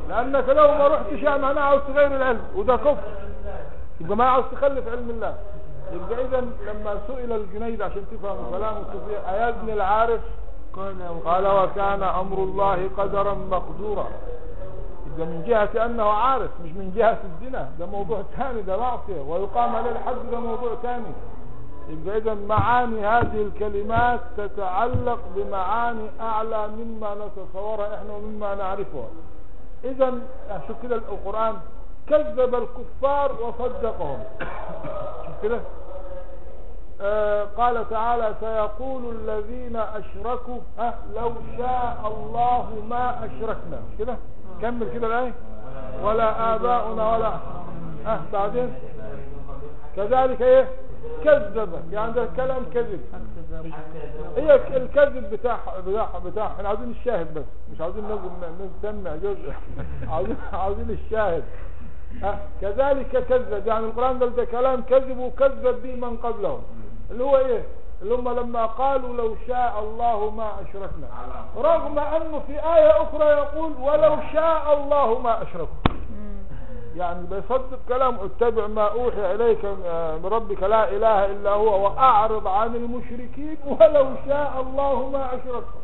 Speaker 1: لانك لو ما رحتش يعني معناها عاوز تغير العلم وده كفر يبقى ما عاوز تخلف علم الله يبقى اذا لما سئل الجنيد عشان تفهم كلام الصوفيه ايا ابن العارف
Speaker 6: قال
Speaker 1: قال وكان امر الله قدرا مقدورا يبقى من جهة انه عارف مش من جهة الزنا ده موضوع ثاني ده معصية ويقام عليه الحد ده موضوع ثاني يبقى اذا معاني هذه الكلمات تتعلق بمعاني اعلى مما نتصورها احنا ومما نعرفها اذا شوف كده القرآن كذب الكفار وصدقهم شوف كده آه قال تعالى سيقول الذين أشركوا أه لو شاء الله ما أشركنا مش كده كمل كده الآية ولا آباؤنا ولا أه بعدين كذلك إيه كذب يعني ده كلام كذب هي الكذب بتاع بتاع بتاع احنا عاوزين الشاهد بس مش عاوزين نجم نسمع جزء عاوزين عاوزين الشاهد أه كذلك كذب يعني القرآن ده, ده كلام كذب وكذب به من قبلهم اللي هو ايه اللي هم لما قالوا لو شاء الله ما اشركنا رغم انه في آية اخرى يقول ولو شاء الله ما اشركوا يعني بيصدق كلام اتبع ما اوحي اليك من ربك لا اله الا هو واعرض عن المشركين ولو شاء الله ما اشركوا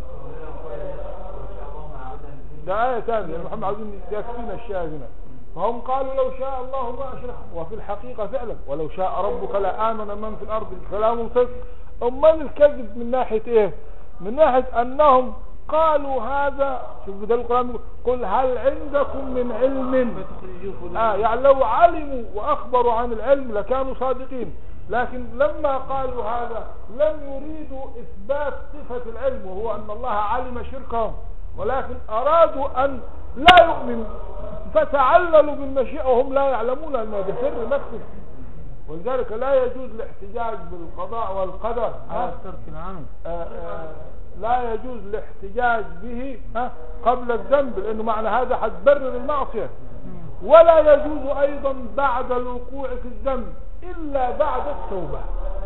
Speaker 1: ده آية ثانية محمد عايزين يكفينا الشاهد هنا فهم قالوا لو شاء الله ما أشركوا وفي الحقيقة فعلا ولو شاء ربك لآمن من في الأرض كلام صدق أمال الكذب من ناحية إيه من ناحية أنهم قالوا هذا شوف ده القرآن يقول قل هل عندكم من علم آه يعني لو علموا وأخبروا عن العلم لكانوا صادقين لكن لما قالوا هذا لم يريدوا إثبات صفة العلم وهو أن الله علم شركهم ولكن أرادوا أن لا يؤمنوا فتعللوا بالمشيئة وهم لا يعلمون أن هذا سر مخفي ولذلك لا يجوز الاحتجاج بالقضاء والقدر
Speaker 6: على ترك العمل
Speaker 1: آه آه لا يجوز الاحتجاج به ها قبل الذنب لأنه معنى هذا هتبرر المعصية ولا يجوز أيضا بعد الوقوع في الذنب إلا بعد التوبة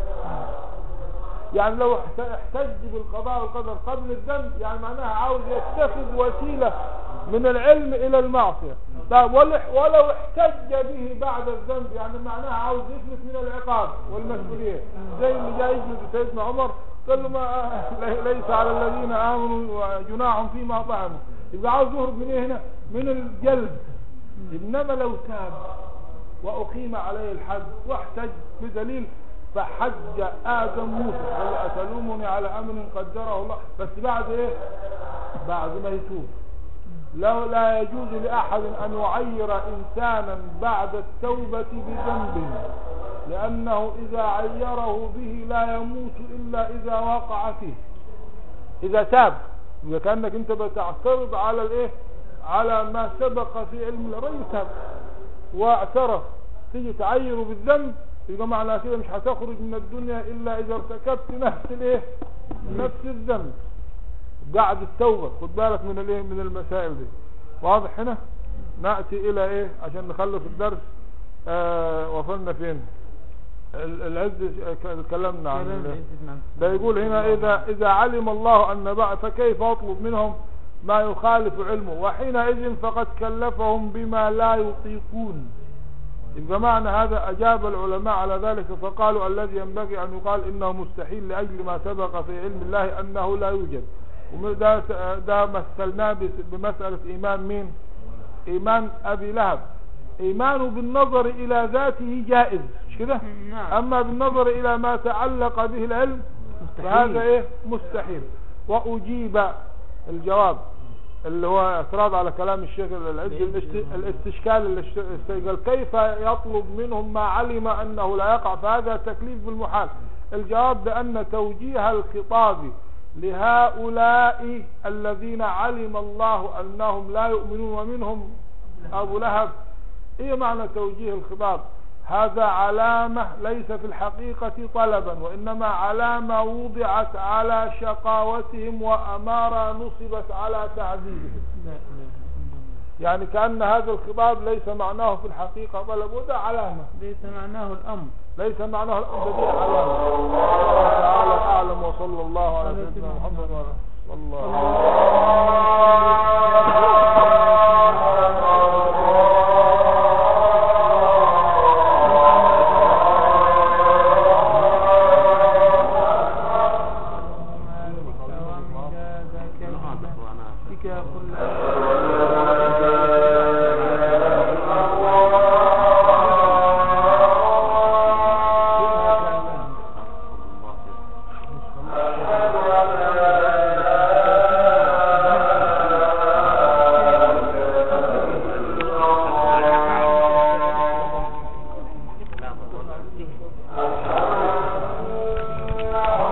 Speaker 1: يعني لو احتج بالقضاء والقدر قبل الذنب يعني معناها عاوز يتخذ وسيلة من العلم الى المعصية طيب ولو احتج به بعد الذنب يعني معناها عاوز يثبت من العقاب والمسؤولية زي اللي جاي يجلد سيدنا عمر قال له ما ليس على الذين امنوا جناح فيما طعموا يبقى عاوز يهرب من ايه هنا من الجلد انما لو تاب واقيم عليه الحد واحتج بدليل فحج آدم موسى قال أتلومني على أمر قدره الله بس بعد إيه بعد ما يتوب لو لا يجوز لأحد أن يعير إنسانا بعد التوبة بذنب لأنه إذا عيره به لا يموت إلا إذا وقع فيه إذا تاب إذا كأنك أنت بتعترض على الإيه على ما سبق في علم الرجل تاب واعترف تيجي تعيره بالذنب يبقى معنى كده مش هتخرج من الدنيا الا اذا ارتكبت نفس الايه نفس الذنب بعد التوبة خد بالك من الايه من المسائل دي واضح هنا نأتي الى ايه عشان نخلص الدرس آه وصلنا فين العز تكلمنا عن ده يقول هنا اذا اذا علم الله ان بعد فكيف اطلب منهم ما يخالف علمه وحينئذ فقد كلفهم بما لا يطيقون يبقى معنى هذا أجاب العلماء على ذلك فقالوا الذي ينبغي أن يقال إنه مستحيل لأجل ما سبق في علم الله أنه لا يوجد وده ده مثلناه بمسألة إيمان مين إيمان أبي لهب إيمانه بالنظر إلى ذاته جائز مش كده
Speaker 6: نعم.
Speaker 1: أما بالنظر إلى ما تعلق به العلم فهذا إيه مستحيل وأجيب الجواب اللي هو اعتراض على كلام الشيخ العز الاستشكال اللي قال كيف يطلب منهم ما علم انه لا يقع فهذا تكليف بالمحال الجواب بان توجيه الخطاب لهؤلاء الذين علم الله انهم لا يؤمنون ومنهم ابو لهب ايه معنى توجيه الخطاب هذا علامة ليس في الحقيقة طلبا وإنما علامة وضعت على شقاوتهم وأمارة نصبت على تعذيبهم يعني كأن هذا الخطاب ليس معناه في الحقيقة طلب وده علامة
Speaker 6: ليس معناه الأمر
Speaker 1: ليس معناه الأمر دي علامة الله تعالى أعلم وصلى الله على سيدنا محمد وعلى الله
Speaker 7: الله